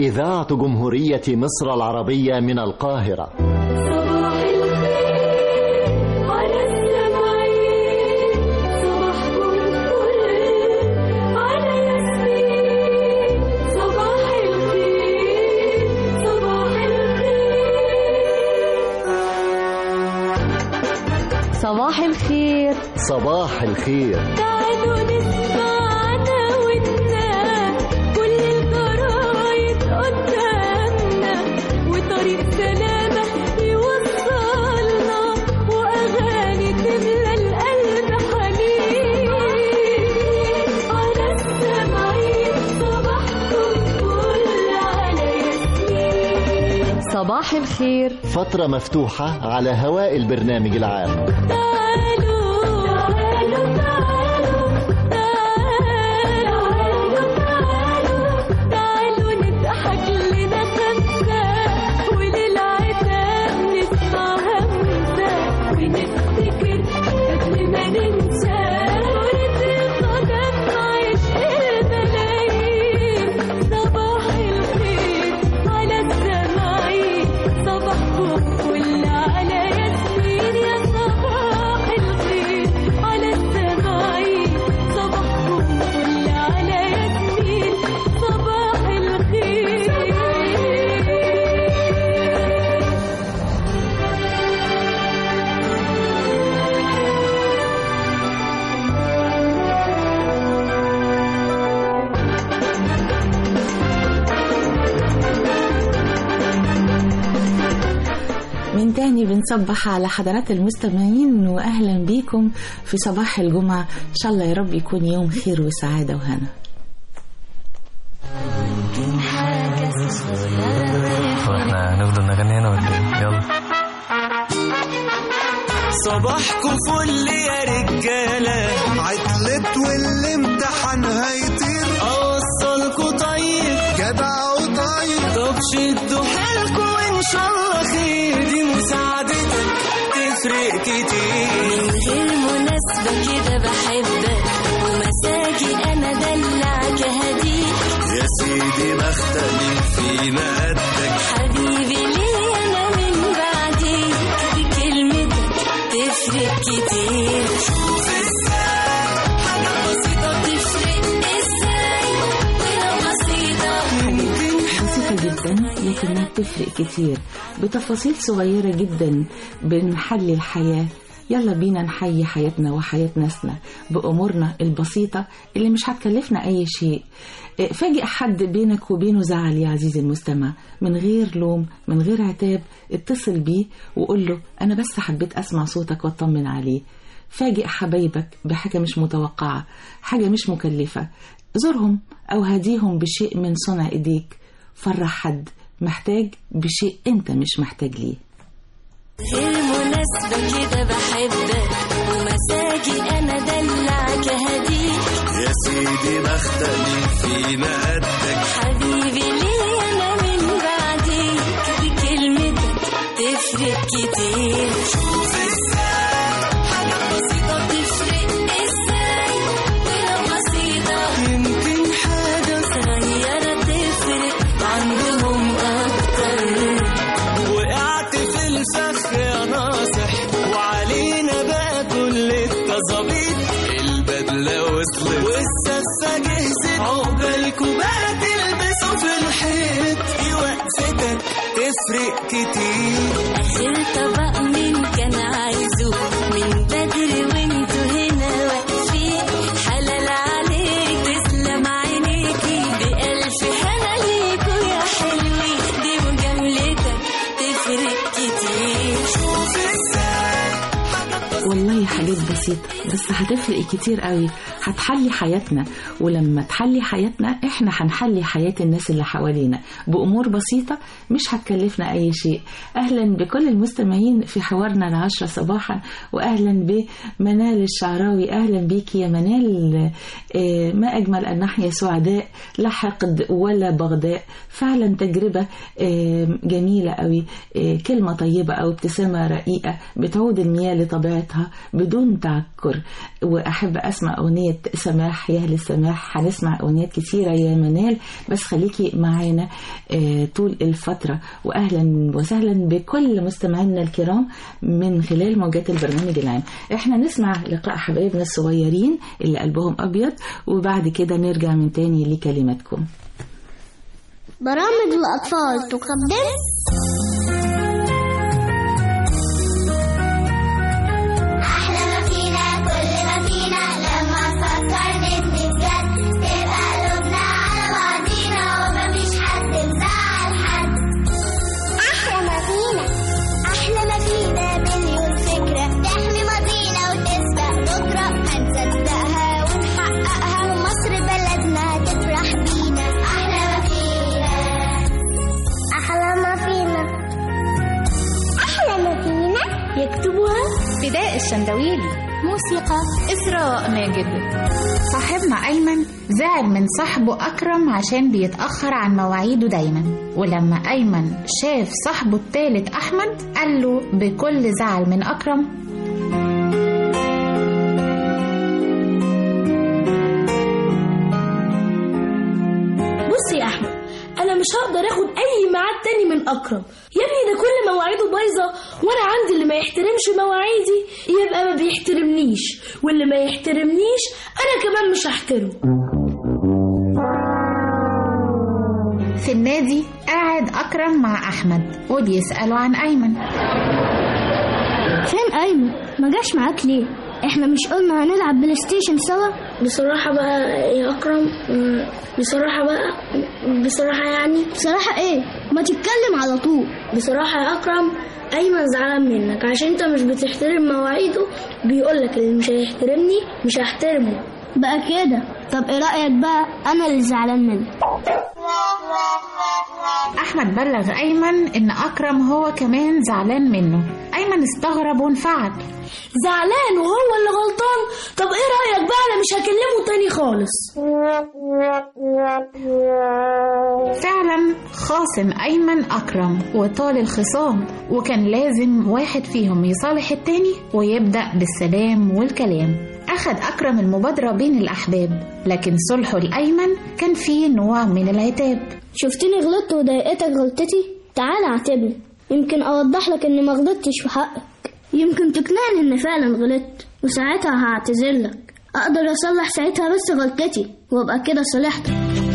إذاعة جمهورية مصر العربية من القاهرة صباح الخير على السمعين صباحكم فل على ياسمين صباح الخير صباح الخير صباح الخير صباح الخير تعالوا نسمعنا ونا كل الجرايد قدامنا وطريق سلامة يوصلنا وأغاني تملى القلب حنين على السمعين صباحكم فل على ياسمين صباح الخير فترة مفتوحة على هواء البرنامج العام تعالوا تعالوا تعالوا تعالوا تعالوا تعالوا نضحك لنا خمسة وللعتاب نسمع همسة ونفتكر قبل ما ننسى كرة القدم عشق الملايين صباح الخير على السماعين صباحكم فل على ياسمين يا صباح الخير على السماعين صباحكم فل على ياسمين صباح الخير من تاني بنصبح على حضرات المستمعين واهلا بيكم في صباح الجمعه ان شاء الله يا رب يكون يوم خير وسعاده وهنا هو احنا هنفضل نغني هنا ولا ايه؟ يلا صباحكم فل يا رجالة عطلت والامتحان هيطير أوصلكوا طيب جدع وطيب طب شدوا حيلكوا وإن شاء الله خير دي مساعدتك تفرق كتير من غير مناسبة كده بحبك ومساجي أنا دلعك هديك يا سيدي بختلف في مقدك حبيبي ليه أنا من بعديك بكلمتك تفرق كتير شوف ازاي حاجة بسيطة تفرق ازاي ولو بسيطة بسيطة جدا لكنها بتفرق كتير بتفاصيل صغيرة جدا بنحلي الحياة يلا بينا نحيي حياتنا وحياة ناسنا بأمورنا البسيطة اللي مش هتكلفنا أي شيء إيه، فاجئ حد بينك وبينه زعل يا عزيزي المستمع من غير لوم من غير عتاب اتصل بيه وقول له أنا بس حبيت أسمع صوتك واطمن عليه فاجئ حبايبك بحاجة مش متوقعة حاجة مش مكلفة زورهم أو هديهم بشيء من صنع إيديك فرح حد محتاج بشيء أنت مش محتاج ليه غير مناسبة كده بحبك ومساجي أنا دلعك هديك يا سيدي بختلف في مقدك حبيبي ليه أنا من بعديك بكلمتك تفرق كتير شوف ازاي حاجة بسيطة تفرق ازاي ولو بسيطة يمكن حاجة صغيرة تفرق عندهم أكتر وقعت في الفخ يا ناصح وعلينا بقى كل التظابيط البدلة وصلت والسفة جهزت عقبالكوا بقى تلبسوا في الحيط دي وقفتك تفرق كتير آخر طبق مين كان عايزه من بدري وانتوا هنا واقفين حلال عليك تسلم عينيكي بألف هنا ليكوا يا حلوين دي مجاملتك تفرق كتير شوف ازاي والله حاجات بسيطة بس هتفرق كتير قوي هتحلي حياتنا ولما تحلي حياتنا احنا هنحلي حياة الناس اللي حوالينا بأمور بسيطة مش هتكلفنا أي شيء أهلا بكل المستمعين في حوارنا العشرة صباحا وأهلا بمنال الشعراوي أهلا بيك يا منال آه، ما أجمل أن نحيا سعداء لا حقد ولا بغضاء فعلا تجربة آه، جميلة قوي آه، كلمة طيبة أو ابتسامة رقيقة بتعود المياه لطبيعتها بدون تعكر وأحب أسمع أغنية أغنية سماح يا أهل السماح هنسمع أغنيات كتيرة يا منال بس خليكي معانا آه، طول الفترة وأهلا وسهلا بكل مستمعينا الكرام من خلال موجات البرنامج العام احنا نسمع لقاء حبايبنا الصغيرين اللي قلبهم أبيض وبعد كده نرجع من تاني لكلماتكم برامج الأطفال تقدم أحلى ما فينا كل ما فينا لما نفكر نبني بجد تبقى قلوبنا على بعضينا ومفيش حد مزعل حد أحلى ما فينا أحلى ما فينا مليون فكرة تحمي ماضينا وتسبق بكرة هنصدقها ونحققها ومصر بلدنا تفرح بينا أحلى ما فينا أحلى ما فينا أحلى ما فينا يكتبها فداء الشندويلي موسيقى إسراء ماجد صاحبنا أيمن زعل من صاحبه أكرم عشان بيتأخر عن مواعيده دايما ولما أيمن شاف صاحبه التالت أحمد قال له بكل زعل من أكرم بص يا احمد انا مش هقدر اخد اي ميعاد تاني من اكرم يا ابني ده كل مواعيده بايظه وانا عندي اللي ما يحترمش مواعيدي يبقى ما بيحترمنيش واللي ما يحترمنيش انا كمان مش هحترمه في النادي قاعد أكرم مع أحمد وبيسأله عن أيمن فين ايمن ما جاش معاك ليه احنا مش قلنا هنلعب بلاي ستيشن سوا بصراحة بقى يا أكرم بصراحة بقى بصراحة يعني بصراحة إيه ما تتكلم على طول بصراحة يا أكرم أيمن زعلان منك عشان أنت مش بتحترم مواعيده بيقولك اللي مش هيحترمني مش هحترمه بقى كده طب إيه رأيك بقى أنا اللي زعلان منك أحمد بلغ أيمن إن أكرم هو كمان زعلان منه أيمن استغرب وانفعل زعلان وهو اللي غلطان طب ايه رأيك بقى انا مش هكلمه تاني خالص فعلا خاصم أيمن أكرم وطال الخصام وكان لازم واحد فيهم يصالح التاني ويبدأ بالسلام والكلام أخد أكرم المبادرة بين الأحباب لكن صلحه الأيمن كان فيه نوع من العتاب شفتني غلطت وضايقتك غلطتي تعال اعتبني يمكن اوضح لك اني ما غلطتش في حقك يمكن تقنعني ان فعلا غلطت وساعتها هعتذر لك اقدر اصلح ساعتها بس غلطتي وابقى كده صلحتك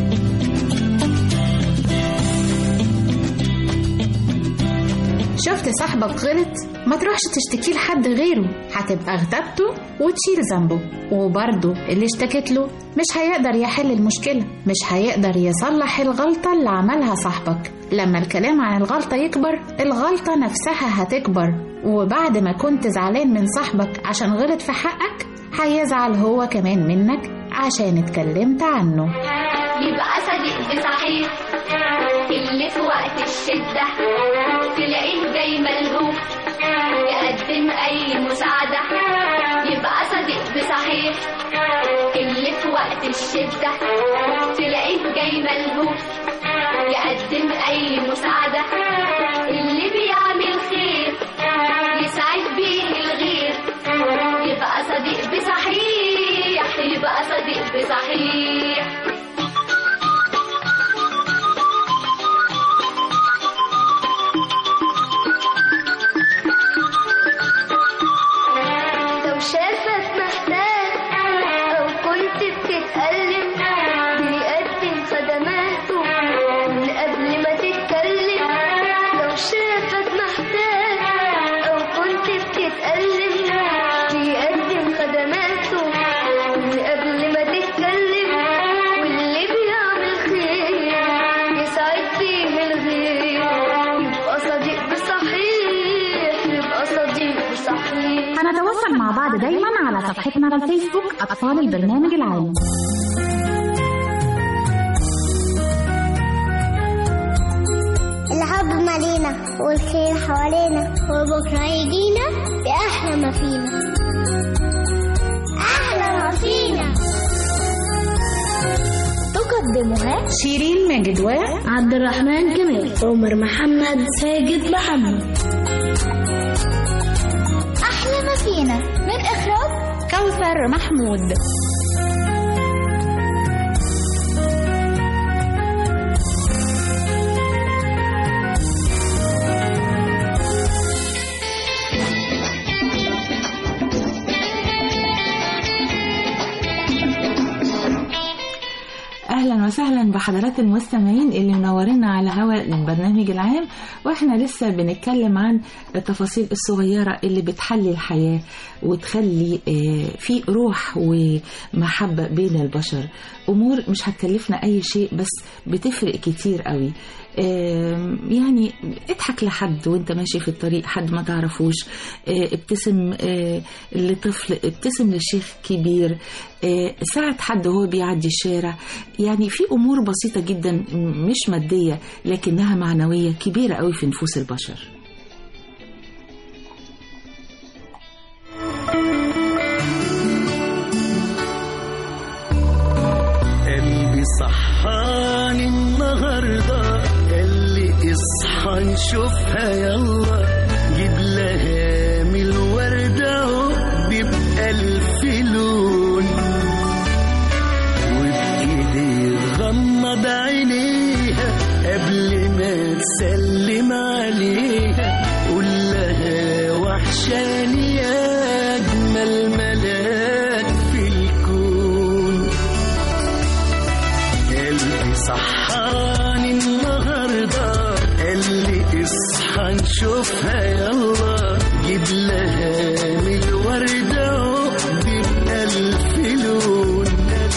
شفت صاحبك غلط ما تروحش تشتكي لحد غيره هتبقى اغتبته وتشيل ذنبه وبرضه اللي اشتكت له مش هيقدر يحل المشكلة مش هيقدر يصلح الغلطة اللي عملها صاحبك لما الكلام عن الغلطة يكبر الغلطة نفسها هتكبر وبعد ما كنت زعلان من صاحبك عشان غلط في حقك هيزعل هو كمان منك عشان اتكلمت عنه يبقى صديق صحيح اللي في وقت الشدة تلاقيه جاي ملهوف يقدم أي مساعدة يبقى صديق صحيح اللي في وقت الشدة تلاقيه جاي ملهوف يقدم أي مساعدة اللي بيعمل خير يسعد بيه الغير يبقى صديق بصحيح يبقى صديق بصحيح لو شافك محتاج أو كنت بتتألم بيقدم خدماته من قبل ما تتكلم لو شافك محتاج أو كنت بتتألم بيقدم خدماته من قبل ما تتكلم واللي بيعمل خير يسعد فيه الغير يبقى صديق بصحيح يبقى صديق بصحيح هنتواصل مع بعض دايما على صفحتنا على الفيسبوك أطفال البرنامج العام الحب مالينا والخير حوالينا وبكرة يجينا بأحلى ما فينا أحلى ما فينا تقدمها شيرين ماجد و عبد الرحمن كمال عمر محمد ساجد محمد أحلى ما فينا من إخراج كوثر محمود حضرات المستمعين اللي منورينا على هواء البرنامج العام واحنا لسه بنتكلم عن التفاصيل الصغيرة اللي بتحلي الحياة وتخلي آه، في روح ومحبة بين البشر أمور مش هتكلفنا أي شيء بس بتفرق كتير قوي آم، يعني اضحك لحد وانت ماشي في الطريق حد ما تعرفوش آه، ابتسم آه، لطفل ابتسم لشيخ كبير آه، ساعد حد وهو بيعدي الشارع يعني في امور بسيطه جدا م- مش ماديه لكنها معنويه كبيره قوي في نفوس البشر قلبي صحاني النهاردة قال لي اصحى نشوفها يلا جيب لها من الوردة عقد بألف لون وبإيدي غمض عينيها قبل ما تسلم عليها قول لها وحشاني يا أجمل ملاك في الكون قلبي صحاني النهاردة قال لي اصحى نشوفها يلا جيب لها من الوردة عقد بألف لون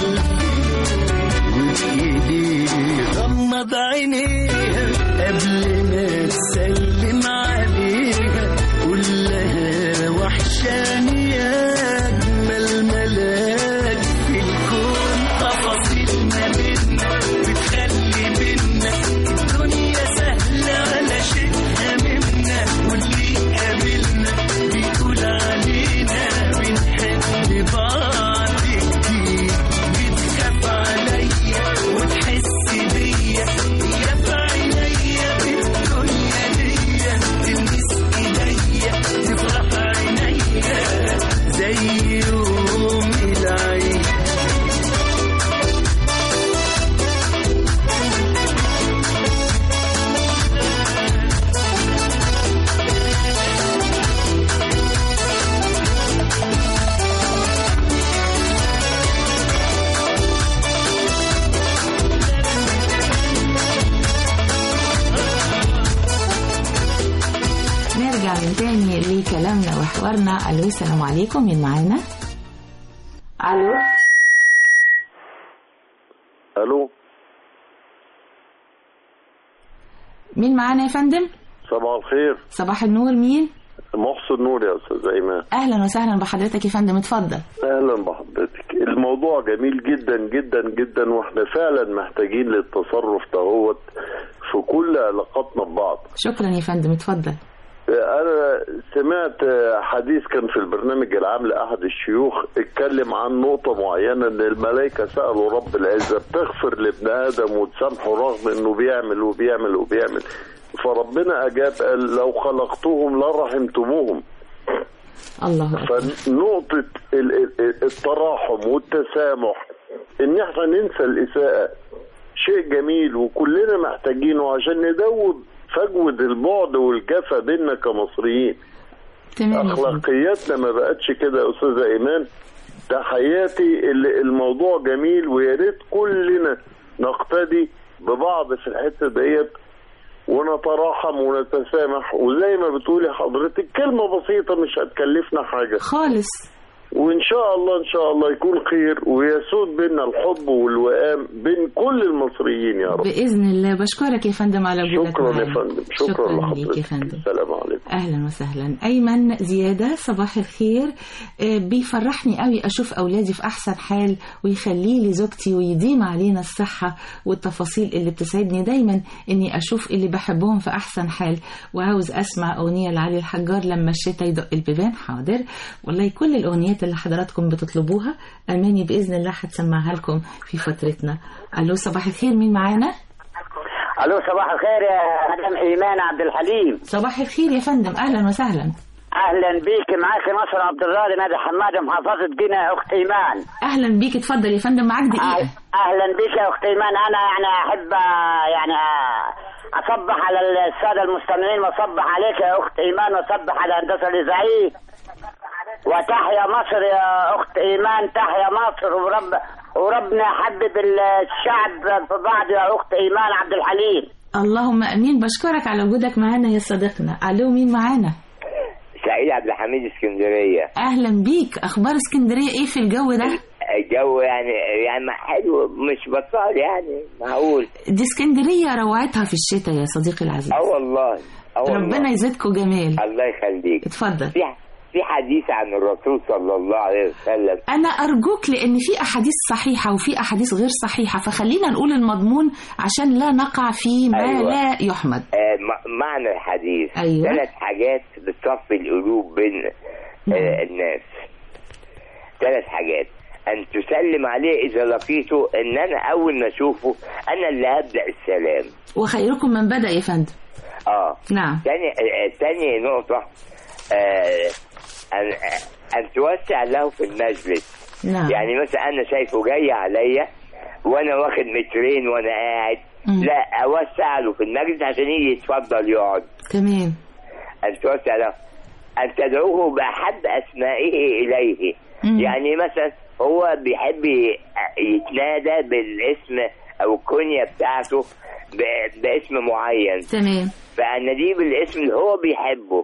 وبإيدي غمض عينيها قبل ما تسلم عليها قول لها وحشاني يا أجمل ملاك في الكون تفاصيل ما بينا بتخلي بينا الدنيا سهلة على شيء هممنا واللي قابلنا بيقول علينا بنحب بعض كتير بتخاف عليا وتحس بيا يا في عينيا بالدنيا ديا تلمس ايديا تفرح عينيا زي يوم العيد نرجع من تاني لكلامنا وحوارنا الو السلام عليكم مين معانا الو الو مين معانا يا فندم صباح الخير صباح النور مين محسن نور يا استاذ ايمان اهلا وسهلا بحضرتك يا فندم اتفضل اهلا بحضرتك الموضوع جميل جدا جدا جدا واحنا فعلا محتاجين للتصرف دهوت في كل علاقاتنا ببعض شكرا يا فندم اتفضل انا سمعت حديث كان في البرنامج العام لاحد الشيوخ اتكلم عن نقطة معينة ان الملائكة سألوا رب العزة بتغفر لابن ادم وتسامحه رغم انه بيعمل وبيعمل وبيعمل فربنا اجاب قال لو خلقتهم لرحمتموهم الله أكبر. فنقطة ال- ال- التراحم والتسامح ان احنا ننسى الاساءة شيء جميل وكلنا محتاجينه عشان ندوب فجوة البعد والجفا بيننا كمصريين تمام يا فندم. اخلاقياتنا ما بقتش كده يا استاذه ايمان تحياتي اللي الموضوع جميل ويا ريت كلنا نقتدي ببعض في الحته ديت ونتراحم ونتسامح وزي ما بتقولي حضرتك كلمه بسيطه مش هتكلفنا حاجه خالص وان شاء الله ان شاء الله يكون خير ويسود بينا الحب والوئام بين كل المصريين يا رب باذن الله بشكرك يا فندم على وجودك شكرا يا معانا. فندم شكرا, شكرا ليك لحضرتك يا فندم السلام عليكم اهلا وسهلا ايمن زياده صباح الخير آه، بيفرحني قوي اشوف اولادي في احسن حال ويخلي لي زوجتي ويديم علينا الصحه والتفاصيل اللي بتسعدني دايما اني اشوف اللي بحبهم في احسن حال وعاوز اسمع اغنيه لعلي الحجار لما الشتا يدق البيبان حاضر والله كل الاغنيات اللي حضراتكم بتطلبوها اماني باذن الله هتسمعها لكم في فترتنا الو صباح الخير مين معانا الو صباح الخير يا مدام ايمان عبد الحليم صباح الخير يا فندم اهلا وسهلا اهلا بيك معاك نصر عبد الراضي نادي حماد محافظه جنة يا اخت ايمان اهلا بيك اتفضل يا فندم معاك دقيقه اهلا بيك يا اخت ايمان انا يعني احب آه، يعني آه، اصبح على الساده المستمعين واصبح عليك يا اخت ايمان واصبح على هندسه الاذاعيه وتحيا مصر يا اخت ايمان تحيا مصر ورب وربنا يحبب الشعب في بعض يا اخت ايمان عبد الحليم اللهم امين بشكرك على وجودك معانا يا صديقنا الو مين معانا سعيد عبد الحميد اسكندريه اهلا بيك اخبار اسكندريه ايه في الجو ده الجو يعني يعني حلو مش بطال يعني معقول دي اسكندريه روعتها في الشتاء يا صديقي العزيز اه والله اه والله ربنا يزيدكم جمال الله يخليك اتفضل في في حديث عن الرسول صلى الله عليه وسلم انا ارجوك لان في احاديث صحيحه وفي احاديث غير صحيحه فخلينا نقول المضمون عشان لا نقع في ما أيوة. لا يحمد آه م- معنى الحديث أيوة. ثلاث حاجات بتصفي القلوب بين آه الناس ثلاث حاجات ان تسلم عليه اذا لقيته ان انا اول ما اشوفه انا اللي هبدا السلام وخيركم من بدا يا فندم اه نعم تاني آه، تاني نقطة آه أن أن توسع له في المجلس نعم يعني مثلا أنا شايفه جاي عليا وأنا واخد مترين وأنا قاعد مم. لا أوسع له في المجلس عشان يجي يتفضل يقعد تمام أن توسع له أن تدعوه بأحب أسمائه إليه مم. يعني مثلا هو بيحب ي- يتنادى بالاسم أو الكنية بتاعته ب- باسم معين تمام فأناديه بالاسم اللي هو بيحبه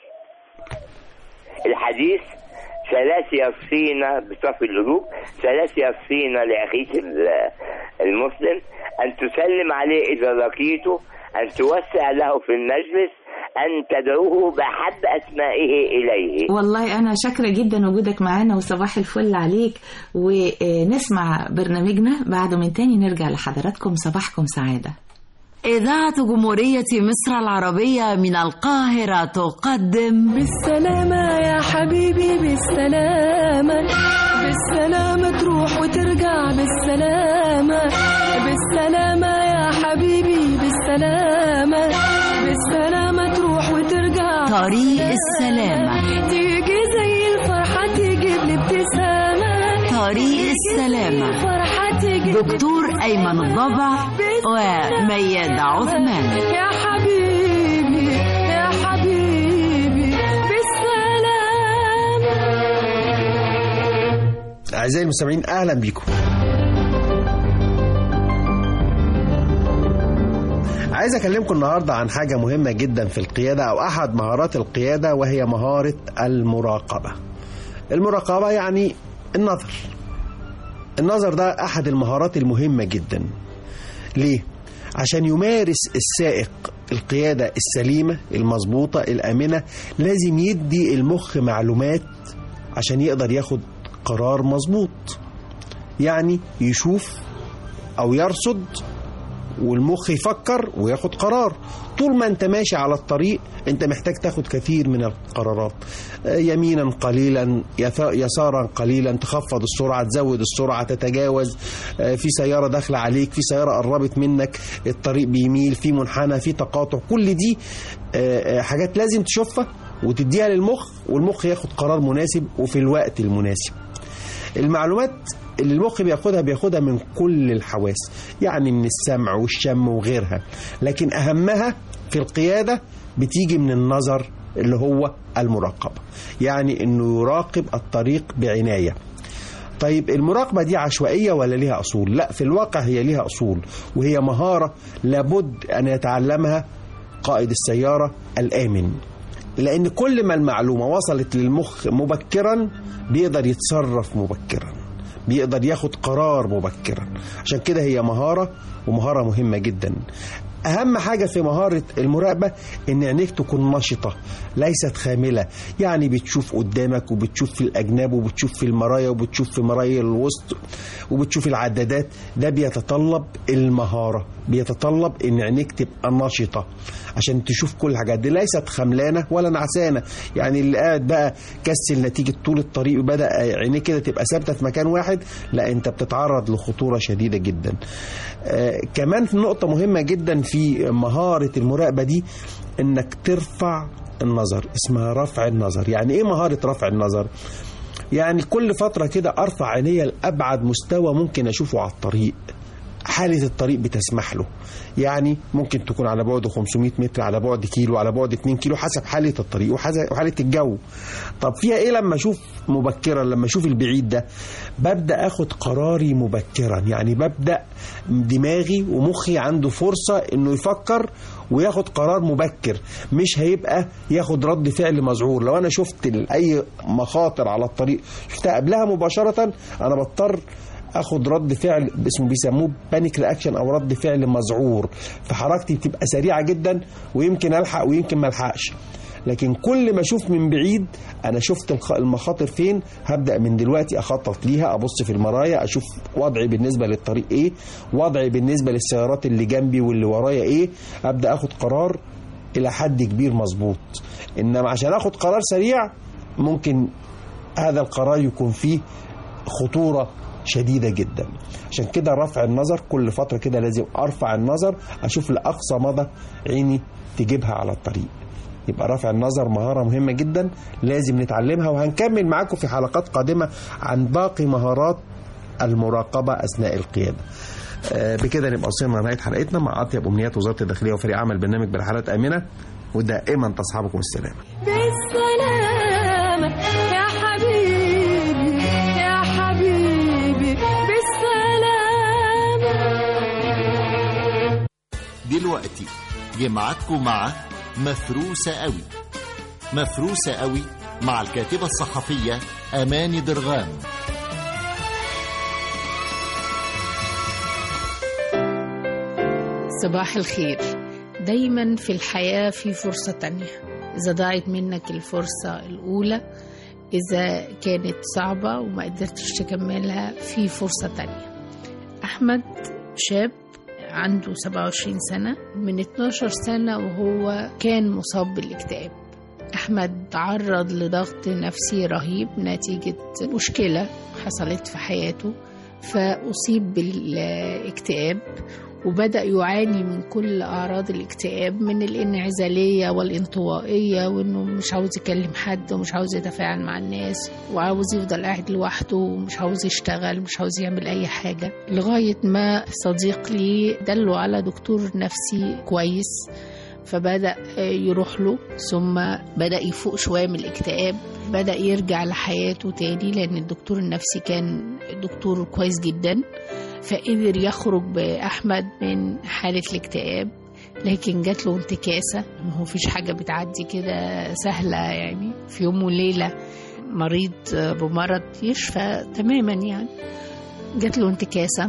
الحديث ثلاث يصفين بصف القلوب ثلاث يصفين لأخيك ال- المسلم أن تسلم عليه إذا لقيته أن توسع له في المجلس أن تدعوه بأحب أسمائه إليه والله أنا شاكرة جدا وجودك معانا وصباح الفل عليك ونسمع برنامجنا بعده من تاني نرجع لحضراتكم صباحكم سعادة إذاعة جمهورية مصر العربية من القاهرة تقدم بالسلامة يا حبيبي بالسلامة بالسلامة تروح وترجع بالسلامة بالسلامة يا حبيبي بالسلامة بالسلامة تروح وترجع طريق السلامة تيجي زي الفرحة تجيب لي ابتسامة طريق السلامة فرحة تجيب دكتور أيمن الضبع وميادة عثمان يا حبيبي يا حبيبي بالسلامة أعزائي المستمعين أهلا بيكم عايز أكلمكم النهاردة عن حاجة مهمة جدا في القيادة أو أحد مهارات القيادة وهي مهارة المراقبة المراقبة يعني النظر النظر ده أحد المهارات المهمة جدا ليه؟ عشان يمارس السائق القيادة السليمة المظبوطة الآمنة لازم يدي المخ معلومات عشان يقدر ياخد قرار مظبوط يعني يشوف أو يرصد والمخ يفكر وياخد قرار طول ما انت ماشي على الطريق انت محتاج تاخد كثير من القرارات آه، يمينا قليلا يث- يسارا قليلا تخفض السرعة تزود السرعة تتجاوز آه، في سيارة داخلة عليك في سيارة قربت منك الطريق بيميل في منحنى في تقاطع كل دي آه، آه، حاجات لازم تشوفها وتديها للمخ والمخ ياخد قرار مناسب وفي الوقت المناسب المعلومات اللي المخ بياخدها بياخدها من كل الحواس يعني من السمع والشم وغيرها لكن أهمها في القيادة بتيجي من النظر اللي هو المراقبة يعني أنه يراقب الطريق بعناية طيب المراقبة دي عشوائية ولا ليها أصول؟ لا في الواقع هي ليها أصول وهي مهارة لابد أن يتعلمها قائد السيارة الآمن لأن كل ما المعلومة وصلت للمخ مبكرا بيقدر يتصرف مبكرا بيقدر ياخد قرار مبكرا عشان كده هي مهارة ومهارة مهمة جدا أهم حاجة في مهارة المراقبة إن عينيك تكون نشطة ليست خاملة يعني بتشوف قدامك وبتشوف في الأجناب وبتشوف في المرايا وبتشوف في مرايا الوسط وبتشوف العدادات ده بيتطلب المهارة بيتطلب إن عينيك تبقى نشطة عشان تشوف كل الحاجات دي ليست خملانة ولا نعسانة يعني اللي قاعد بقى كسل نتيجة طول الطريق وبدأ عينيه كده تبقى ثابتة في مكان واحد لا أنت بتتعرض لخطورة شديدة جدا آه كمان في نقطة مهمة جدا في مهارة المراقبة دي انك ترفع النظر اسمها رفع النظر يعني ايه مهارة رفع النظر يعني كل فترة كده ارفع عينيا لأبعد مستوى ممكن اشوفه على الطريق حالة الطريق بتسمح له يعني ممكن تكون على بعد 500 متر على بعد كيلو على بعد 2 كيلو حسب حالة الطريق وحسب- وحالة الجو طب فيها ايه لما اشوف مبكرا لما اشوف البعيد ده ببدأ اخد قراري مبكرا يعني ببدأ دماغي ومخي عنده فرصة انه يفكر وياخد قرار مبكر مش هيبقى ياخد رد فعل مذعور لو انا شفت ال- اي مخاطر على الطريق شفتها قبلها مباشرة انا بضطر اخد رد فعل اسمه بيسموه بانيك رياكشن او رد فعل مذعور فحركتي بتبقى سريعه جدا ويمكن الحق ويمكن ما الحقش لكن كل ما اشوف من بعيد انا شفت الخ- المخاطر فين هبدا من دلوقتي اخطط ليها ابص في المرايا اشوف وضعي بالنسبه للطريق ايه وضعي بالنسبه للسيارات اللي جنبي واللي ورايا ايه ابدا اخد قرار الى حد كبير مظبوط انما عشان اخد قرار سريع ممكن هذا القرار يكون فيه خطورة شديدة جدا عشان كده رفع النظر كل فترة كده لازم أرفع النظر أشوف لأقصى مدى عيني تجيبها على الطريق يبقى رفع النظر مهارة مهمة جدا لازم نتعلمها وهنكمل معاكم في حلقات قادمة عن باقي مهارات المراقبة أثناء القيادة آه، بكده نبقى وصلنا لنهاية حلقتنا مع أطيب أمنيات وزارة الداخلية وفريق عمل برنامج برحلات آمنة ودائما تصحبكم السلامة بالسلامة يا حبيبي يا حبيبي بالسلامة دلوقتي جمعتكم مع مفروسة قوي مفروسة قوي مع الكاتبة الصحفية أماني درغام صباح الخير دايما في الحياة في فرصة تانية إذا ضاعت منك الفرصة الأولى إذا كانت صعبة وما قدرتش تكملها في فرصة تانية أحمد شاب عنده 27 سنة من 12 سنة وهو كان مصاب بالاكتئاب أحمد تعرض لضغط نفسي رهيب نتيجة مشكلة حصلت في حياته فأصيب بالاكتئاب وبدأ يعاني من كل أعراض الاكتئاب من الانعزالية والانطوائية وإنه مش عاوز يكلم حد ومش عاوز يتفاعل مع الناس وعاوز يفضل قاعد لوحده ومش عاوز يشتغل مش عاوز يعمل أي حاجة لغاية ما صديق لي دله على دكتور نفسي كويس فبدأ يروح له ثم بدأ يفوق شوية من الاكتئاب بدأ يرجع لحياته تاني لأن الدكتور النفسي كان دكتور كويس جدا فقدر يخرج بأحمد من حالة الاكتئاب لكن جات له انتكاسة ما هو فيش حاجة بتعدي كده سهلة يعني في يوم وليلة مريض بمرض يشفى تماما يعني جات له انتكاسة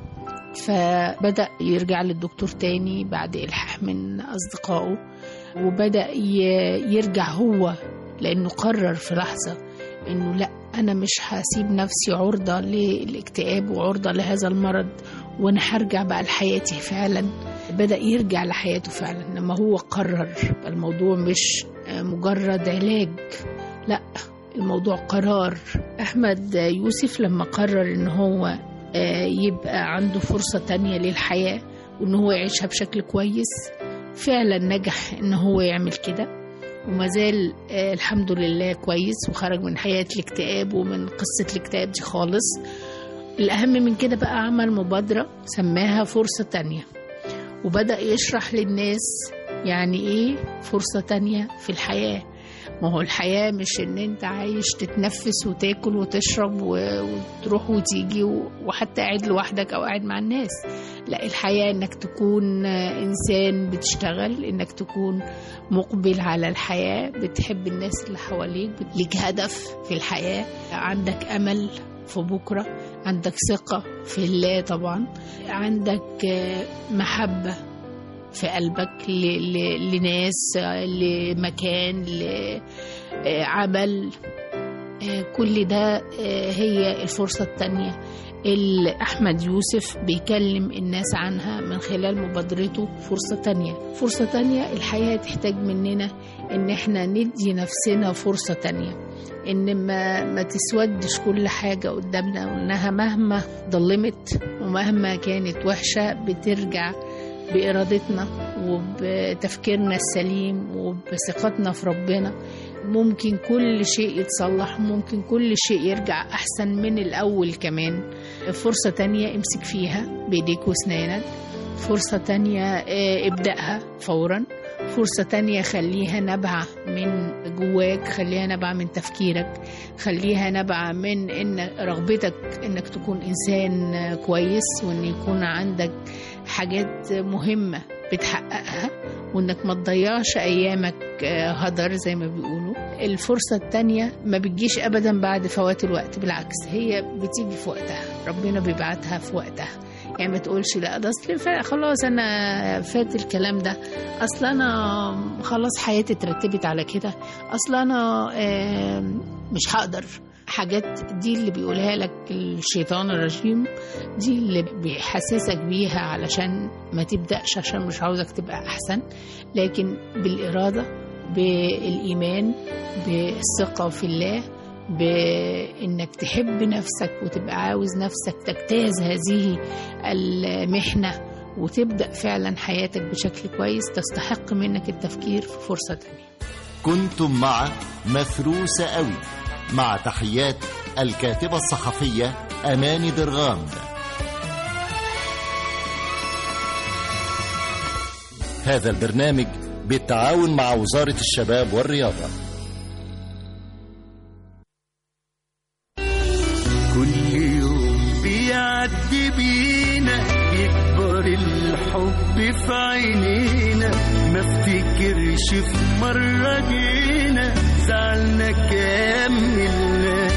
فبدأ يرجع للدكتور تاني بعد إلحاح من أصدقائه وبدأ ي- يرجع هو لأنه قرر في لحظة إنه لأ أنا مش هسيب نفسي عرضة للاكتئاب وعرضة لهذا المرض وأنا هرجع بقى لحياتي فعلا بدأ يرجع لحياته فعلا لما هو قرر الموضوع مش مجرد علاج لأ الموضوع قرار أحمد يوسف لما قرر إن هو آه، يبقى عنده فرصة تانية للحياة وإن هو يعيشها بشكل كويس فعلا نجح إن هو يعمل كده وما زال آه، الحمد لله كويس وخرج من حياة الاكتئاب ومن قصة الاكتئاب دي خالص الأهم من كده بقى عمل مبادرة سماها فرصة تانية وبدأ يشرح للناس يعني إيه فرصة تانية في الحياة ما هو الحياة مش إن أنت عايش تتنفس وتاكل وتشرب و- وتروح وتيجي و- وحتى قاعد لوحدك أو قاعد مع الناس لا الحياة إنك تكون آه، إنسان بتشتغل إنك تكون مقبل على الحياة بتحب الناس اللي حواليك ليك هدف في الحياة عندك أمل في بكرة عندك ثقة في الله طبعا عندك آه، محبة في قلبك ل- ل- لناس آه، لمكان لعمل كل ده آه، هي الفرصة التانية اللي أحمد يوسف بيكلم الناس عنها من خلال مبادرته فرصة تانية فرصة تانية الحياة تحتاج مننا إن إحنا ندي نفسنا فرصة تانية إن ما, ما تسودش كل حاجة قدامنا وإنها مهما ضلمت ومهما كانت وحشة بترجع بإرادتنا وبتفكيرنا السليم وبثقتنا في ربنا ممكن كل شيء يتصلح ممكن كل شيء يرجع أحسن من الأول كمان فرصة تانية امسك فيها بإيديك واسنانك فرصة تانية آه، ابدأها فورا فرصة تانية خليها نبعة من جواك خليها نبعة من تفكيرك خليها نبعة من إن رغبتك إنك تكون إنسان آه، كويس وإن يكون عندك حاجات مهمة بتحققها وإنك ما تضيعش أيامك آه، هدر زي ما بيقولوا الفرصة التانية ما بتجيش أبدا بعد فوات الوقت بالعكس هي بتيجي في وقتها ربنا بيبعتها في وقتها يعني ما تقولش لا ده اصل فا- خلاص انا فات الكلام ده اصل انا خلاص حياتي اترتبت على كده اصل انا آم، مش هقدر حاجات دي اللي بيقولها لك الشيطان الرجيم دي اللي بيحسسك بيها علشان ما تبدأش عشان مش عاوزك تبقى أحسن لكن بالإرادة بالإيمان بالثقة في الله بإنك تحب نفسك وتبقى عاوز نفسك تجتاز هذه المحنة وتبدأ فعلا حياتك بشكل كويس تستحق منك التفكير في فرصة تانية كنتم مع مفروسة قوي مع تحيات الكاتبة الصحفية أماني درغام هذا البرنامج بالتعاون مع وزارة الشباب والرياضة كل يوم بيعدي بينا يكبر الحب في عينينا ما افتكرش في مرة جينا زعلنا كملنا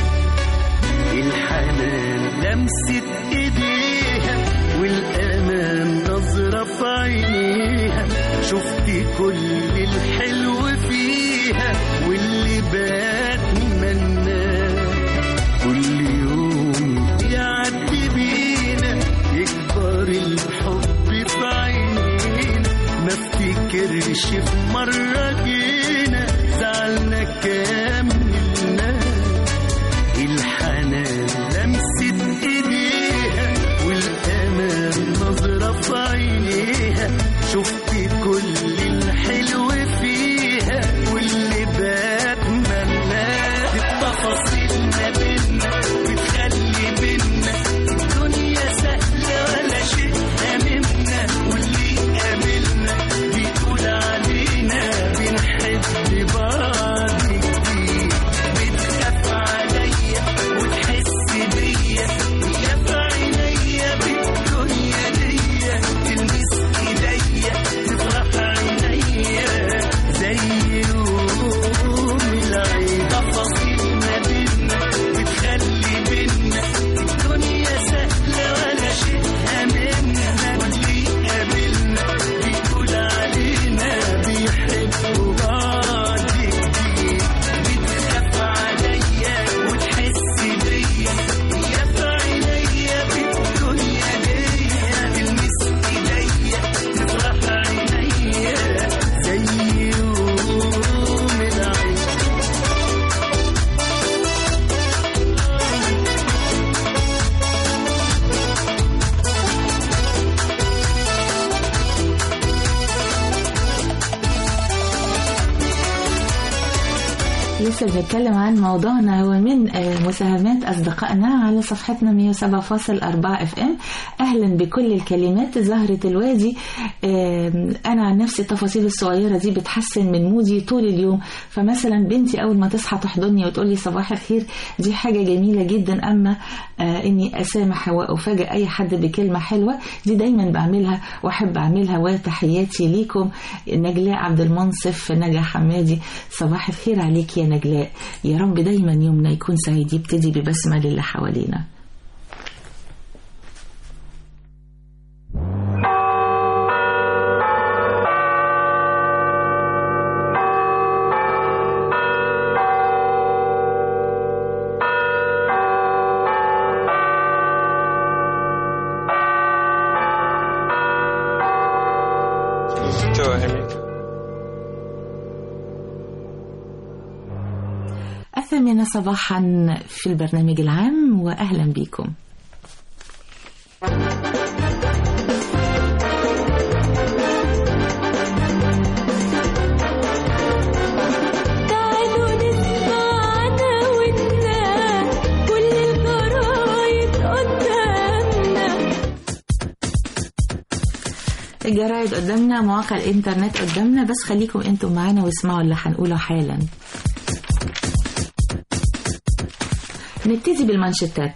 الحنان لمسة ايديها والامان نظرة في عينيها شفت كل الحلو فيها واللي بتمناه كل يوم يعدي بينا يكبر الحب في عينينا ما افتكرش في مرة جينا زعلنا كملنا الحنان لمسة ايديها والامان نظرة في عينيها شفت كل الحلو فيها واللي بتمناه التفاصيل ما بينا بتخلي بينا الدنيا سهلة ولا شيء هممنا واللي قابلنا بيقول علينا بنحب بعض كتير بتخاف عليا وتحس بيا يا في عينيا بالدنيا ديا تلمس ايديا تفرح عينيا زي يوم العيد تفاصيل ما بينا بتخلي بينا الدنيا سهلة ولا شيء هممنا واللي قابلنا بيقول علينا بيحبوا بعض كتير بتخاف عليا وتحس بيا يا في عينيا بالدنيا ديا تلمس ايديا تفرح عينيا زي يوم العيد لسه بنتكلم عن موضوعنا هو من آه، مساهمات أصدقائنا على صفحتنا 107.4 اف ام أهلا بكل الكلمات زهرة الوادي آه، أنا عن نفسي التفاصيل الصغيرة دي بتحسن من مودي طول اليوم فمثلا بنتي أول ما تصحى تحضني وتقول لي صباح الخير دي حاجة جميلة جدا أما آه، إني أسامح وأفاجئ أي حد بكلمة حلوة دي دايما بعملها وأحب أعملها وتحياتي ليكم نجلاء عبد المنصف نجا حمادي صباح الخير عليك يا نجلاء يا رب دايما يومنا يكون سعيد يبتدي ببسمة للي حوالينا تو أميك الثامنة صباحا في البرنامج العام وأهلا بكم الجرايد قدامنا مواقع الانترنت قدامنا بس خليكم انتم معانا واسمعوا اللي هنقوله حالا نبتدي بالمانشيتات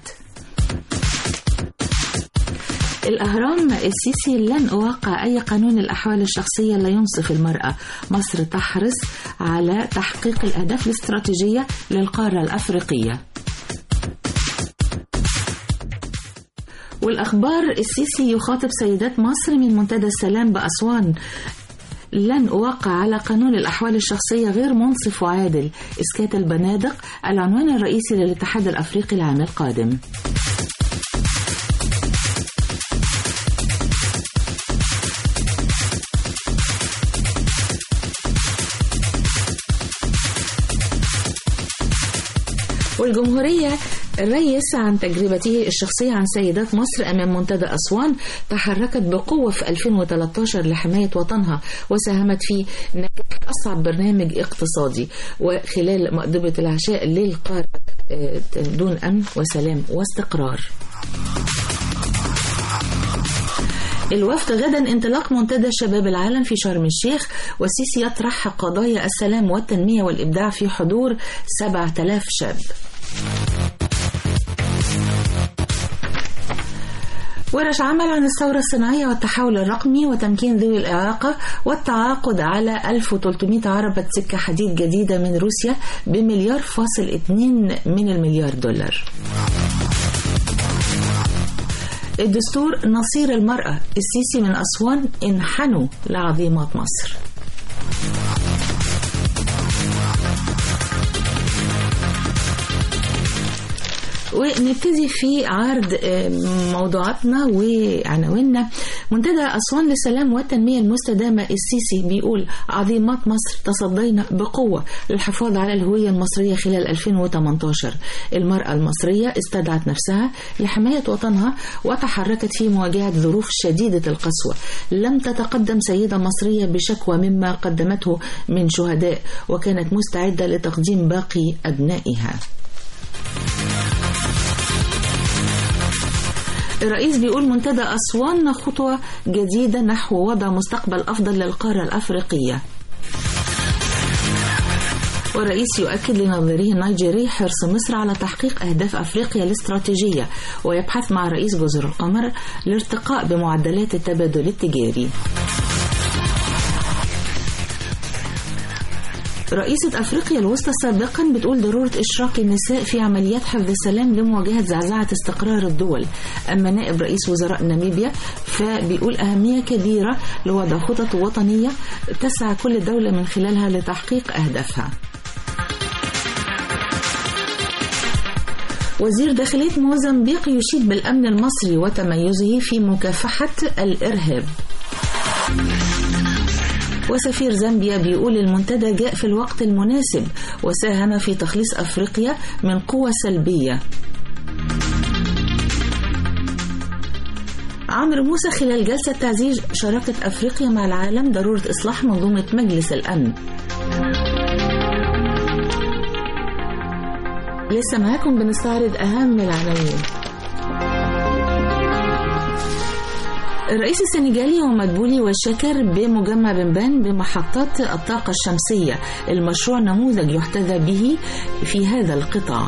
الأهرام السيسي لن أوقع أي قانون الأحوال الشخصية لا ينصف المرأة مصر تحرص على تحقيق الأهداف الاستراتيجية للقارة الأفريقية والأخبار السيسي يخاطب سيدات مصر من منتدى السلام بأسوان لن أوقع على قانون الأحوال الشخصية غير منصف وعادل إسكات البنادق العنوان الرئيسي للاتحاد الأفريقي العام القادم والجمهورية الرئيس عن تجربته الشخصية عن سيدات مصر أمام منتدى أسوان تحركت بقوة في 2013 لحماية وطنها وساهمت في نجاح أصعب برنامج اقتصادي وخلال مأدبة العشاء للقارة آه، دون أمن وسلام واستقرار الوفد غدا انطلاق منتدى شباب العالم في شرم الشيخ والسيسي يطرح قضايا السلام والتنمية والإبداع في حضور 7000 شاب ورش عمل عن الثورة الصناعية والتحول الرقمي وتمكين ذوي الإعاقة والتعاقد على 1300 عربة سكة حديد جديدة من روسيا بمليار فاصل 2 من المليار دولار الدستور نصير المرأة السيسي من أسوان انحنوا لعظيمات مصر ونبتدي في عرض آه، موضوعاتنا وعناويننا منتدى أسوان للسلام والتنمية المستدامة السيسي بيقول عظيمات مصر تصدينا بقوة للحفاظ على الهوية المصرية خلال 2018 المرأة المصرية استدعت نفسها لحماية وطنها وتحركت في مواجهة ظروف شديدة القسوة لم تتقدم سيدة مصرية بشكوى مما قدمته من شهداء وكانت مستعدة لتقديم باقي أبنائها الرئيس بيقول منتدى أسوان خطوة جديدة نحو وضع مستقبل أفضل للقارة الأفريقية والرئيس يؤكد لنظيره النيجيري حرص مصر على تحقيق أهداف أفريقيا الاستراتيجية ويبحث مع رئيس جزر القمر الارتقاء بمعدلات التبادل التجاري رئيسة أفريقيا الوسطى سابقا بتقول ضرورة إشراك النساء في عمليات حفظ السلام لمواجهة زعزعة استقرار الدول أما نائب رئيس وزراء ناميبيا فبيقول أهمية كبيرة لوضع خطط وطنية تسعى كل دولة من خلالها لتحقيق أهدافها وزير داخلية موزمبيق يشيد بالأمن المصري وتميزه في مكافحة الإرهاب وسفير زامبيا بيقول المنتدى جاء في الوقت المناسب وساهم في تخليص أفريقيا من قوة سلبية عمرو موسى خلال جلسة تعزيز شراكة أفريقيا مع العالم ضرورة إصلاح منظومة مجلس الأمن لسه معاكم بنستعرض أهم العناوين الرئيس السنغالي ومدبولي والشكر بمجمع بنبان بمحطات الطاقة الشمسية المشروع نموذج يحتذى به في هذا القطاع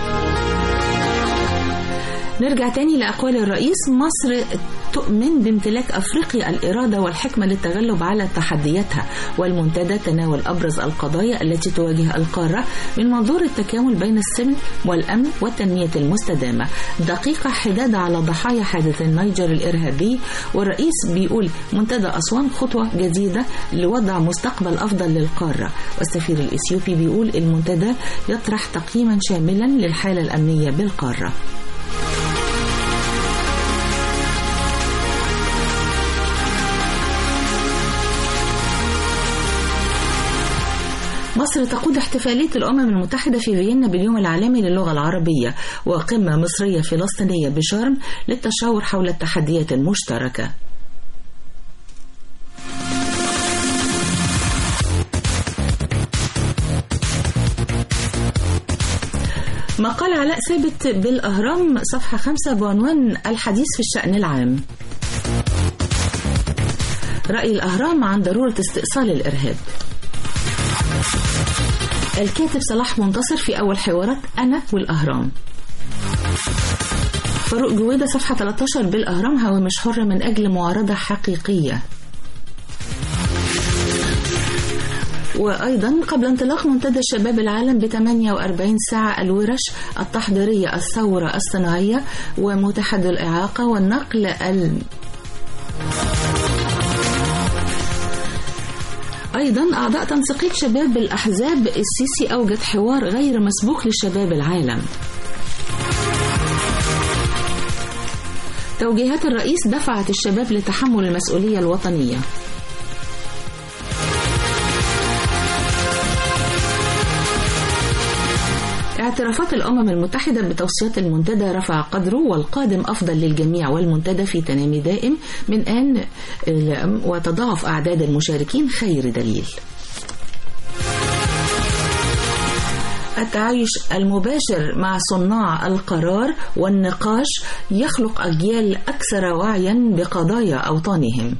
نرجع تاني لأقوال الرئيس مصر تؤمن بامتلاك أفريقيا الإرادة والحكمة للتغلب على تحدياتها والمنتدى تناول أبرز القضايا التي تواجه القارة من منظور التكامل بين السلم والأمن والتنمية المستدامة دقيقة حداد على ضحايا حادث النيجر الإرهابي والرئيس بيقول منتدى أسوان خطوة جديدة لوضع مستقبل أفضل للقارة والسفير الإثيوبي بيقول المنتدى يطرح تقييما شاملا للحالة الأمنية بالقارة مصر تقود احتفالية الأمم المتحدة في فيينا باليوم العالمي للغة العربية وقمة مصرية فلسطينية بشرم للتشاور حول التحديات المشتركة مقال علاء ثابت بالأهرام صفحة خمسة بعنوان الحديث في الشأن العام رأي الأهرام عن ضرورة استئصال الإرهاب الكاتب صلاح منتصر في أول حوارات أنا والأهرام فاروق جويدة صفحة 13 بالأهرام هوامش حرة من أجل معارضة حقيقية وأيضا قبل انطلاق منتدى شباب العالم ب 48 ساعة الورش التحضيرية الثورة الصناعية ومتحد الإعاقة والنقل ال... أيضا أعضاء تنسيقية شباب الأحزاب السيسي أوجد حوار غير مسبوق لشباب العالم توجيهات الرئيس دفعت الشباب لتحمل المسؤولية الوطنية اعترافات الأمم المتحدة بتوصيات المنتدى رفع قدره والقادم أفضل للجميع والمنتدى في تنامي دائم من آن وتضاعف أعداد المشاركين خير دليل التعايش المباشر مع صناع القرار والنقاش يخلق أجيال أكثر وعيا بقضايا أوطانهم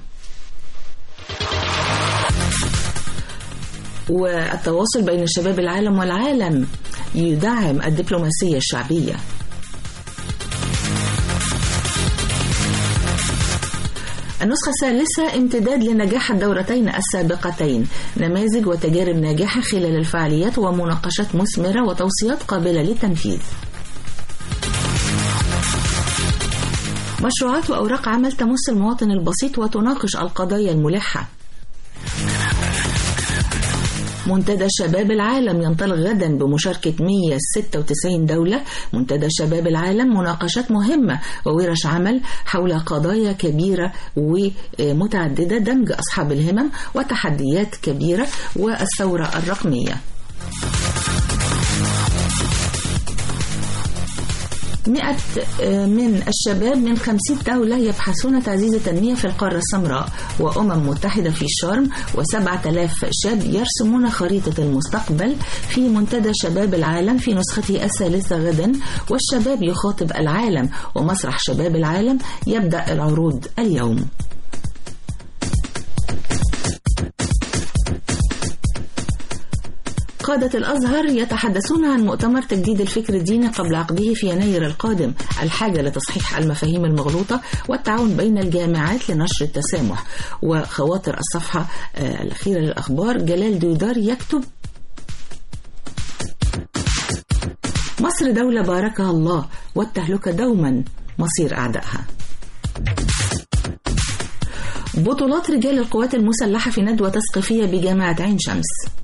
والتواصل بين شباب العالم والعالم يدعم الدبلوماسية الشعبية النسخة الثالثة امتداد لنجاح الدورتين السابقتين نماذج وتجارب ناجحة خلال الفعاليات ومناقشات مثمرة وتوصيات قابلة للتنفيذ مشروعات وأوراق عمل تمس المواطن البسيط وتناقش القضايا الملحة منتدى شباب العالم ينطلق غدا بمشاركة 196 دولة منتدى شباب العالم مناقشات مهمة وورش عمل حول قضايا كبيرة ومتعددة دمج أصحاب الهمم وتحديات كبيرة والثورة الرقمية مئة من الشباب من خمسين دولة يبحثون تعزيز التنمية في القارة السمراء وأمم متحدة في شرم وسبعة آلاف شاب يرسمون خريطة المستقبل في منتدى شباب العالم في نسخته الثالثة غدا والشباب يخاطب العالم ومسرح شباب العالم يبدأ العروض اليوم قادة الأزهر يتحدثون عن مؤتمر تجديد الفكر الديني قبل عقده في يناير القادم الحاجة لتصحيح المفاهيم المغلوطة والتعاون بين الجامعات لنشر التسامح وخواطر الصفحة الأخيرة للأخبار جلال دودار يكتب مصر دولة باركها الله والتهلكة دوما مصير أعدائها بطولات رجال القوات المسلحة في ندوة تثقيفية بجامعة عين شمس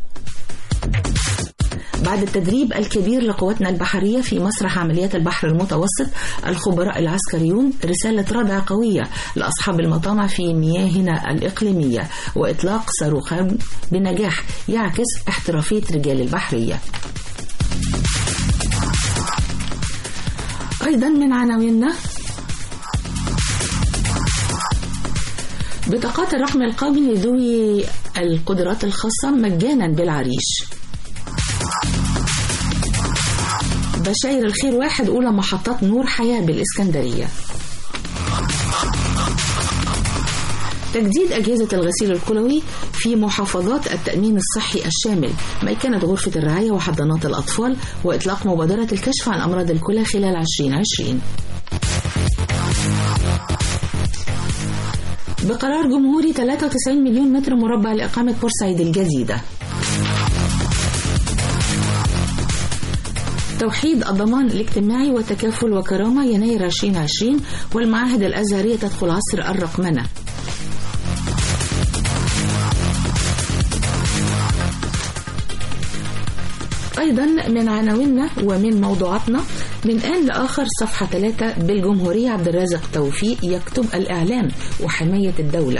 بعد التدريب الكبير لقواتنا البحرية في مسرح عمليات البحر المتوسط الخبراء العسكريون رسالة ردع قوية لأصحاب المطامع في مياهنا الإقليمية وإطلاق صاروخان بنجاح يعكس احترافية رجال البحرية أيضا من عناويننا بطاقات الرقم القومي لذوي القدرات الخاصة مجانا بالعريش بشاير الخير واحد أولى محطات نور حياة بالإسكندرية تجديد أجهزة الغسيل الكلوي في محافظات التأمين الصحي الشامل ميكنة غرفة الرعاية وحضانات الأطفال وإطلاق مبادرة الكشف عن أمراض الكلى خلال 2020 بقرار جمهوري 93 مليون متر مربع لإقامة بورسعيد الجديدة توحيد الضمان الاجتماعي وتكافل وكرامة يناير 2020 والمعاهد الأزهرية تدخل عصر الرقمنة أيضا من عناويننا ومن موضوعاتنا من آن لآخر صفحة 3 بالجمهورية عبد الرازق توفيق يكتب الإعلام وحماية الدولة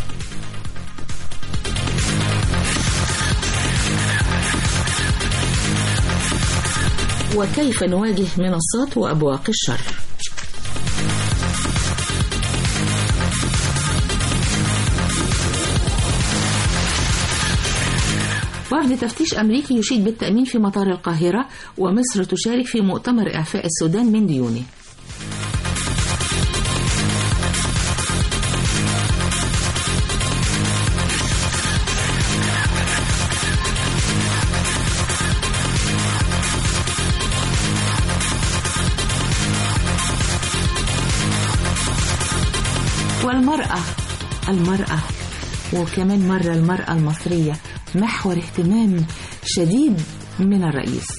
وكيف نواجه منصات وأبواق الشر وفد تفتيش أمريكي يشيد بالتأمين في مطار القاهرة ومصر تشارك في مؤتمر إعفاء السودان من ديونه والمرأة المرأة وكمان مرة المرأة المصرية محور اهتمام شديد من الرئيس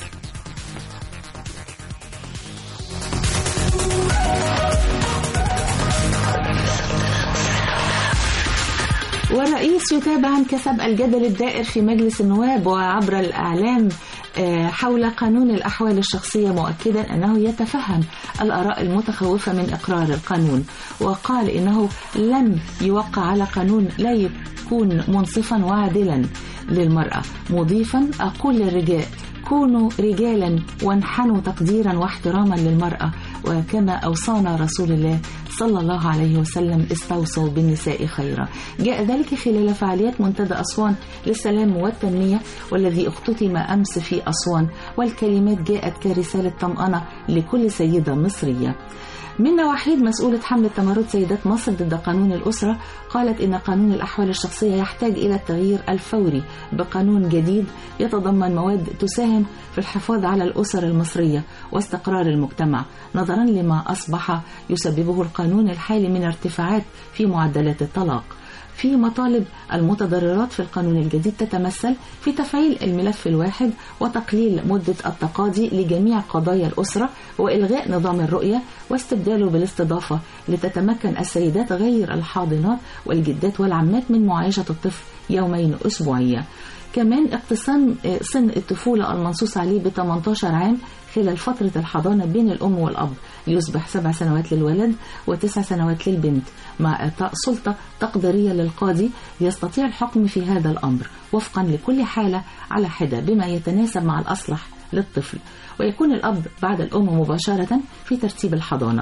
والرئيس يتابع انكسب الجدل الدائر في مجلس النواب وعبر الإعلام آه، حول قانون الأحوال الشخصية مؤكدا أنه يتفهم الآراء المتخوفة من إقرار القانون وقال إنه لن يوقع على قانون لا يكون منصفا وعادلا للمرأة مضيفا أقول للرجال كونوا رجالا وانحنوا تقديرا واحتراما للمرأة وكما أوصانا رسول الله صلى الله عليه وسلم استوصوا بالنساء خيرا جاء ذلك خلال فعاليات منتدى أسوان للسلام والتنمية والذي اختتم أمس في أسوان والكلمات جاءت كرسالة طمأنة لكل سيدة مصرية منا وحيد مسؤولة حملة تمرد سيدات مصر ضد قانون الأسرة قالت إن قانون الأحوال الشخصية يحتاج إلى التغيير الفوري بقانون جديد يتضمن مواد تساهم في الحفاظ على الأسر المصرية واستقرار المجتمع نظرا لما أصبح يسببه القانون الحالي من ارتفاعات في معدلات الطلاق في مطالب المتضررات في القانون الجديد تتمثل في تفعيل الملف الواحد وتقليل مدة التقاضي لجميع قضايا الأسرة وإلغاء نظام الرؤية واستبداله بالاستضافة لتتمكن السيدات غير الحاضنات والجدات والعمات من معايشة الطفل يومين أسبوعيا كمان اقتسام آه، سن الطفولة المنصوص عليه ب 18 عام خلال فترة الحضانة بين الأم والأب ليصبح سبع سنوات للولد وتسع سنوات للبنت مع إعطاء سلطة تقديرية للقاضي يستطيع الحكم في هذا الأمر وفقا لكل حالة على حدة بما يتناسب مع الأصلح للطفل ويكون الأب بعد الأم مباشرة في ترتيب الحضانة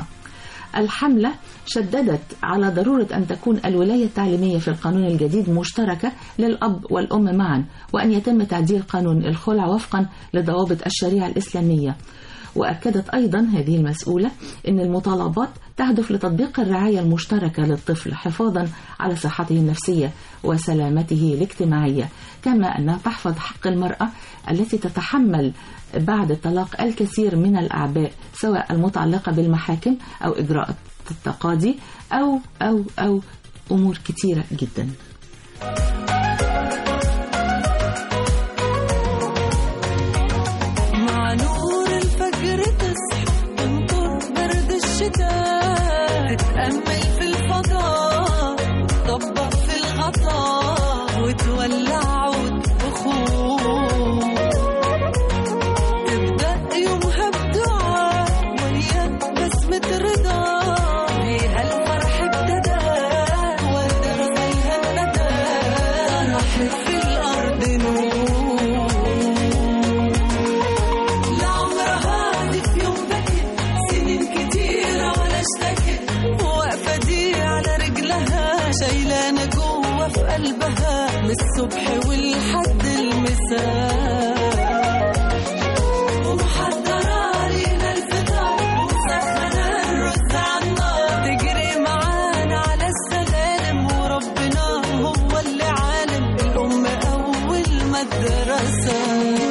الحملة شددت على ضرورة أن تكون الولاية التعليمية في القانون الجديد مشتركة للأب والأم معا وأن يتم تعديل قانون الخلع وفقا لضوابط الشريعة الإسلامية وأكدت أيضا هذه المسؤولة أن المطالبات تهدف لتطبيق الرعاية المشتركة للطفل حفاظا على صحته النفسية وسلامته الاجتماعية كما أنها تحفظ حق المرأة التي تتحمل بعد الطلاق الكثير من الأعباء سواء المتعلقة بالمحاكم أو إجراء التقاضي أو أو أو أمور كثيرة جدا مع نور الفجر تصحى تنطر برد الشتاء تتأمل في الفضاء طبق في الغطاء وتولع عود بخور تبدأ يومها بدعاء ويا بسمة رضا فيها الفرح ابتدى والدرس الهندى راح في الأرض نور لعمرها هادي في يوم بكت سنين كتيرة ولا اشتكت واقفة دي على رجلها شايلانة جوه في قلبها من الصبح والحد المساء ومحضرة لينا الفطار ومسخنة الرز على النار تجري معانا على السلالم وربنا هو اللي عالم الأم أول مدرسة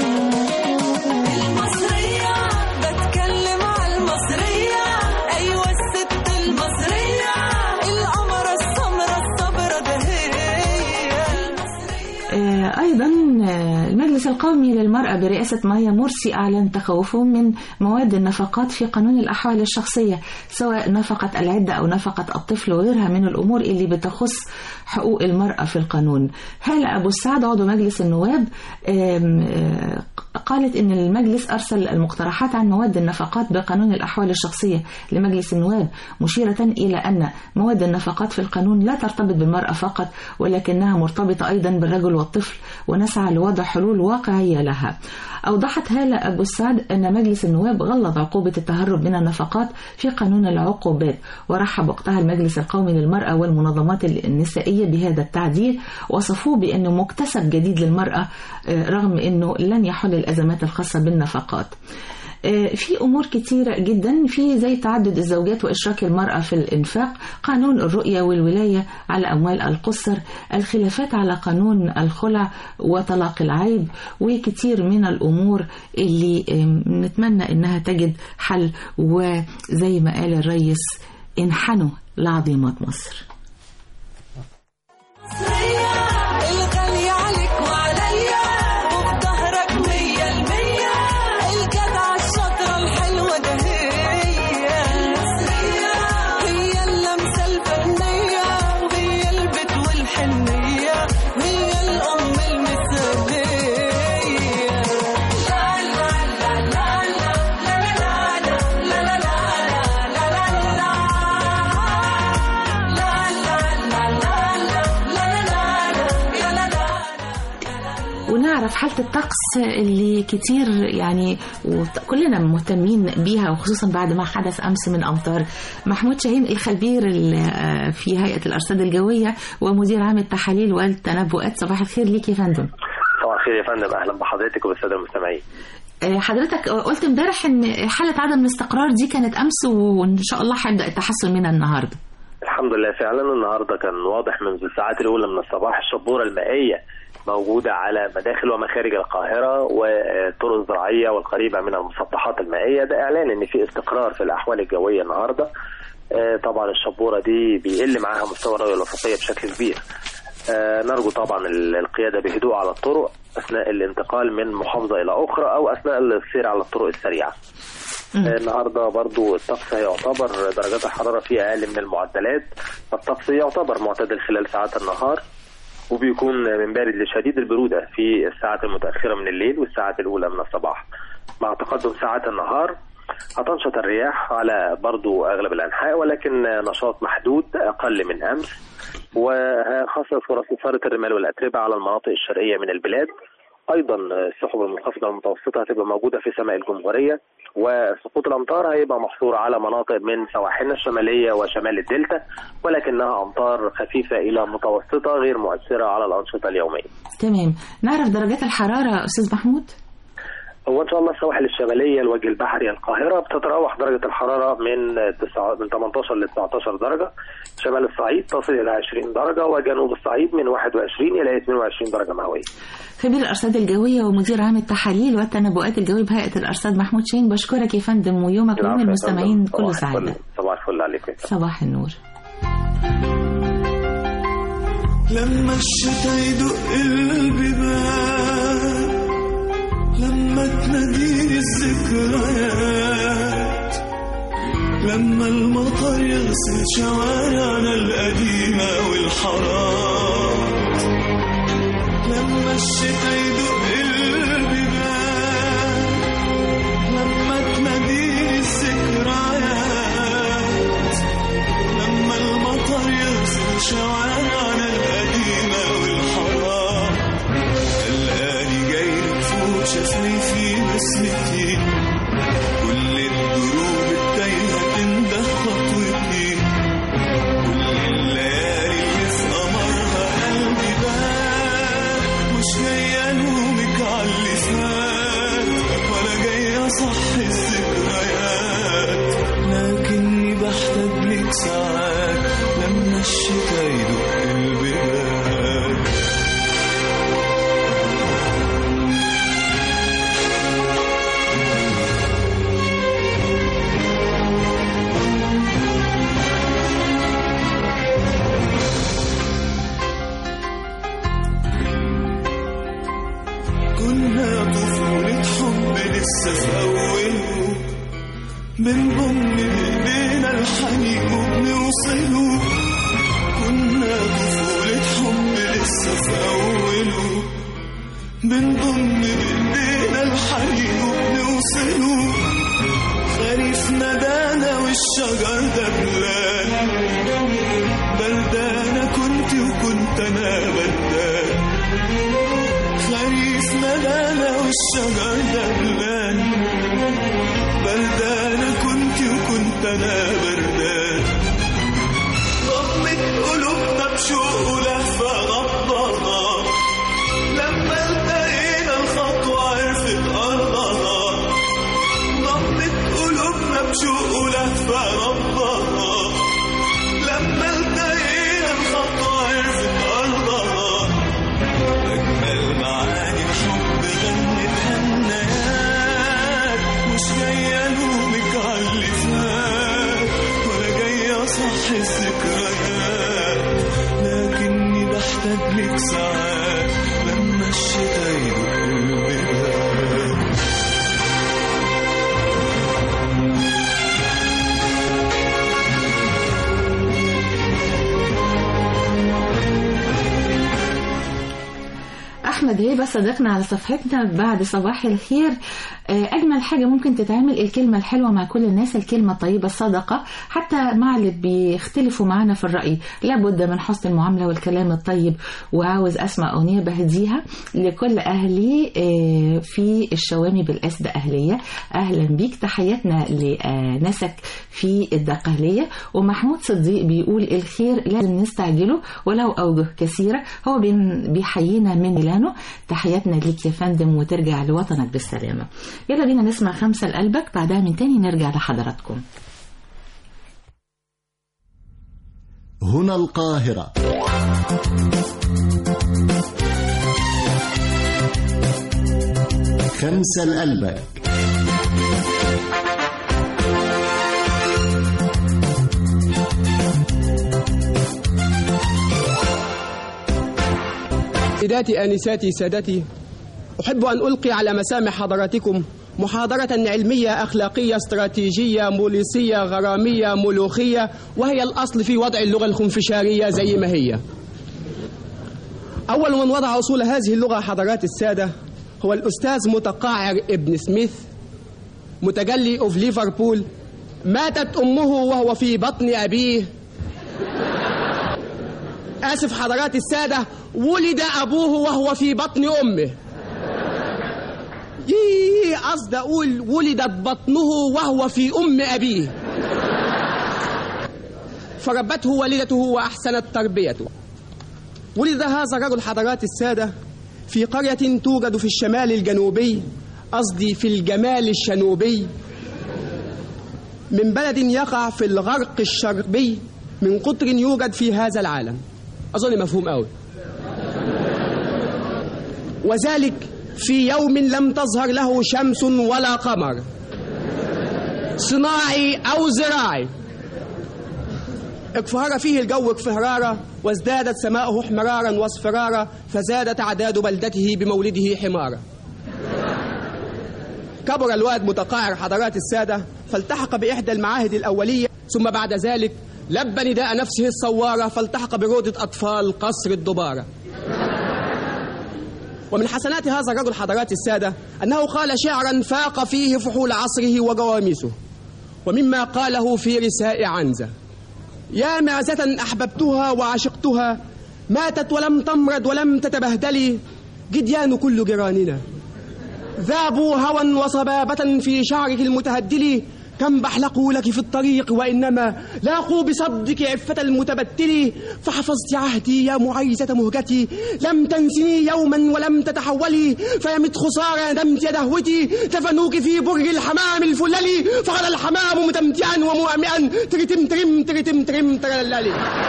المصرية بتكلم على المصرية أيوة الست المصرية القمرة السمرة الصبرة ده هي آه، أيضا آه، المجلس القومي للمرأة برئاسة مايا مرسي أعلن تخوفه من مواد النفقات في قانون الأحوال الشخصية سواء نفقة العدة أو نفقة الطفل وغيرها من الأمور اللي بتخص حقوق المرأة في القانون هالة أبو السعد عضو مجلس النواب آم، آه، قالت إن المجلس أرسل المقترحات عن مواد النفقات بقانون الأحوال الشخصية لمجلس النواب مشيرة إلى أن مواد النفقات في القانون لا ترتبط بالمرأة فقط ولكنها مرتبطة أيضا بالرجل والطفل ونسعى لوضع حلول واقعية لها أوضحت هالة أبو السعد أن مجلس النواب غلظ عقوبة التهرب من النفقات في قانون العقوبات ورحب وقتها المجلس القومي للمرأة والمنظمات النسائية بهذا التعديل وصفوه بأنه مكتسب جديد للمرأة آه، رغم أنه لن يحل الأزمات الخاصة بالنفقات آه، في امور كتيره جدا في زي تعدد الزوجات واشراك المراه في الانفاق قانون الرؤيه والولايه على اموال القصر الخلافات على قانون الخلع وطلاق العيب وكتير من الامور اللي آم، نتمنى انها تجد حل وزي ما قال الرئيس انحنوا لعظيمات مصر الغالية عليك وعليا وفي ظهرك مية المية الجدعة الشاطرة الحلوة ده هي المصرية هي اللمسة الفنية وهي البيت والحنية وهي الأم المثالية لا لا لا لا لا لا لا لا لا لا لا لا ونعرف حالة الطقس اللي كتير يعني وكلنا مهتمين بيها وخصوصا بعد ما حدث أمس من أمطار محمود شاهين الخبير ال- في هيئة الأرصاد الجوية ومدير عام التحاليل والتنبؤات صباح الخير ليك يا فندم صباح الخير يا فندم اهلا بحضرتك وبالساده المستمعين آه، حضرتك قلت امبارح ان حالة عدم الاستقرار دي كانت أمس وإن شاء الله هيبدأ التحسن منها النهاردة الحمد لله فعلا النهارده كان واضح منذ الساعات الاولى من الصباح الشبوره المائيه موجوده على مداخل ومخارج القاهره والطرق الزراعيه والقريبه من المسطحات المائيه ده اعلان ان في استقرار في الاحوال الجويه النهارده آه، طبعا الشبوره دي بيقل معاها مستوى الرؤيه الافقيه بشكل كبير آه، نرجو طبعا ال- القياده بهدوء على الطرق اثناء الانتقال من محافظه الى اخرى او اثناء السير على الطرق السريعه آه، النهارده برضو الطقس يعتبر درجات الحراره فيه اقل من المعدلات فالطقس يعتبر معتدل خلال ساعات النهار وبيكون من بارد لشديد البروده في الساعات المتاخره من الليل والساعات الاولى من الصباح مع تقدم ساعات النهار هتنشط الرياح على برضو اغلب الانحاء ولكن نشاط محدود اقل من امس وخاصه فرص اثاره الرمال والاتربه على المناطق الشرقيه من البلاد ايضا السحب المنخفضه والمتوسطه هتبقى موجوده في سماء الجمهوريه وسقوط الامطار هيبقى محصور على مناطق من سواحلنا الشماليه وشمال الدلتا ولكنها امطار خفيفه الى متوسطه غير مؤثره على الانشطه اليوميه. تمام نعرف درجات الحرارة أستاذ محمود هو ان شاء الله السواحل الشماليه الوجه البحري القاهره بتتراوح درجه الحراره من تسعة من 18 ل 19 درجه شمال الصعيد تصل الى 20 درجه وجنوب الصعيد من 21 الى 22 درجه مئويه خبير الأرصاد الجوية ومدير عام التحاليل والتنبؤات الجوية بهيئة الأرصاد محمود شاهين بشكرك يا فندم ويومك ويوم المستمعين كله صباح سعادة الفل- صباح الفل عليكم صباح النور لما الشتا يدق البيبان لما تناديني الذكريات لما المطر يغسل شوارعنا القديمة والحارات لما الشتا يدق البيبان لما تناديني الذكريات لما المطر يغسل شوارعنا القديمة والحرام الآلي جاي فوق شفايفي بسمتي كل الدروب التايهة تنده خطوتي كل الليالي اللي في قمرها قلبي بات مش جاي ألومك على اللي فات ولا جاي أصحي الذكريات لكني بحتاج لك ساعات لما الشتا يدق البلاد كنا طفولة حب لسه في أوله بنضم بإيدينا الحنين وبنوصله كنا طفولة حب لسه في أوله بنضم بإيدينا الحنين وبنوصله خريف ندانا والشجر دبلان بلدانة كنت وكنت أنا بلدان خريف ندانا والشجر دبلان بردانة كنت وكنت أنا بردان ضمت قلوبنا بشوق ولهفة غضبها لما التقينا الخطوة عرفت أرضها ضمت قلوبنا بشوق ولهفة غضبها لما التقينا الخطوة عرفت أرضها أجمل معاني الحب غنت هنات مش جاي ألومك على اللي فات ولا جاي أصحي الذكريات لكني بحتاج ندمك ساعات لما الشتا يدق البيبان احمد هيبه صديقنا على صفحتنا بعد صباح الخير آه، اجمل حاجه ممكن تتعمل الكلمه الحلوه مع كل الناس الكلمه الطيبه الصدقه حتى مع اللي بيختلفوا معنا في الراي لابد من حسن المعامله والكلام الطيب وعاوز اسمع اغنيه بهديها لكل اهلي آه، في الشوامي بالاسد اهليه اهلا بيك تحياتنا لناسك في الدقهليه ومحمود صديق بيقول الخير لازم نستعجله ولو اوجه كثيره هو بين- بيحيينا من ميلانو تحياتنا ليك يا فندم وترجع لوطنك بالسلامه يلا بينا نسمع خمسه لقلبك بعدها من تاني نرجع لحضراتكم هنا القاهرة خمسة لقلبك سيداتي آنساتي سادتي أحب أن ألقي على مسامع حضراتكم محاضرة علمية أخلاقية استراتيجية بوليسية غرامية ملوخية وهي الأصل في وضع اللغة الخنفشارية زي ما هي أول من وضع أصول هذه اللغة حضرات السادة هو الأستاذ متقاعر ابن سميث متجلي أوف ليفربول ماتت أمه وهو في بطن أبيه آسف حضرات السادة ولد أبوه وهو في بطن أمه يي قصد أقول ولدت بطنه وهو في أم أبيه فربته والدته وأحسنت تربيته ولد هذا الرجل حضرات السادة في قرية توجد في الشمال الجنوبي قصدي في الجمال الشنوبي من بلد يقع في الغرق الشرقي من قطر يوجد في هذا العالم أظن مفهوم قوي وذلك في يوم لم تظهر له شمس ولا قمر صناعي أو زراعي اكفهر فيه الجو اكفهرارا وازدادت سماؤه احمرارا واصفرارا فزاد تعداد بلدته بمولده حمارا كبر الواد متقاعر حضرات السادة فالتحق بإحدى المعاهد الأولية ثم بعد ذلك لبى نداء نفسه الصوارة فالتحق بروضة أطفال قصر الدبارة ومن حسنات هذا الرجل حضرات السادة أنه قال شعرا فاق فيه فحول عصره وجواميسه ومما قاله في رساء عنزة يا معزة أحببتها وعشقتها ماتت ولم تمرض ولم تتبهدلي جديان كل جيراننا ذابوا هوى وصبابة في شعرك المتهدل كم بحلقوا لك في الطريق وإنما لاقوا بصدك عفة المتبتل فحفظت عهدي يا معيزة مهجتي لم تنسني يوما ولم تتحولي فيمت خسارة ندمت يا دهوتي دفنوك في برج الحمام الفللي فغدا الحمام متمتعا ومؤمئا ترتم ترم ترتم ترم ترللي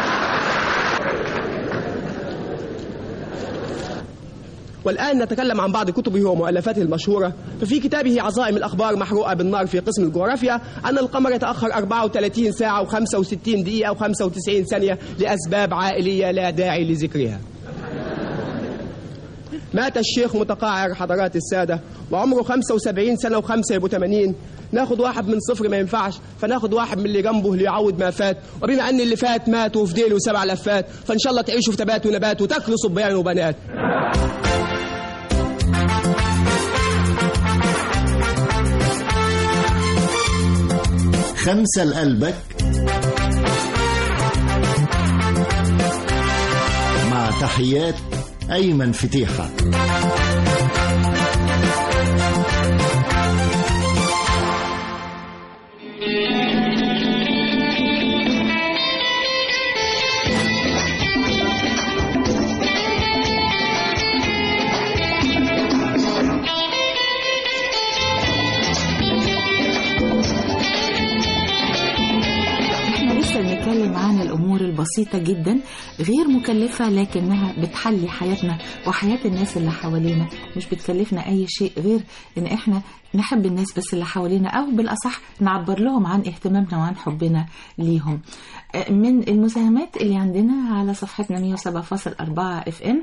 والآن نتكلم عن بعض كتبه ومؤلفاته المشهورة ففي كتابه عظائم الأخبار محروقة بالنار في قسم الجغرافيا أن القمر يتأخر 34 ساعة و65 دقيقة و95 ثانية لأسباب عائلية لا داعي لذكرها مات الشيخ متقاعر حضرات السادة وعمره 75 سنة وخمسة يبقوا 80 ناخد واحد من صفر ما ينفعش فناخد واحد من اللي جنبه ليعوض ما فات وبما ان اللي فات مات وفي ديله سبع لفات فان شاء الله تعيشوا في تبات ونبات وتاكلوا صبيان وبنات خمسة لقلبك مع تحيات أيمن فتيحة احنا لسه بنتكلم عن الامور البسيطه جدا غير مكلفه لكنها بتحلي حياتنا وحياه الناس اللي حوالينا مش بتكلفنا اي شيء غير ان احنا نحب الناس بس اللي حوالينا او بالاصح نعبر لهم عن اهتمامنا وعن حبنا ليهم آه، من المساهمات اللي عندنا على صفحتنا 107.4 اف ام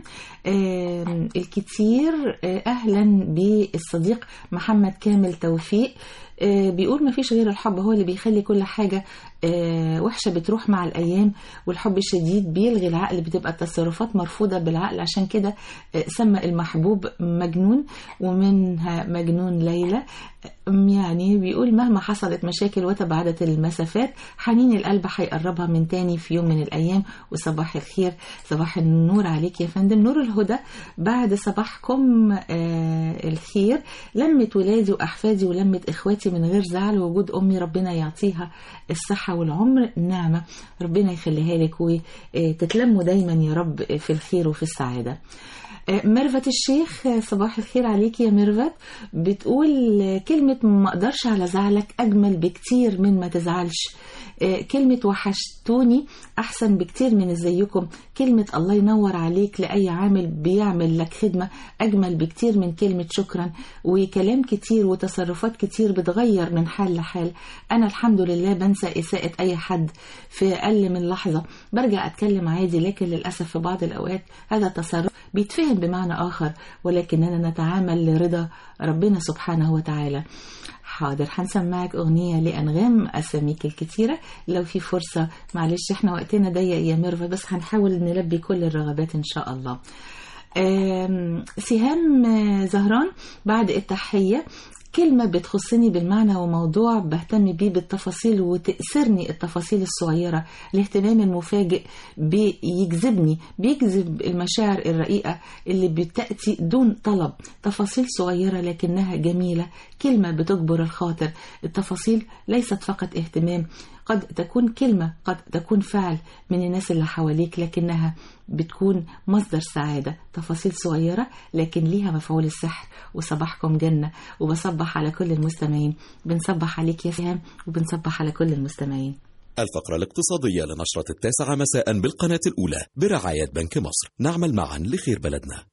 الكتير آه، اهلا بالصديق محمد كامل توفيق آه، بيقول ما فيش غير الحب هو اللي بيخلي كل حاجة آه، وحشة بتروح مع الأيام والحب الشديد بيلغي العقل بتبقى التصرفات مرفوضة بالعقل عشان كده آه، سمى المحبوب مجنون ومنها مجنون ليلى أم يعني بيقول مهما حصلت مشاكل وتباعدت المسافات حنين القلب هيقربها من تاني في يوم من الأيام وصباح الخير صباح النور عليك يا فندم نور الهدى بعد صباحكم آه الخير لمت ولادي وأحفادي ولمت إخواتي من غير زعل ووجود أمي ربنا يعطيها الصحة والعمر نعمة ربنا يخليها لك وتتلموا دايما يا رب في الخير وفي السعادة آه، ميرفت الشيخ آه، صباح الخير عليك يا ميرفت بتقول آه، كلمة ما اقدرش على زعلك أجمل بكتير من ما تزعلش آه، كلمة وحشتوني أحسن بكتير من ازيكم كلمة الله ينور عليك لأي عامل بيعمل لك خدمة أجمل بكتير من كلمة شكرا وكلام كتير وتصرفات كتير بتغير من حال لحال أنا الحمد لله بنسى إساءة أي حد في أقل من لحظة برجع أتكلم عادي لكن للأسف في بعض الأوقات هذا التصرف بيتفهم بمعنى آخر ولكننا نتعامل لرضا ربنا سبحانه وتعالى حاضر هنسمعك أغنية لأنغام أساميك الكتيرة لو في فرصة معلش احنا وقتنا ضيق يا ميرفا بس هنحاول نلبي كل الرغبات إن شاء الله آم، سهام آه، زهران بعد التحية كلمة بتخصني بالمعنى وموضوع بهتم بيه بالتفاصيل وتأثرني التفاصيل الصغيرة الاهتمام المفاجئ بيجذبني بيجذب المشاعر الرقيقة اللي بتأتي دون طلب تفاصيل صغيرة لكنها جميلة كلمة بتجبر الخاطر التفاصيل ليست فقط اهتمام قد تكون كلمة قد تكون فعل من الناس اللي حواليك لكنها بتكون مصدر سعادة تفاصيل صغيرة لكن ليها مفعول السحر وصباحكم جنة وبصبح على كل المستمعين بنصبح عليك يا سهام وبنصبح على كل المستمعين الفقرة الاقتصادية لنشرة التاسعة مساء بالقناة الأولى برعاية بنك مصر نعمل معا لخير بلدنا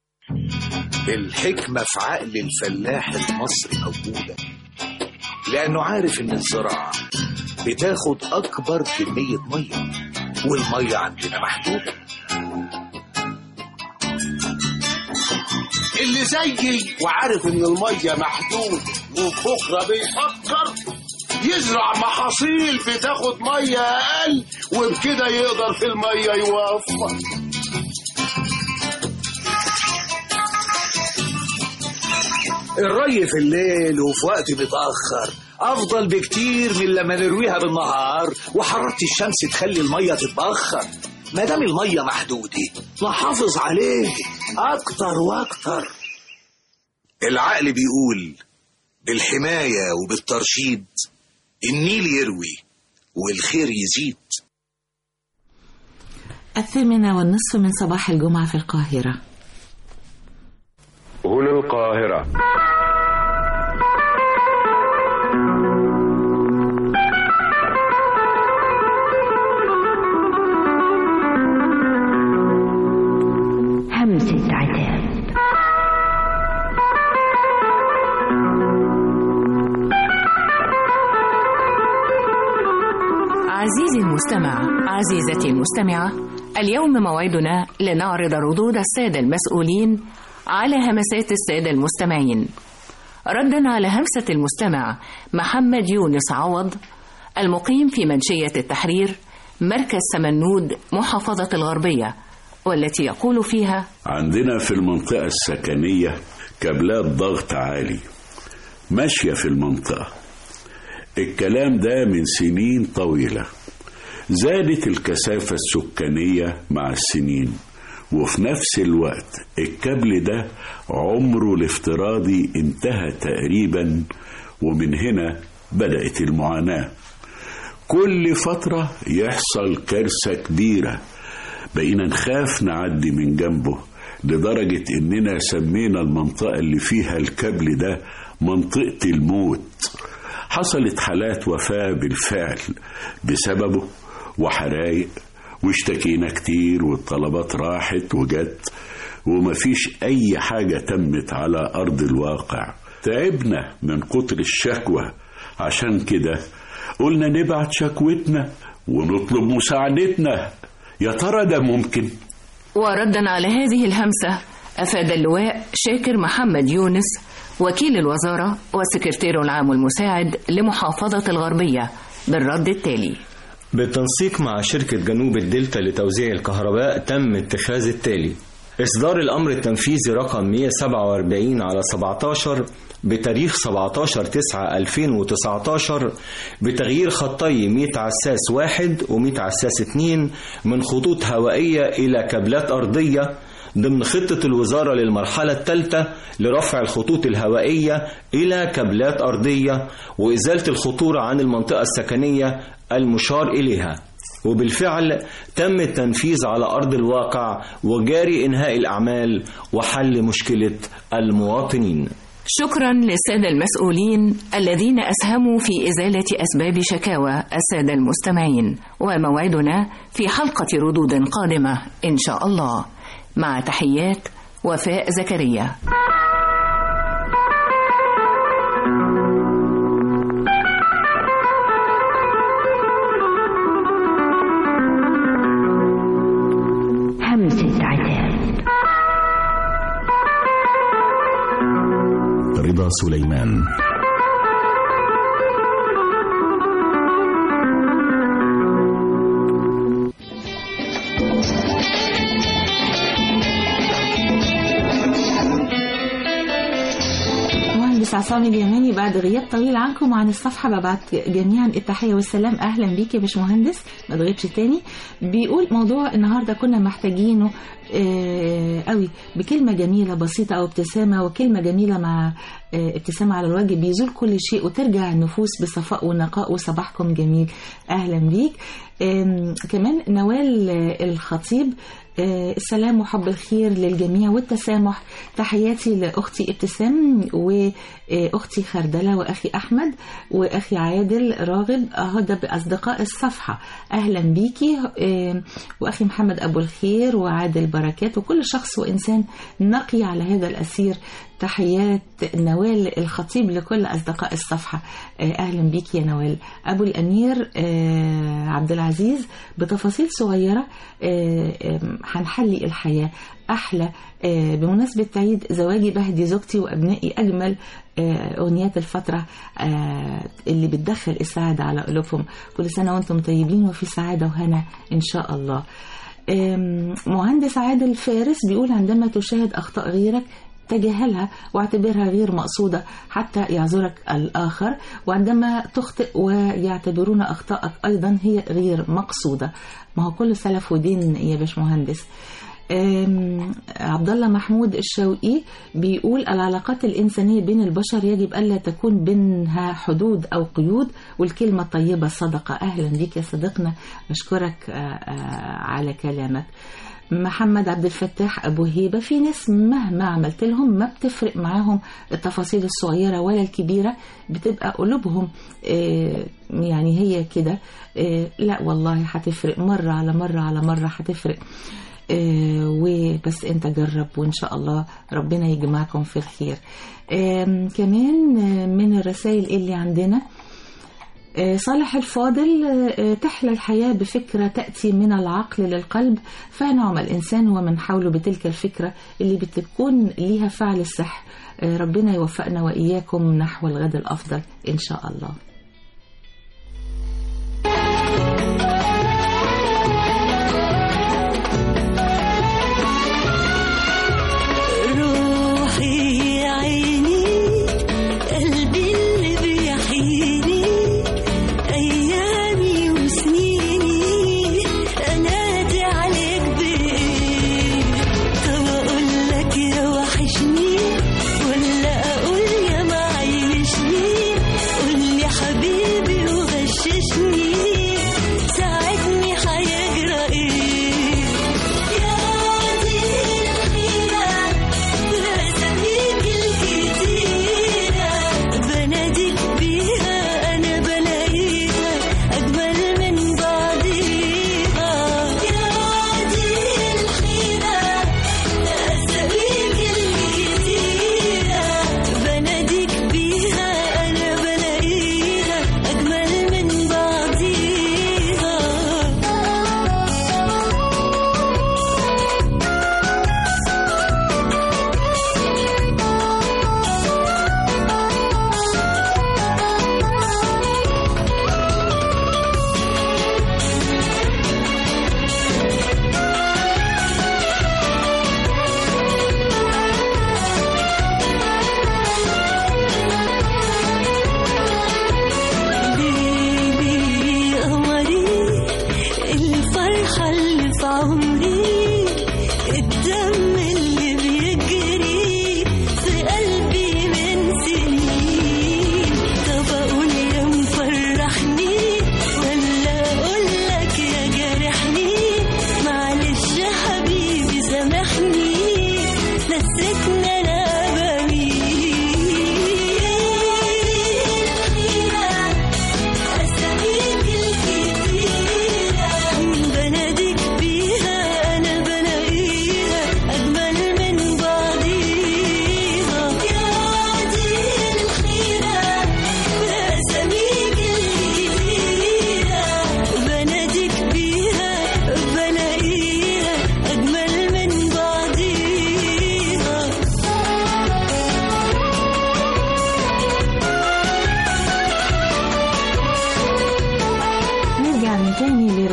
الحكمة في عقل الفلاح المصري موجودة لأنه عارف إن الزراعة بتاخد أكبر كمية مية والمية عندنا محدودة اللي زيي وعارف ان الميه محدود وبكره بيفكر يزرع محاصيل بتاخد ميه اقل وبكده يقدر في الميه يوفر الري في الليل وفي وقت متأخر أفضل بكتير من لما نرويها بالنهار وحرارة الشمس تخلي المية تتبخر ما دام المية محدودة نحافظ عليه أكتر وأكتر العقل بيقول بالحماية وبالترشيد النيل يروي والخير يزيد الثامنة والنصف من صباح الجمعة في القاهرة هنا القاهرة همسة عتاب عزيزي المستمع عزيزتي المستمعة اليوم موعدنا لنعرض ردود السادة المسؤولين على همسات السادة المستمعين ردا على همسة المستمع محمد يونس عوض المقيم في منشية التحرير مركز سمنود محافظة الغربية والتي يقول فيها عندنا في المنطقة السكنية كابلات ضغط عالي ماشية في المنطقة الكلام ده من سنين طويلة زادت الكثافة السكانية مع السنين وفي نفس الوقت الكابل ده عمره الافتراضي انتهى تقريبا ومن هنا بدأت المعاناة كل فترة يحصل كارثة كبيرة بقينا نخاف نعدي من جنبه لدرجة إننا سمينا المنطقة اللي فيها الكابل ده منطقة الموت حصلت حالات وفاة بالفعل بسببه وحرايق واشتكينا كتير والطلبات راحت وجت ومفيش أي حاجة تمت على أرض الواقع تعبنا من كتر الشكوى عشان كده قلنا نبعت شكوتنا ونطلب مساعدتنا يا ترى ده ممكن وردا على هذه الهمسة أفاد اللواء شاكر محمد يونس وكيل الوزارة والسكرتير العام المساعد لمحافظة الغربية بالرد التالي بالتنسيق مع شركة جنوب الدلتا لتوزيع الكهرباء تم اتخاذ التالي إصدار الأمر التنفيذي رقم 147 على 17 بتاريخ 17 9 2019 بتغيير خطي 100 عساس واحد و100 عساس اتنين من خطوط هوائية إلى كابلات أرضية ضمن خطة الوزارة للمرحلة الثالثة لرفع الخطوط الهوائية إلى كابلات أرضية وإزالة الخطورة عن المنطقة السكنية المشار إليها وبالفعل تم التنفيذ على أرض الواقع وجاري إنهاء الأعمال وحل مشكلة المواطنين شكرا للسادة المسؤولين الذين أسهموا في إزالة أسباب شكاوى السادة المستمعين وموعدنا في حلقة ردود قادمة إن شاء الله مع تحيات وفاء زكريا همسة عتاب رضا سليمان مهندس عصام اليماني بعد غياب طويل عنكم وعن الصفحة ببعت جميعا التحية والسلام أهلا بيك يا باشمهندس ما تغيبش تاني بيقول موضوع النهاردة كنا محتاجينه آه قوي بكلمة جميلة بسيطة أو ابتسامة وكلمة جميلة مع آه ابتسامة على الوجه بيزول كل شيء وترجع النفوس بصفاء ونقاء وصباحكم جميل أهلا بيك آم، كمان نوال آه، الخطيب آه، السلام وحب الخير للجميع والتسامح تحياتي لأختي ابتسام وأختي خردلة وأخي أحمد وأخي عادل راغب هذا بأصدقاء الصفحة أهلا بيكي آه، وأخي محمد أبو الخير وعادل بركات وكل شخص وإنسان نقي على هذا الأسير تحيات نوال الخطيب لكل أصدقاء الصفحة آه، أهلا بيك يا نوال أبو الأمير آه، عبد العزيز بتفاصيل صغيرة آه، آم، هنحلي الحياة أحلى آه، بمناسبة عيد زواجي بهدي زوجتي وأبنائي أجمل آه، أغنيات الفترة آه، اللي بتدخل السعادة على قلوبهم كل سنة وأنتم طيبين وفي سعادة وهنا إن شاء الله آم، مهندس عادل فارس بيقول عندما تشاهد أخطاء غيرك تجاهلها واعتبرها غير مقصودة حتى يعذرك الآخر وعندما تخطئ ويعتبرون أخطائك أيضا هي غير مقصودة ما هو كل سلف ودين يا باش مهندس أم، عبد الله محمود الشوقي بيقول العلاقات الإنسانية بين البشر يجب ألا تكون بينها حدود أو قيود والكلمة الطيبة صدقة أهلا بك يا صديقنا أشكرك آه، آه، على كلامك محمد عبد الفتاح أبو هيبة في ناس مهما عملت لهم ما بتفرق معاهم التفاصيل الصغيرة ولا الكبيرة بتبقى قلوبهم آه، يعني هي كده آه، لا والله هتفرق مرة على مرة على مرة هتفرق آه، وبس انت جرب وان شاء الله ربنا يجمعكم في الخير آم، كمان آه، من الرسائل اللي عندنا آه، صالح الفاضل آه، تحلى الحياة بفكرة تأتي من العقل للقلب فنعم الإنسان ومن حوله بتلك الفكرة اللي بتكون ليها فعل السحر آه، ربنا يوفقنا وإياكم نحو الغد الأفضل إن شاء الله روحي يا عيني قلبي اللي بيحييني أيامي وسنيني أنادي عليك بإيه طب أقول لك يا وحشني ولا أقول يا معيشني قول لي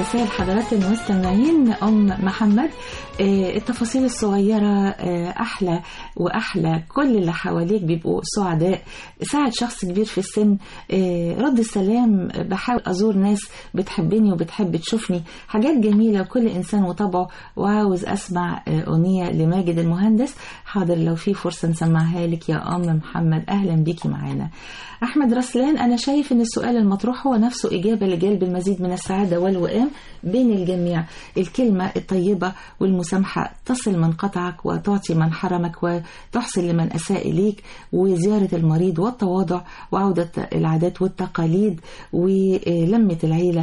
مساء الحضرات المستمعين أم محمد آه، التفاصيل الصغيرة آه، أحلى وأحلى كل اللي حواليك بيبقوا سعداء ساعد شخص كبير في السن آه، رد السلام بحاول أزور ناس بتحبني وبتحب تشوفني حاجات جميلة وكل إنسان وطبعه وعاوز أسمع آه، أغنية لماجد المهندس حاضر لو في فرصة نسمعها لك يا أم محمد أهلا بيكي معانا أحمد رسلان أنا شايف أن السؤال المطروح هو نفسه إجابة لجلب المزيد من السعادة والوئام بين الجميع الكلمة الطيبة والمسامحة تصل من قطعك وتعطي من حرمك وتحسن لمن أساء إليك وزيارة المريض والتواضع وعودة العادات والتقاليد ولمة العيلة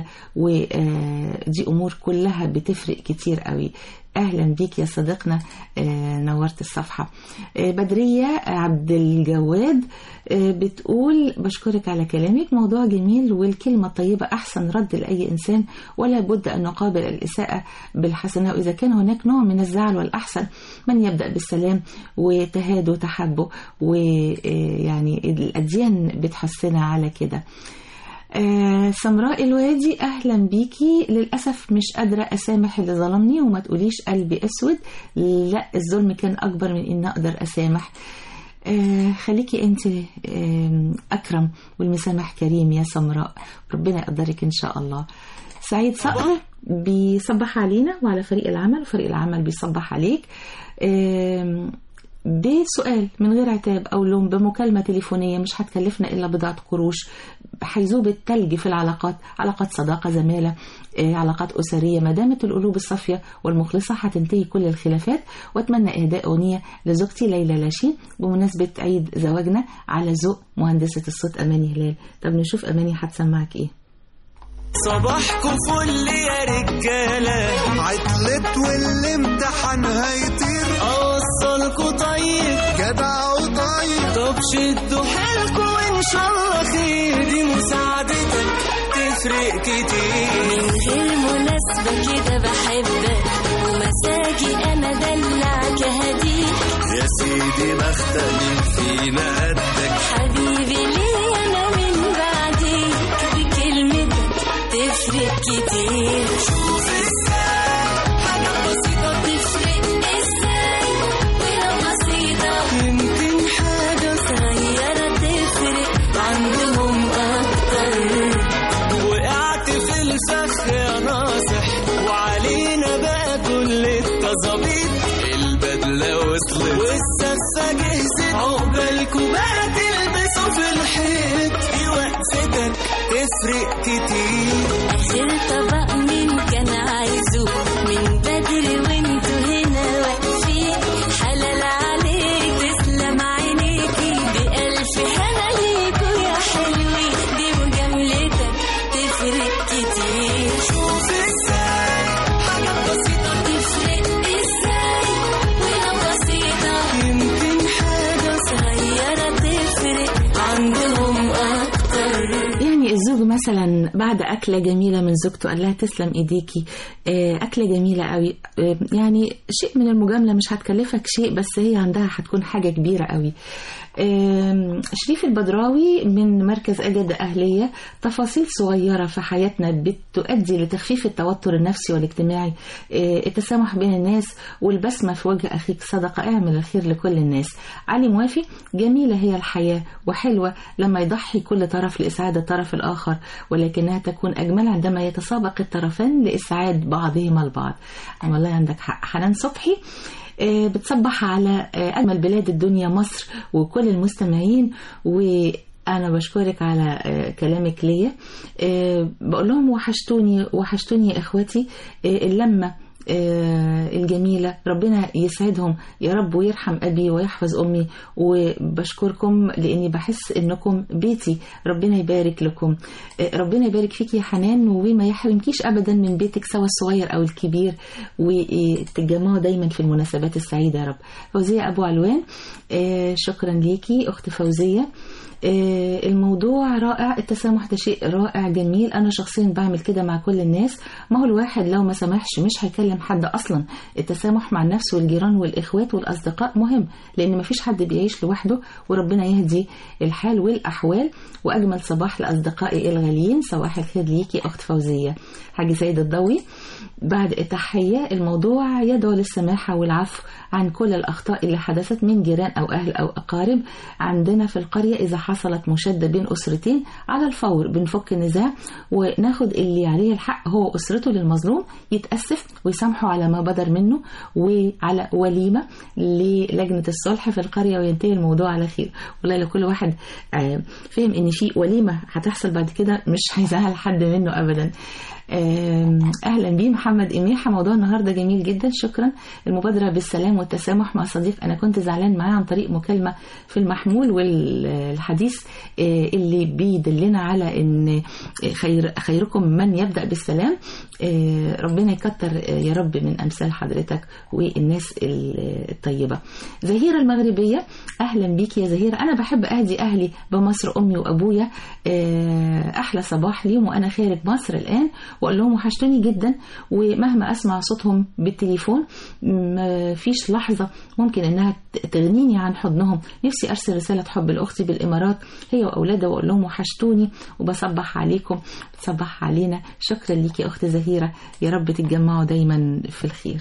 ودي أمور كلها بتفرق كتير قوي اهلا بيك يا صديقنا آه، نورت الصفحه آه، بدريه عبد الجواد آه، بتقول بشكرك على كلامك موضوع جميل والكلمه الطيبه احسن رد لاي انسان ولا بد ان نقابل الاساءه بالحسنه واذا كان هناك نوع من الزعل والاحسن من يبدا بالسلام وتهاد وتحبه ويعني الاديان بتحثنا على كده آه سمراء الوادي اهلا بيكي للاسف مش قادره اسامح اللي ظلمني وما تقوليش قلبي اسود لا الظلم كان اكبر من ان اقدر اسامح آه خليكي انت آه اكرم والمسامح كريم يا سمراء ربنا يقدرك ان شاء الله سعيد صقر بيصبح علينا وعلى فريق العمل وفريق العمل بيصبح عليك آم، بسؤال من غير عتاب أو لوم بمكالمة تليفونية مش هتكلفنا إلا بضعة قروش هيذوب التلج في العلاقات علاقات صداقة زمالة آه، علاقات أسرية ما دامت القلوب الصافية والمخلصة هتنتهي كل الخلافات وأتمنى إهداء أغنية لزوجتي ليلى لاشين بمناسبة عيد زواجنا على ذوق مهندسة الصوت أماني هلال طب نشوف أماني هتسمعك إيه صباحكم فل يا رجالة عطلت والامتحان هيطير أوصلكوا طيب جدع وطيب طب شدوا حيلكوا وإن شاء الله خير دي مساعدتك تفرق كتير من غير مناسبة كده بحبك ومساجي أنا دلعك هديك يا سيدي بختك فينا قدك حبيبي ليه أنا من بعديك بكلمتك تفرق كتير شوف ازاي حاجة بسيطة تفرق ازاي ولو بسيطة يمكن حاجة صغيرة تفرق عندهم أكتر وقعت في الفخ يا ناصح وعلينا بقى كل التظابيط البدلة وصلت والسفة جهزت عقبالكوا بقى تلبسوا في الحيط دي وقفتك تفرق كتير آخر طبق مين كان عايزه من بدري وانتوا هنا واقفين حلال عليك تسلم عينيكي بألف هنا ليكوا يا حلوين دي مجاملتك تفرق كتير شوف ازاي حاجة بسيطة تفرق ازاي ولو بسيطة يمكن حاجة صغيرة تفرق عندهم أكتر يعني الزوج مثلا بعد أكلة جميلة من زوجته قال لها تسلم إيديكي آه، أكلة جميلة قوي آه، يعني شيء من المجاملة مش هتكلفك شيء بس هي عندها هتكون حاجة كبيرة قوي آم، شريف البدراوي من مركز أجد أهلية تفاصيل صغيرة في حياتنا بتؤدي لتخفيف التوتر النفسي والاجتماعي آه، التسامح بين الناس والبسمة في وجه أخيك صدقة اعمل الخير لكل الناس علي موافي جميلة هي الحياة وحلوة لما يضحي كل طرف لإسعاد الطرف الآخر ولكنها تكون أجمل عندما يتسابق الطرفان لإسعاد بعضهما البعض أما والله عندك حق حنان صبحي آه، بتصبح على آه، أجمل بلاد الدنيا مصر وكل المستمعين وأنا بشكرك على آه، كلامك ليا آه، بقول لهم وحشتوني وحشتوني يا إخواتي آه، اللمة آه، الجميلة ربنا يسعدهم يا رب ويرحم أبي ويحفظ أمي وبشكركم لأني بحس إنكم بيتي ربنا يبارك لكم آه، ربنا يبارك فيك يا حنان وما يحرمكيش أبدا من بيتك سواء الصغير أو الكبير وتتجمعوا دايما في المناسبات السعيدة يا رب فوزية أبو علوان آه، شكرا ليكي أخت فوزية آه، الموضوع رائع التسامح ده شيء رائع جميل انا شخصيا بعمل كده مع كل الناس ما هو الواحد لو ما سامحش مش هيكلم حد اصلا التسامح مع النفس والجيران والاخوات والاصدقاء مهم لان ما فيش حد بيعيش لوحده وربنا يهدي الحال والاحوال واجمل صباح لاصدقائي الغاليين صباح الخير ليكي اخت فوزيه حاج سيد الضوي بعد التحية الموضوع يدعو للسماحة والعفو عن كل الأخطاء اللي حدثت من جيران أو أهل أو أقارب عندنا في القرية إذا حصلت مشادة بين أسرتين على الفور بنفك النزاع وناخد اللي عليه الحق هو أسرته للمظلوم يتأسف ويسامحوا على ما بدر منه وعلى وليمة للجنة الصلح في القرية وينتهي الموضوع على خير والله لو كل واحد آه، فهم إن في وليمة هتحصل بعد كده مش هيزعل حد منه أبدا آم، اهلا بيه محمد اميحه موضوع النهارده جميل جدا شكرا المبادره بالسلام والتسامح مع صديق انا كنت زعلان معاه عن طريق مكالمه في المحمول والحديث آه، اللي بيدلنا على ان خير خيركم من يبدا بالسلام آه، ربنا يكتر آه، يا رب من امثال حضرتك والناس ال- الطيبه زهيره المغربيه اهلا بيك يا زهيره انا بحب اهدي اهلي بمصر امي وابويا آه، احلى صباح ليهم وانا خارج مصر الان واقول لهم وحشتوني جدا ومهما اسمع صوتهم بالتليفون ما فيش لحظه ممكن انها ت- تغنيني عن حضنهم نفسي ارسل رساله حب لاختي بالامارات هي واولادها واقول لهم وحشتوني وبصبح عليكم بتصبح علينا شكرا ليكي يا اخت زهيره يا رب تتجمعوا دايما في الخير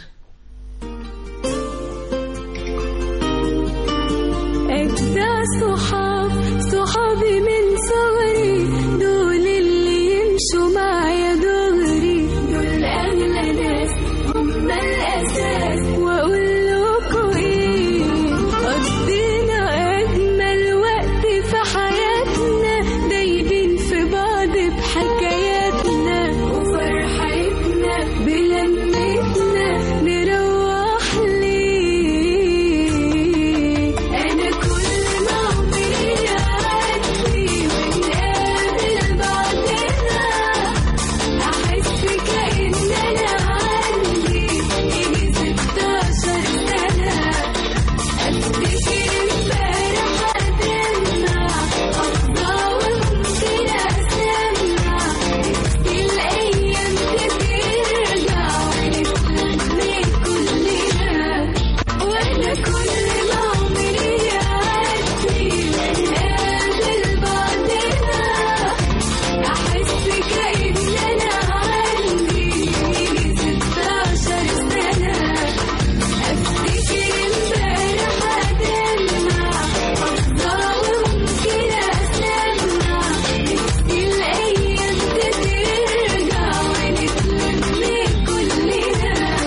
أجدع صحاب صحابي من صغري دول اللي يمشوا معايا دغري دول أغلى ناس هم الأساس وأقول لكم إيه قضينا أجمل وقت في حياتنا دايبين في بعض بحكاياتنا وفرحتنا بلمتنا نروح ليه أنا كل ما عمري يعدي ونقابل بعضنا أحس كأن أنا عندي يجي ستاشر سنة أفتكر امبارح قدامنا أفضى وممكن أسمع نفسي الأيام ترجع ونتلم كلنا وأنا كل ما عمري يعدي ونقابل بعضنا أحس كأن أنا عندي يجي ستاشر سنة أفتكر امبارح قدامنا أفضى وممكن أسمع نفسي الأيام ترجع ونتلم كلنا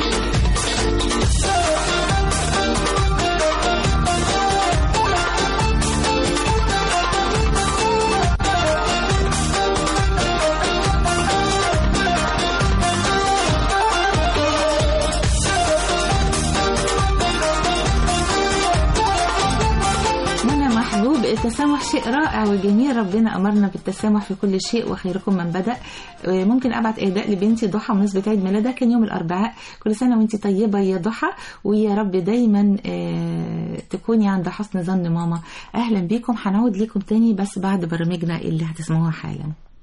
منى محبوب التسامح شيء رائع وجميل ربنا أمرنا بالتسامح في كل شيء وخيركم من بدأ آه، ممكن أبعت إهداء لبنتي ضحى بمناسبة عيد ميلادها كان يوم الأربعاء كل سنة وأنت طيبة يا ضحى ويا رب دايما آه، تكوني عند حسن ظن ماما أهلا بيكم هنعود ليكم تاني بس بعد برامجنا اللي هتسمعوها حالا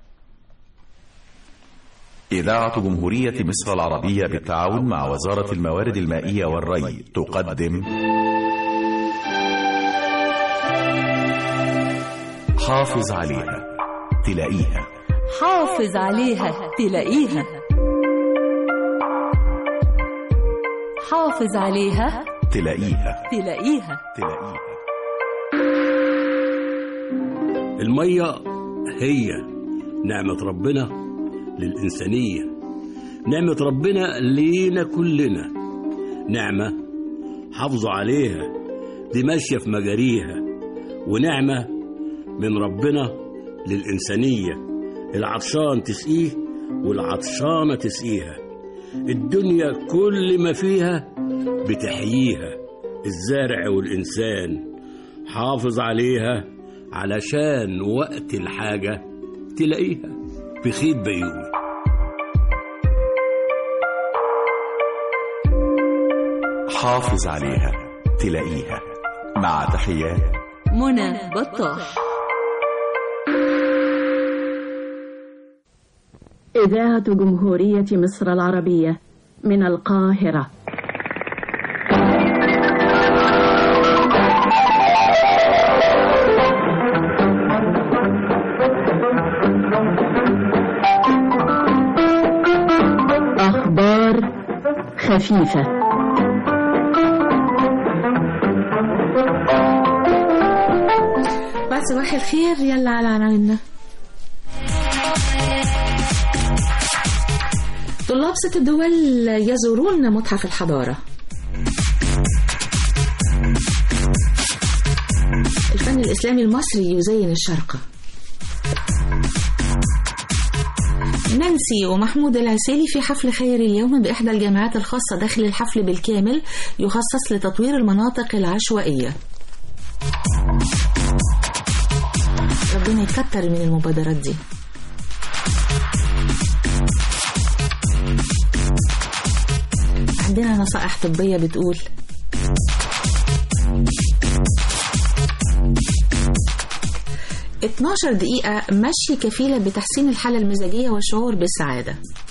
إذاعة جمهورية مصر العربية بالتعاون مع وزارة الموارد المائية والري تقدم حافظ عليها تلاقيها حافظ عليها تلاقيها حافظ عليها تلاقيها تلاقيها تلاقيها المية هي نعمة ربنا للإنسانية نعمة ربنا لينا كلنا نعمة حافظوا عليها دي ماشية في مجاريها ونعمة من ربنا للإنسانية العطشان تسقيه والعطشانة تسقيها الدنيا كل ما فيها بتحييها الزارع والإنسان حافظ عليها علشان وقت الحاجة تلاقيها بخيت بيومي حافظ عليها تلاقيها مع تحيات منى بطاح إذاعة جمهورية مصر العربية من القاهرة أخبار خفيفة بعد صباح الخير يلا على عناويننا طلاب ست دول يزورون متحف الحضارة الفن الإسلامي المصري يزين الشرق نانسي ومحمود العسيلي في حفل خير اليوم بإحدى الجامعات الخاصة داخل الحفل بالكامل يخصص لتطوير المناطق العشوائية ربنا يكتر من المبادرات دي عندنا نصائح طبية بتقول اتناشر دقيقة مشي كفيلة بتحسين الحالة المزاجية والشعور بالسعادة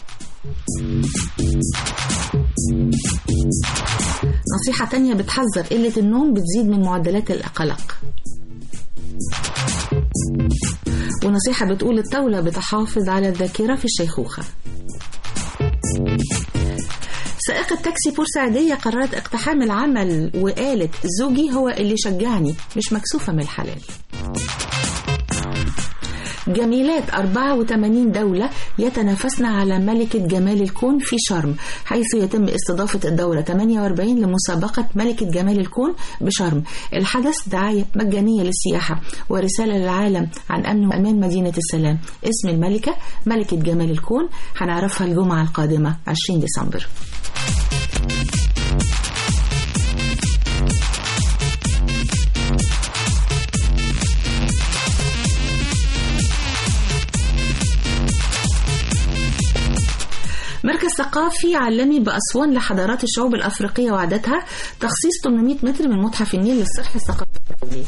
نصيحة تانية بتحذر قلة النوم بتزيد من معدلات القلق ونصيحة بتقول الطاولة بتحافظ على الذاكرة في الشيخوخة سائقة تاكسي بورسعيدية قررت اقتحام العمل وقالت زوجي هو اللي شجعني مش مكسوفة من الحلال جميلات 84 دولة يتنافسن على ملكة جمال الكون في شرم حيث يتم استضافة الدورة 48 لمسابقة ملكة جمال الكون بشرم الحدث دعاية مجانية للسياحة ورسالة للعالم عن أمن وأمان مدينة السلام اسم الملكة ملكة جمال الكون هنعرفها الجمعة القادمة 20 ديسمبر مركز ثقافي عالمي بأسوان لحضارات الشعوب الأفريقية وعاداتها تخصيص 800 متر من متحف النيل للصحة الثقافية الدولية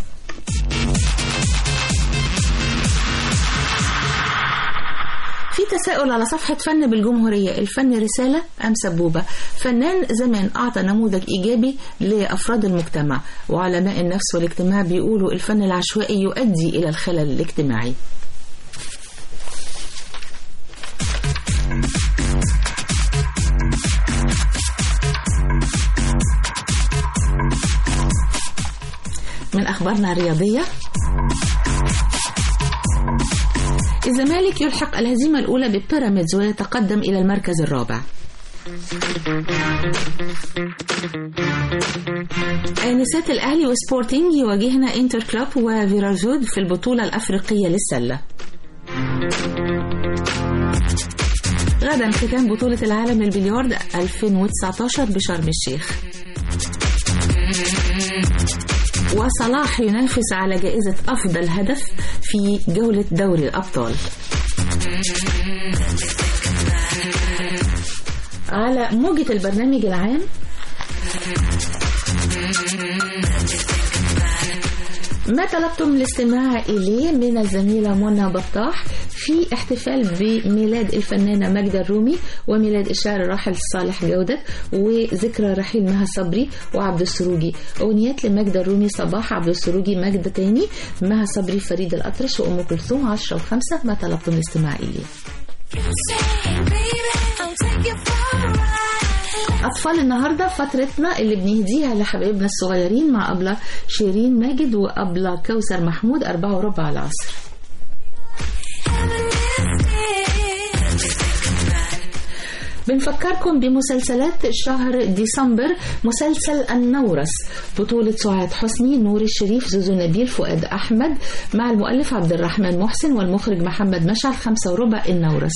في تساؤل على صفحة فن بالجمهورية الفن رسالة أم سبوبة فنان زمان أعطى نموذج إيجابي لأفراد المجتمع وعلماء النفس والاجتماع بيقولوا الفن العشوائي يؤدي إلى الخلل الاجتماعي من أخبارنا الرياضية الزمالك يلحق الهزيمة الأولى ببيراميدز ويتقدم إلى المركز الرابع آنسات الأهلي وسبورتينج يواجهن انتر كلوب وفيراجود في البطولة الأفريقية للسلة غدا ختام بطولة العالم للبلياردو 2019 بشرم الشيخ وصلاح ينافس على جائزة أفضل هدف في جولة دوري الأبطال على موجة البرنامج العام ما طلبتم الاستماع إليه من الزميلة منى بطاح في احتفال بميلاد الفنانة ماجدة الرومي وميلاد الشاعر الراحل صالح جودة وذكرى رحيل مها صبري وعبد السروجي أغنيات لماجدة الرومي صباح عبد السروجي ماجدة تاني مها صبري فريد الأطرش وأم كلثوم عشرة وخمسة ما طلبتم الاستماع إليه أطفال النهاردة فترتنا اللي بنهديها لحبايبنا الصغيرين مع أبلة شيرين ماجد وأبلة كوثر محمود أربعة وربع العصر بنفكركم بمسلسلات شهر ديسمبر مسلسل النورس بطولة سعاد حسني نور الشريف زوزو نبيل فؤاد أحمد مع المؤلف عبد الرحمن محسن والمخرج محمد مشعل خمسة وربع النورس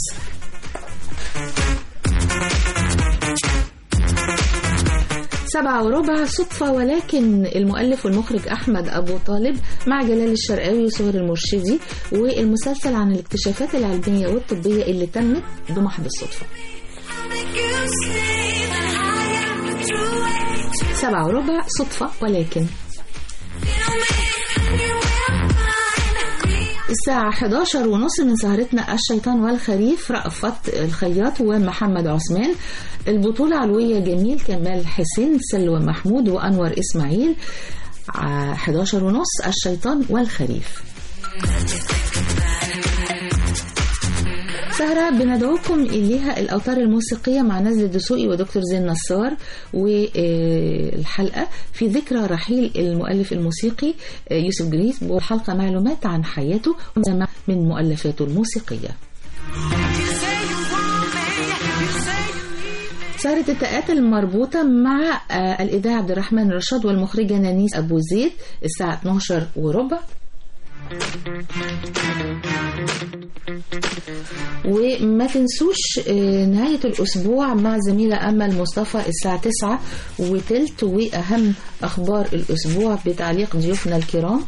سبعة وربع صدفة ولكن المؤلف والمخرج أحمد أبو طالب مع جلال الشرقاوي وصور المرشدي والمسلسل عن الاكتشافات العلمية والطبية اللي تمت بمحض الصدفة سبعة وربع صدفة ولكن الساعة 11 ونص من سهرتنا الشيطان والخريف رأفت الخياط ومحمد عثمان البطولة علوية جميل كمال حسين سلوى محمود وأنور إسماعيل ع- 11 ونص الشيطان والخريف سهرة بندعوكم إليها الأوتار الموسيقية مع نزل الدسوقي ودكتور زين نصار والحلقة في ذكرى رحيل المؤلف الموسيقي آه، يوسف جريس والحلقة معلومات عن حياته وما من مؤلفاته الموسيقية سهرة التاءات المربوطة مع آه، الإذاعة عبد الرحمن رشاد والمخرجة نانيس أبو زيد الساعة 12 وربع وما تنسوش آه، نهاية الأسبوع مع زميلة أمل مصطفى الساعة 9 وتلت وأهم أخبار الأسبوع بتعليق ضيوفنا الكرام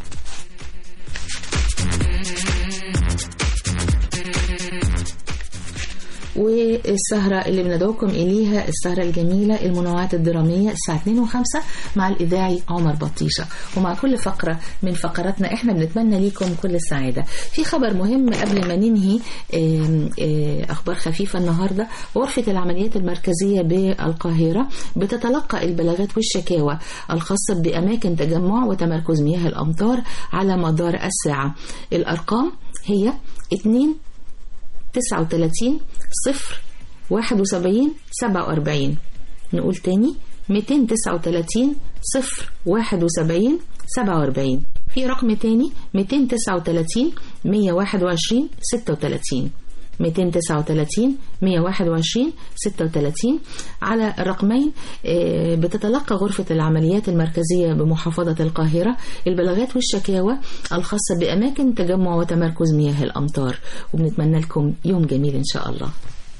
والسهرة اللي بندعوكم إليها السهرة الجميلة المنوعات الدرامية الساعة 2 و5 مع الإذاعي عمر بطيشة ومع كل فقرة من فقراتنا إحنا بنتمنى لكم كل السعادة في خبر مهم قبل ما ننهي آم، آه، أخبار خفيفة النهاردة غرفة العمليات المركزية بالقاهرة بتتلقى البلاغات والشكاوى الخاصة بأماكن تجمع وتمركز مياه الأمطار على مدار الساعة الأرقام هي 2 39 صفر 71 47 نقول تاني 239 صفر 71 47 في رقم تاني 239 121 36 239 121 36 على الرقمين آه، بتتلقى غرفة العمليات المركزية بمحافظة القاهرة البلاغات والشكاوى الخاصة بأماكن تجمع وتمركز مياه الأمطار وبنتمنى لكم يوم جميل إن شاء الله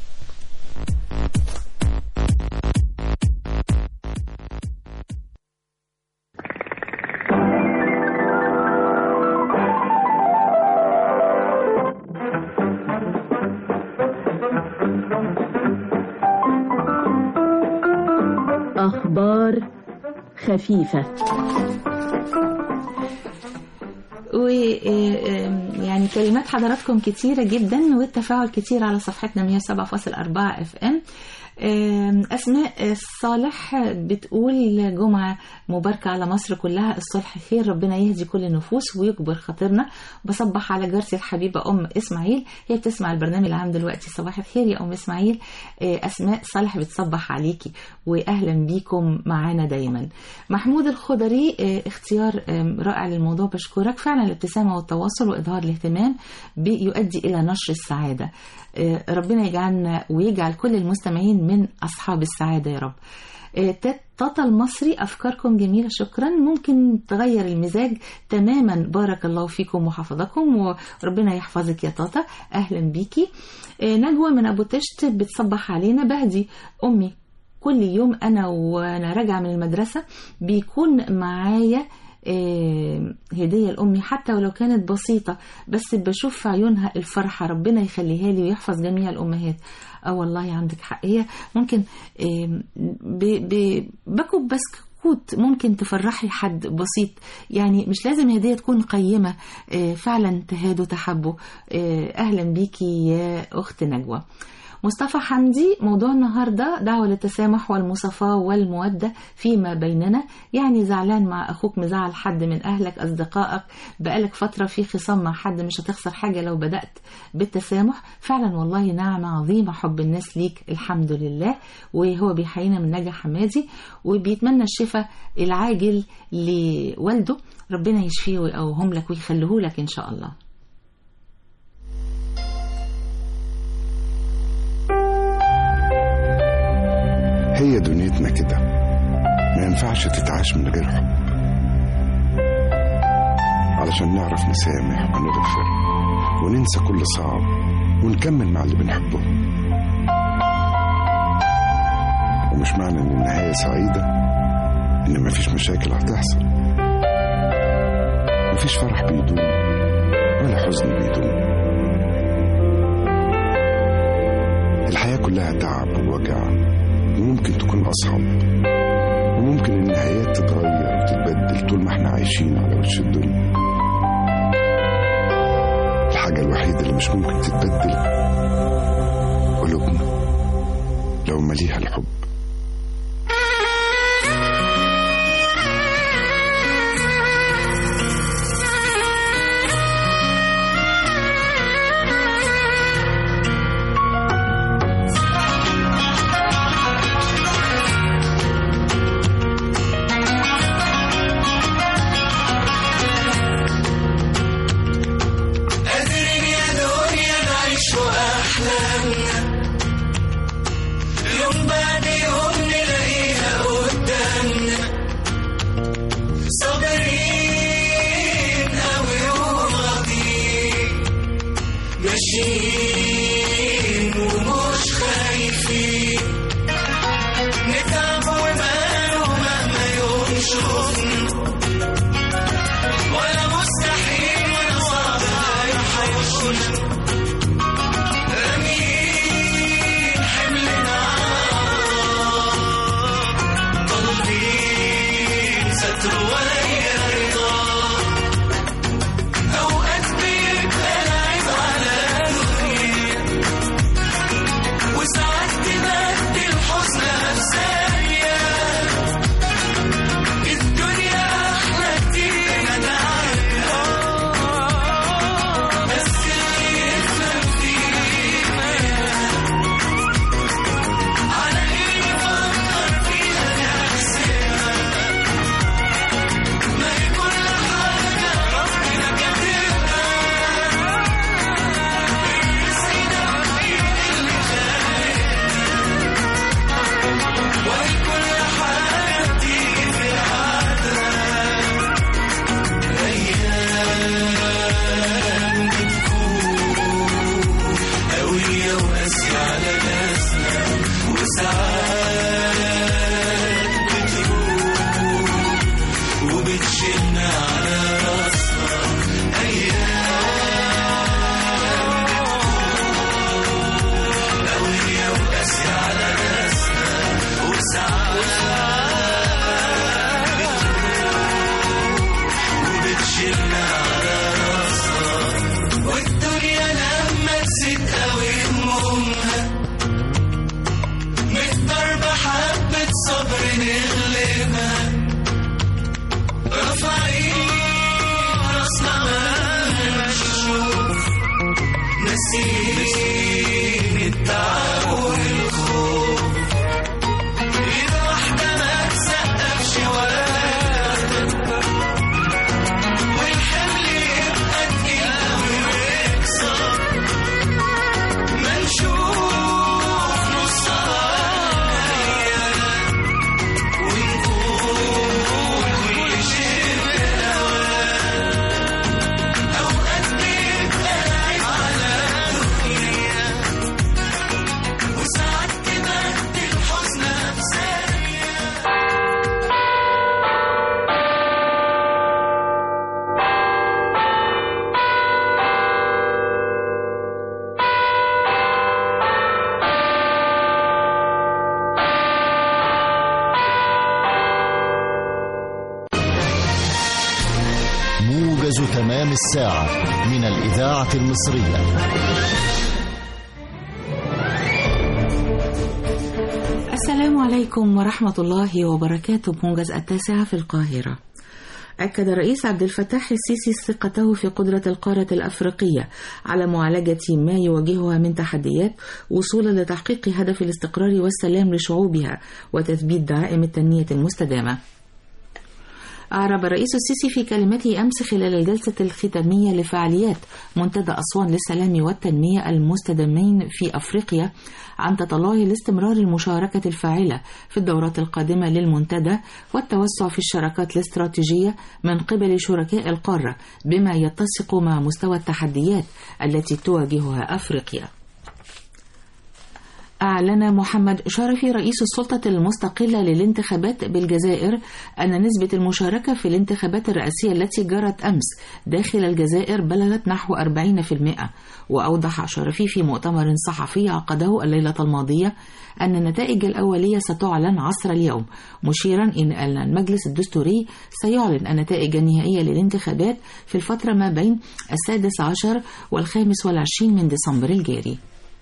أخبار خفيفة ويعني كلمات حضراتكم كتيرة جدا والتفاعل كتير على صفحتنا 107.4 اف ام أسماء صالح بتقول جمعة مباركة على مصر كلها الصلح خير ربنا يهدي كل النفوس ويكبر خاطرنا بصبح على جارتي الحبيبة أم إسماعيل هي بتسمع البرنامج العام دلوقتي صباح الخير يا أم إسماعيل آه، أسماء صالح بتصبح عليكي وأهلا بيكم معانا دايما محمود الخضري آه، اختيار آم، رائع للموضوع بشكرك فعلا الابتسامة والتواصل وإظهار الاهتمام بيؤدي إلى نشر السعادة آه، ربنا يجعلنا ويجعل كل المستمعين من أصحاب السعادة يا رب آه، تات- تاتا المصري أفكاركم جميلة شكرا ممكن تغير المزاج تماما بارك الله فيكم وحفظكم وربنا يحفظك يا تاتا أهلا بيكي آه، نجوى من أبو تشت بتصبح علينا بهدي أمي كل يوم أنا وأنا راجعة من المدرسة بيكون معايا آه، هدية لأمي حتى ولو كانت بسيطة بس بشوف في عيونها الفرحة ربنا يخليها لي ويحفظ جميع الأمهات اه والله عندك حق هي ممكن آم، ب- ب- بكب بسكوت ممكن تفرحي حد بسيط يعني مش لازم هدية تكون قيمة آه، فعلا تهادوا تحبوا آه، أهلا بيكي يا أخت نجوى مصطفى حمدي موضوع النهاردة دعوة للتسامح والمصافاة والمودة فيما بيننا يعني زعلان مع أخوك مزعل حد من أهلك أصدقائك بقالك فترة في خصام مع حد مش هتخسر حاجة لو بدأت بالتسامح فعلا والله نعمة عظيمة حب الناس ليك الحمد لله وهو بيحيينا من نجا حمادي وبيتمنى الشفاء العاجل لوالده ربنا يشفيه ويقوهم لك ويخليه لك إن شاء الله هي دنيتنا كده ما ينفعش تتعاش من غير حب علشان نعرف نسامح ونغفر وننسى كل صعب ونكمل مع اللي بنحبه ومش معنى ان النهاية سعيدة ان مفيش مشاكل هتحصل مفيش فرح بيدوم ولا حزن بيدوم الحياة كلها تعب ووجع وممكن تكون أصعب وممكن النهايات تتغير وتتبدل طول ما احنا عايشين على وش الدنيا الحاجة الوحيدة اللي مش ممكن تتبدل قلوبنا لو مليها الحب قادرين يا دنيا نعيش أحلامنا يوم بعد يوم نلاقيها قدامنا صابرين أوي وراضيين ماشيين ومش خايفين نتعب وماله مهما يوم شوفنا ولا مستحيل ولا صعب هيحوشنا رامين حملنا طالبين ستر ولا رضا أوقات بيبقى العيب على دنيا وساعات تبدي الحزن أفسانية الدنيا أحلى كتير أنا عارفها بس اللي يفهم فيها على إيه يفكر فيها نحسبها ما هي كل حاجة ربنا كاتبها الرزق ده بإيد اللي خالقها وهي كل حاجة بتيجي في ميعادها أيام بتكون قوية وقاسية على ناسنا وساعات بتروح وبتشيلنا على راسنا أيام بتكون قوية وقاسية على ناسنا وساعات وبتشيلنا على راسها والدنيا لما تزيد قوي همومها نقدر بحبة صبر نغلبها رافعين راسنا ما نشوف ناسيين التعب والخوف ايد واحدة ما تسقفش ولا والحمل يبقى تقيل أوي ويكسر ما نشوف نصها ونقول كل شيء بالهوى أوقات بيبقى العيب على دنيا وساعات تبدي الحزن بثانية موجز تمام الساعة من الإذاعة المصرية السلام عليكم ورحمة الله وبركاته موجز التاسعة في القاهرة أكد الرئيس عبد الفتاح السيسي ثقته في قدرة القارة الأفريقية على معالجة ما يواجهها من تحديات وصولا لتحقيق هدف الاستقرار والسلام لشعوبها وتثبيت دعائم التنمية المستدامة أعرب الرئيس السيسي في كلمته أمس خلال الجلسة الختامية لفعاليات منتدى أسوان للسلام والتنمية المستدامين في أفريقيا عن تطلعه لاستمرار المشاركة الفاعلة في الدورات القادمة للمنتدى والتوسع في الشراكات الاستراتيجية من قبل شركاء القارة بما يتسق مع مستوى التحديات التي تواجهها أفريقيا. أعلن محمد شرفي رئيس السلطة المستقلة للانتخابات بالجزائر أن نسبة المشاركة في الانتخابات الرئاسية التي جرت أمس داخل الجزائر بلغت نحو 40% وأوضح شرفي في مؤتمر صحفي عقده الليلة الماضية أن النتائج الأولية ستعلن عصر اليوم مشيرا إن أن المجلس الدستوري سيعلن النتائج النهائية للانتخابات في الفترة ما بين السادس عشر والخامس والعشرين من ديسمبر الجاري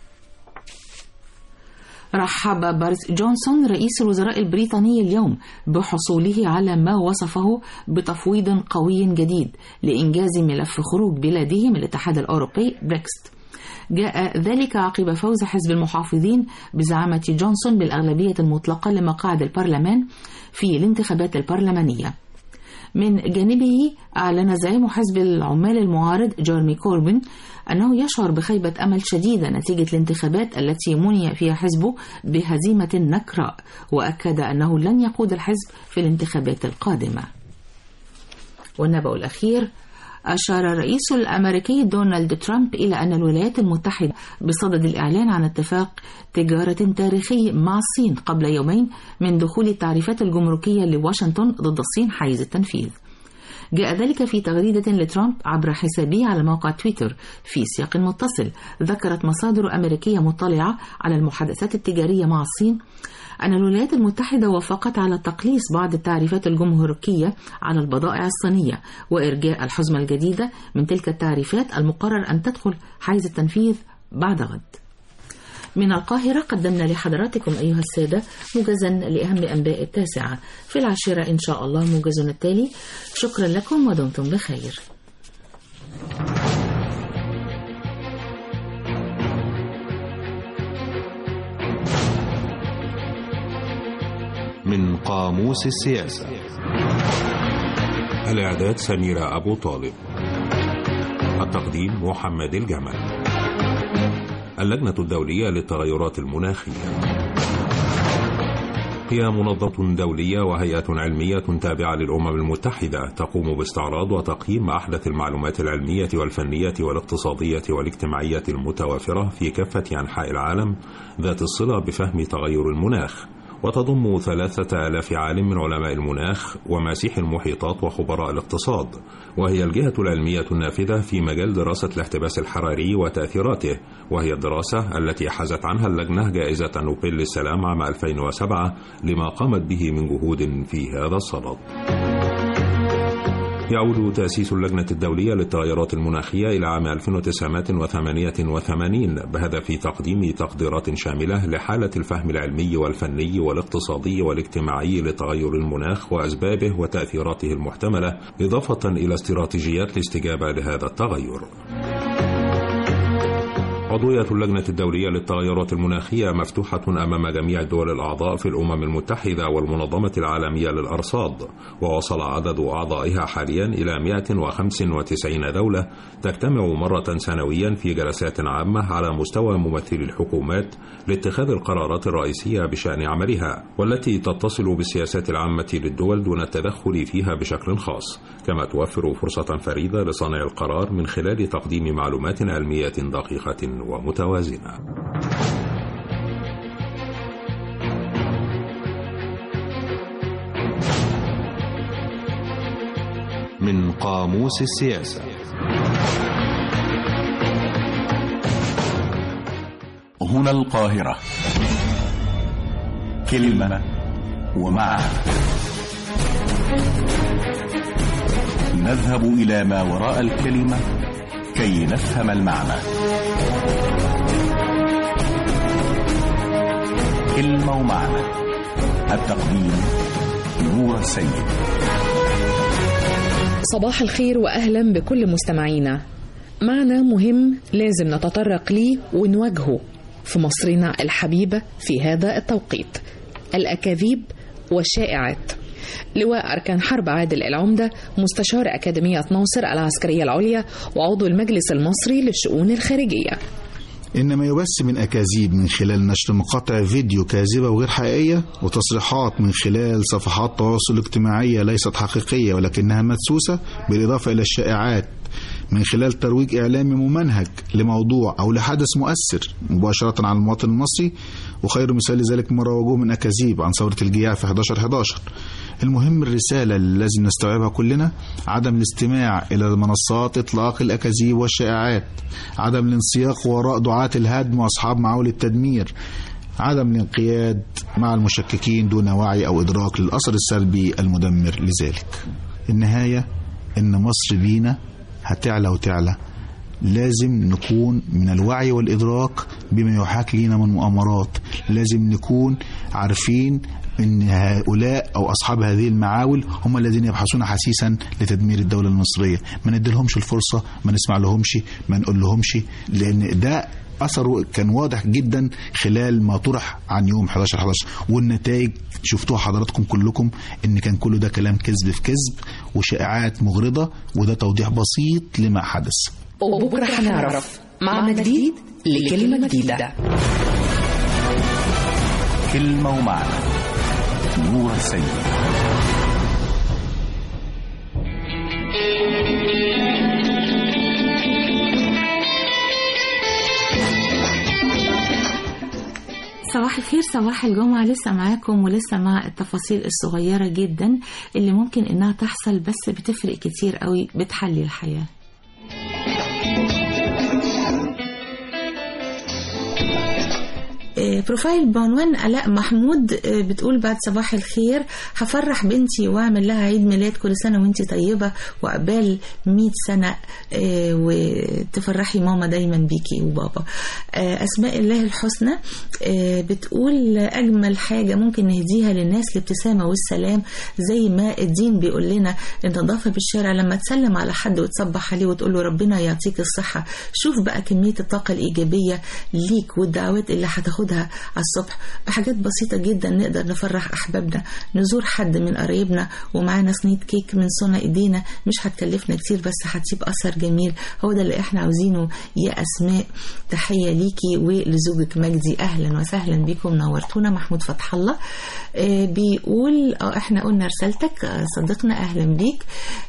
رحب باريس جونسون رئيس الوزراء البريطاني اليوم بحصوله على ما وصفه بتفويض قوي جديد لإنجاز ملف خروج بلاده من الاتحاد الأوروبي بريكست جاء ذلك عقب فوز حزب المحافظين بزعامة جونسون بالأغلبية المطلقة لمقاعد البرلمان في الانتخابات البرلمانية من جانبه أعلن زعيم حزب العمال المعارض جيرمي كوربن أنه يشعر بخيبة أمل شديدة نتيجة الانتخابات التي مني فيها حزبه بهزيمة نكراء وأكد أنه لن يقود الحزب في الانتخابات القادمة والنبأ الأخير أشار الرئيس الأمريكي دونالد ترامب إلى أن الولايات المتحدة بصدد الإعلان عن اتفاق تجارة تاريخي مع الصين قبل يومين من دخول التعريفات الجمركية لواشنطن ضد الصين حيز التنفيذ جاء ذلك في تغريدة لترامب عبر حسابه على موقع تويتر في سياق متصل ذكرت مصادر أمريكية مطلعة على المحادثات التجارية مع الصين أن الولايات المتحدة وافقت على تقليص بعض التعريفات الجمهورية على البضائع الصينية وإرجاء الحزمة الجديدة من تلك التعريفات المقرر أن تدخل حيز التنفيذ بعد غد من القاهرة قدمنا لحضراتكم أيها السادة موجزا لأهم أنباء التاسعة في العاشرة إن شاء الله موجزنا التالي شكرا لكم ودمتم بخير من قاموس السياسة الإعداد سميرة أبو طالب التقديم محمد الجمل اللجنة الدولية للتغيرات المناخية هي منظمة دولية وهيئة علمية تابعة للأمم المتحدة تقوم باستعراض وتقييم أحدث المعلومات العلمية والفنية والاقتصادية والاجتماعية المتوافرة في كافة أنحاء العالم ذات الصلة بفهم تغير المناخ وتضم ثلاثة آلاف عالم من علماء المناخ وماسيح المحيطات وخبراء الاقتصاد وهي الجهة العلمية النافذة في مجال دراسة الاحتباس الحراري وتأثيراته وهي الدراسة التي حازت عنها اللجنة جائزة نوبل للسلام عام 2007 لما قامت به من جهود في هذا الصدد يعود تأسيس اللجنة الدولية للتغيرات المناخية إلى عام 1988 بهدف تقديم تقديرات شاملة لحالة الفهم العلمي والفني والاقتصادي والاجتماعي لتغير المناخ وأسبابه وتأثيراته المحتملة إضافة إلى استراتيجيات الاستجابة لهذا التغير. عضوية اللجنة الدولية للتغيرات المناخية مفتوحة أمام جميع الدول الأعضاء في الأمم المتحدة والمنظمة العالمية للأرصاد ووصل عدد أعضائها حاليا إلى 195 دولة تجتمع مرة سنويا في جلسات عامة على مستوى ممثلي الحكومات لاتخاذ القرارات الرئيسية بشأن عملها والتي تتصل بالسياسات العامة للدول دون التدخل فيها بشكل خاص كما توفر فرصة فريدة لصانع القرار من خلال تقديم معلومات علمية دقيقة ومتوازنة. من قاموس السياسة هنا القاهرة كلمة ومعنى نذهب إلى ما وراء الكلمة كي نفهم المعنى كلمة ومعنى التقديم نور السيد صباح الخير وأهلا بكل مستمعينا معنى مهم لازم نتطرق ليه ونواجهه في مصرنا الحبيبة في هذا التوقيت الأكاذيب والشائعات لواء أركان حرب عادل العمدة مستشار أكاديمية ناصر العسكرية العليا وعضو المجلس المصري للشؤون الخارجية إن ما يبث من أكاذيب من خلال نشر مقاطع فيديو كاذبة وغير حقيقية وتصريحات من خلال صفحات تواصل اجتماعية ليست حقيقية ولكنها مدسوسة بالإضافة إلى الشائعات من خلال ترويج إعلامي ممنهج لموضوع أو لحدث مؤثر مباشرة على المواطن المصري وخير مثال لذلك ما روجوه من أكاذيب عن ثورة الجياع في 11 11 المهم الرسالة اللي لازم نستوعبها كلنا عدم الاستماع إلى منصات إطلاق الأكاذيب والشائعات عدم الانسياق وراء دعاة الهدم وأصحاب معاول التدمير عدم الانقياد مع المشككين دون وعي أو إدراك للأثر السلبي المدمر لذلك النهاية إن مصر بينا هتعلى وتعلى لازم نكون من الوعي والإدراك بما يحاك لينا من مؤامرات لازم نكون عارفين ان هؤلاء او اصحاب هذه المعاول هم الذين يبحثون حسيسا لتدمير الدوله المصريه ما نديلهمش الفرصه ما نسمع لهمش ما نقول لهمش لان ده اثره كان واضح جدا خلال ما طرح عن يوم 11 11 والنتائج شفتوها حضراتكم كلكم ان كان كله ده كلام كذب في كذب وشائعات مغرضه وده توضيح بسيط لما حدث وبكرة هنعرف معنى جديد لكلمة جديدة كلمة ومعنى نور السيد صباح الخير صباح الجمعة لسه معاكم ولسه مع التفاصيل الصغيرة جدا اللي ممكن انها تحصل بس بتفرق كتير قوي بتحلي الحياة آه، بروفايل بعنوان آلاء محمود آه، بتقول بعد صباح الخير هفرح بنتي واعمل لها عيد ميلاد كل سنة وانتي طيبة وعقبال 100 سنة آه، وتفرحي ماما دايما بيكي وبابا آه، أسماء الله الحسنى آه، بتقول أجمل حاجة ممكن نهديها للناس الابتسامة والسلام زي ما الدين بيقول لنا النظافة بالشارع لما تسلم على حد وتصبح عليه وتقول له ربنا يعطيك الصحة شوف بقى كمية الطاقة الإيجابية ليك والدعوات اللي هتاخدها على الصبح بحاجات بسيطة جدا نقدر نفرح أحبابنا نزور حد من قرايبنا ومعانا صينية كيك من صنع إيدينا مش هتكلفنا كتير بس هتسيب أثر جميل هو ده اللي احنا عاوزينه يا أسماء تحية ليكي ولزوجك مجدي أهلا وسهلا بكم نورتونا محمود فتح الله آه بيقول اه احنا قلنا رسالتك آه صديقنا أهلا بيك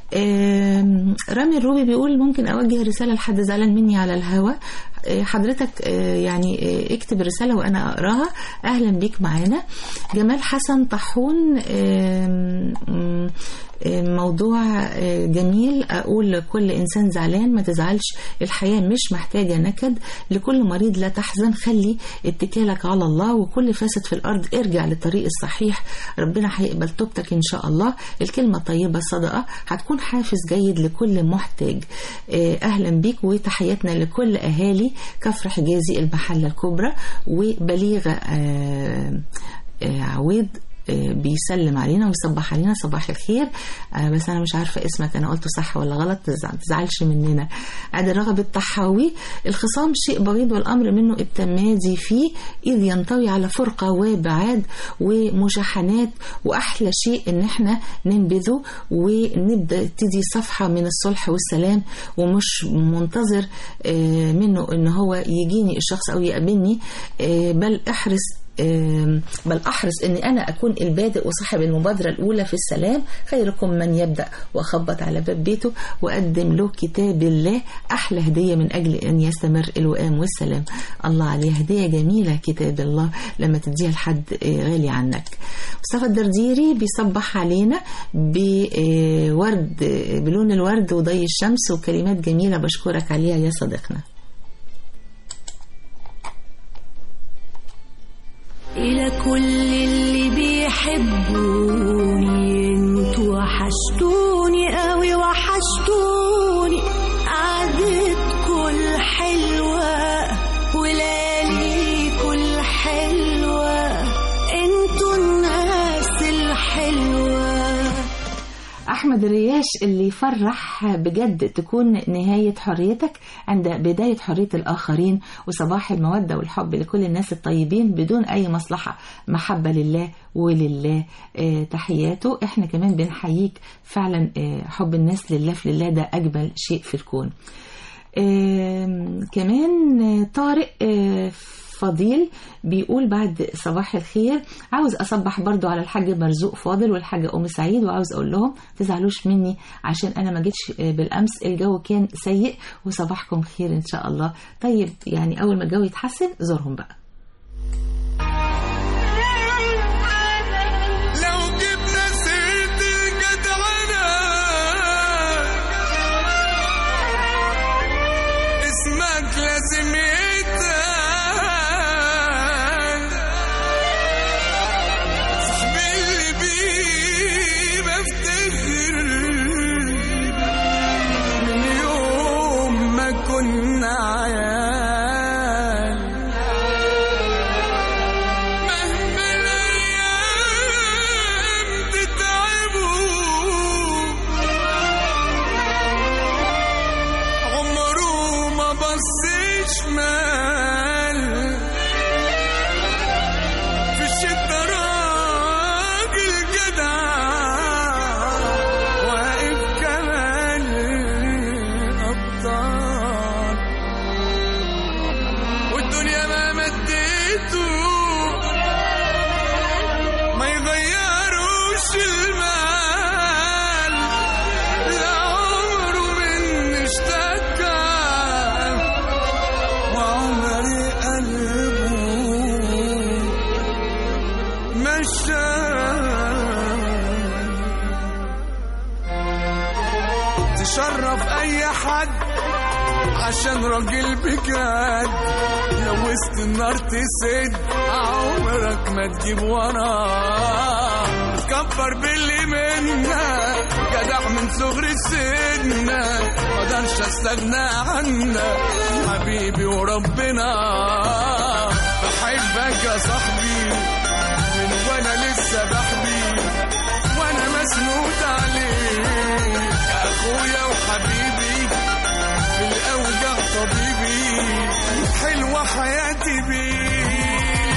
آم، رامي الروبي بيقول ممكن أوجه رسالة لحد زعلان مني على الهوا آه، حضرتك آه، يعني آه، اكتب الرسالة وأنا أقراها أهلا بيك معانا جمال حسن طاحون آم، آم، آم، موضوع آه، جميل أقول لكل إنسان زعلان ما تزعلش الحياة مش محتاجة نكد لكل مريض لا تحزن خلي اتكالك على الله وكل فاسد في الأرض ارجع للطريق الصحيح ربنا هيقبل توبتك إن شاء الله الكلمة الطيبة صدقة هتكون حافز جيد لكل محتاج آه، أهلا بيك وتحياتنا لكل أهالي كفر حجازي المحلة الكبرى وبليغة آه، آه، عويض آه، بيسلم علينا ويصبح علينا صباح الخير آه، بس انا مش عارفه اسمك انا قلته صح ولا غلط تزع- تزعلش مننا عادل رغب الطحاوي الخصام شيء بغيض والامر منه التمادي فيه اذ ينطوي على فرقه وبعاد ومشاحنات واحلى شيء ان احنا ننبذه ونبدا تدي صفحه من الصلح والسلام ومش منتظر آه، منه ان هو يجيني الشخص او يقابلني آه، بل احرص آم، بل أحرص أني أنا أكون البادئ وصاحب المبادرة الأولى في السلام خيركم من يبدأ وأخبط على باب بيته وأقدم له كتاب الله أحلى هدية من أجل أن يستمر الوئام والسلام الله عليه هدية جميلة كتاب الله لما تديها لحد آه، غالي عنك مصطفى الدرديري بيصبح علينا بورد بلون الورد وضي الشمس وكلمات جميلة بشكرك عليها يا صديقنا إلى كل اللي بيحبوني انتوا وحشتوني قوي وحشتوني قعدتكوا الحلوة ولياليكوا الحلوة انتوا الناس الحلوة أحمد الرياش اللي يفرح بجد تكون نهاية حريتك عند بداية حرية الآخرين وصباح المودة والحب لكل الناس الطيبين بدون أي مصلحة محبة لله ولله آه تحياته احنا كمان بنحييك فعلا آه حب الناس لله في لله ده أجمل شيء في الكون آم، كمان آه، طارق آه، فضيل بيقول بعد صباح الخير عاوز اصبح برضو على الحاج مرزوق فاضل والحاجه ام سعيد وعاوز اقول لهم تزعلوش مني عشان انا ما جيتش بالامس الجو كان سيء وصباحكم خير ان شاء الله طيب يعني اول ما الجو يتحسن زورهم بقى لو جبنا سيرة الجدعنة اسمك لازم يتقال صاحبي اللي بيه بفتخر من يوم ما كنا عيال مهما الأيام تتعبوا عمره ما بص شمال في الشدة راجل جدع واقف كمان أبطال والدنيا ما مديته ما يغيروش المال لا عمره من اشتكى وعمري قلبه مشى تشرف اي حد عشان راجل بجد لو وسط النار تسد عمرك ما تجيب وراه تكبر باللي منا جدع من صغر السن مقدرش استغنى عنك حبيبي وربنا بحبك يا صاحبي من وانا لسه بحبي وانا مسنود عليك يا اخويا وحبيبي في الاوجع طبيبي حلوه حياتي بيك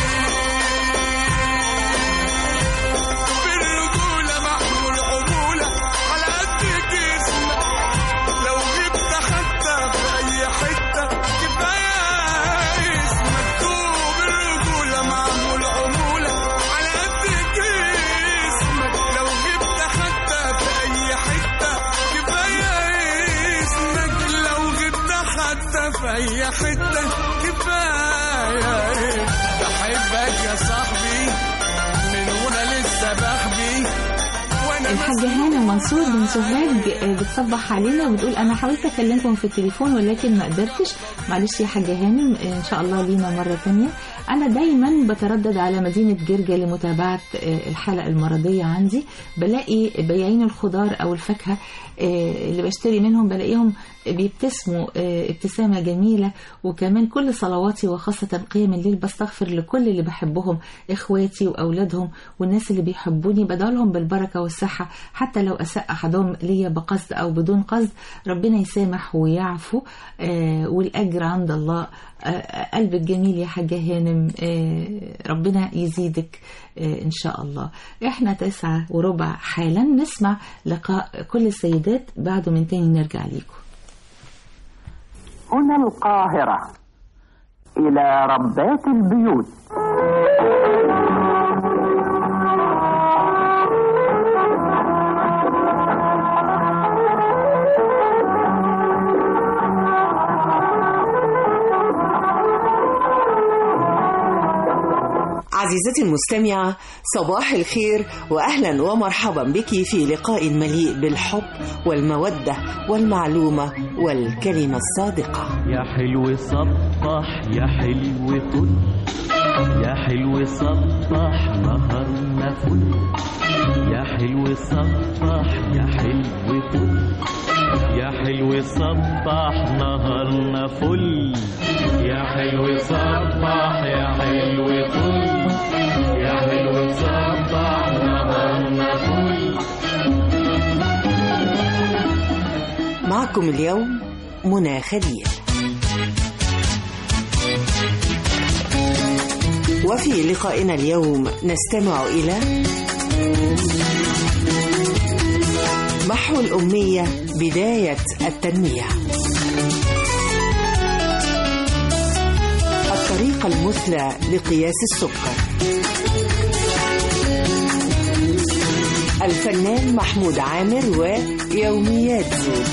بالرجولة محمول عمولة على قد جسمك لو جبت حتى في أي حتة كفاية اسمك طوب الرجولة معمول عمولة على قد جسمك لو جبت حتى في أي حتة كفاية اسمك لو جبت حتى في أي حتة كفاية بحبك يا صاحبي من وانا لسه بحبي وانا الحاجة هانة منصور بن سوهاج آه، بتصبح علينا وبتقول أنا حاولت أكلمكم في التليفون ولكن ما قدرتش معلش يا حاجة هانم آه، إن شاء الله لينا مرة تانية أنا دايما بتردد على مدينة جرجا لمتابعة آه، الحالة المرضية عندي بلاقي بياعين الخضار أو الفاكهة آه، اللي بشتري منهم بلاقيهم بيبتسموا آه، ابتسامة جميلة وكمان كل صلواتي وخاصة قيام الليل بستغفر لكل اللي بحبهم إخواتي وأولادهم والناس اللي بيحبوني بدعو لهم بالبركة والصحة حتى لو أساء أحدهم ليا بقصد أو بدون قصد ربنا يسامح ويعفو آه، والأجر عند الله آه، قلبك جميل يا حاجة هانم آه، ربنا يزيدك آه، إن شاء الله إحنا تسعة وربع حالا نسمع لقاء كل السيدات بعده من تاني نرجع ليكم هنا القاهرة إلى ربات البيوت عزيزتي المستمعة صباح الخير وأهلا ومرحبا بك في لقاء مليء بالحب والمودة والمعلومة والكلمة الصادقة يا حلو صبح يا حلو طل يا حلو صبح نهارنا فل يا حلو صبح يا حلو طل يا حلو صبح نهارنا فل يا حلو صبح يا حلو طل يا حلو صبح نهارنا فل معكم اليوم منى خليل وفي لقائنا اليوم نستمع إلى محو الأمية بداية التنمية الطريق الطريقة المثلى لقياس السكر الفنان محمود عامر ويوميات زوج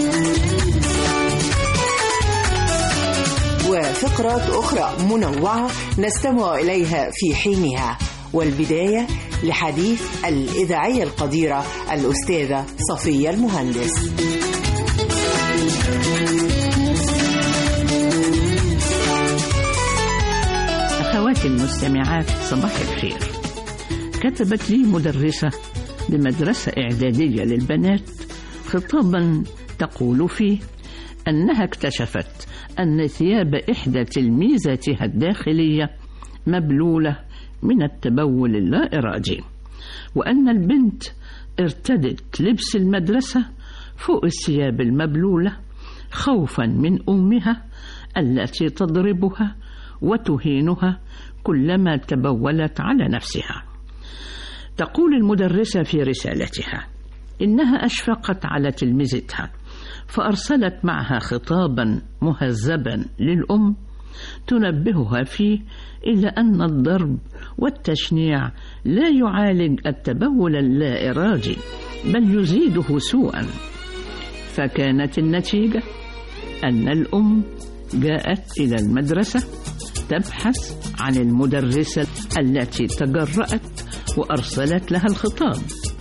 وفقرات أخرى منوعة نستمع إليها في حينها والبداية لحديث الإذاعية القديرة الأستاذة صفية المهندس أخواتي المستمعات صباح الخير كتبت لي مدرسة بمدرسة إعدادية للبنات خطابا تقول فيه أنها اكتشفت أن ثياب إحدى تلميذاتها الداخلية مبلولة من التبول اللا إرادي وأن البنت ارتدت لبس المدرسة فوق الثياب المبلولة خوفا من أمها التي تضربها وتهينها كلما تبولت على نفسها تقول المدرسة في رسالتها إنها أشفقت على تلمذتها فأرسلت معها خطابا مهذبا للأم تنبهها فيه إلى أن الضرب والتشنيع لا يعالج التبول اللا إرادي بل يزيده سوءا فكانت النتيجة أن الأم جاءت إلى المدرسة تبحث عن المدرسة التي تجرأت وأرسلت لها الخطاب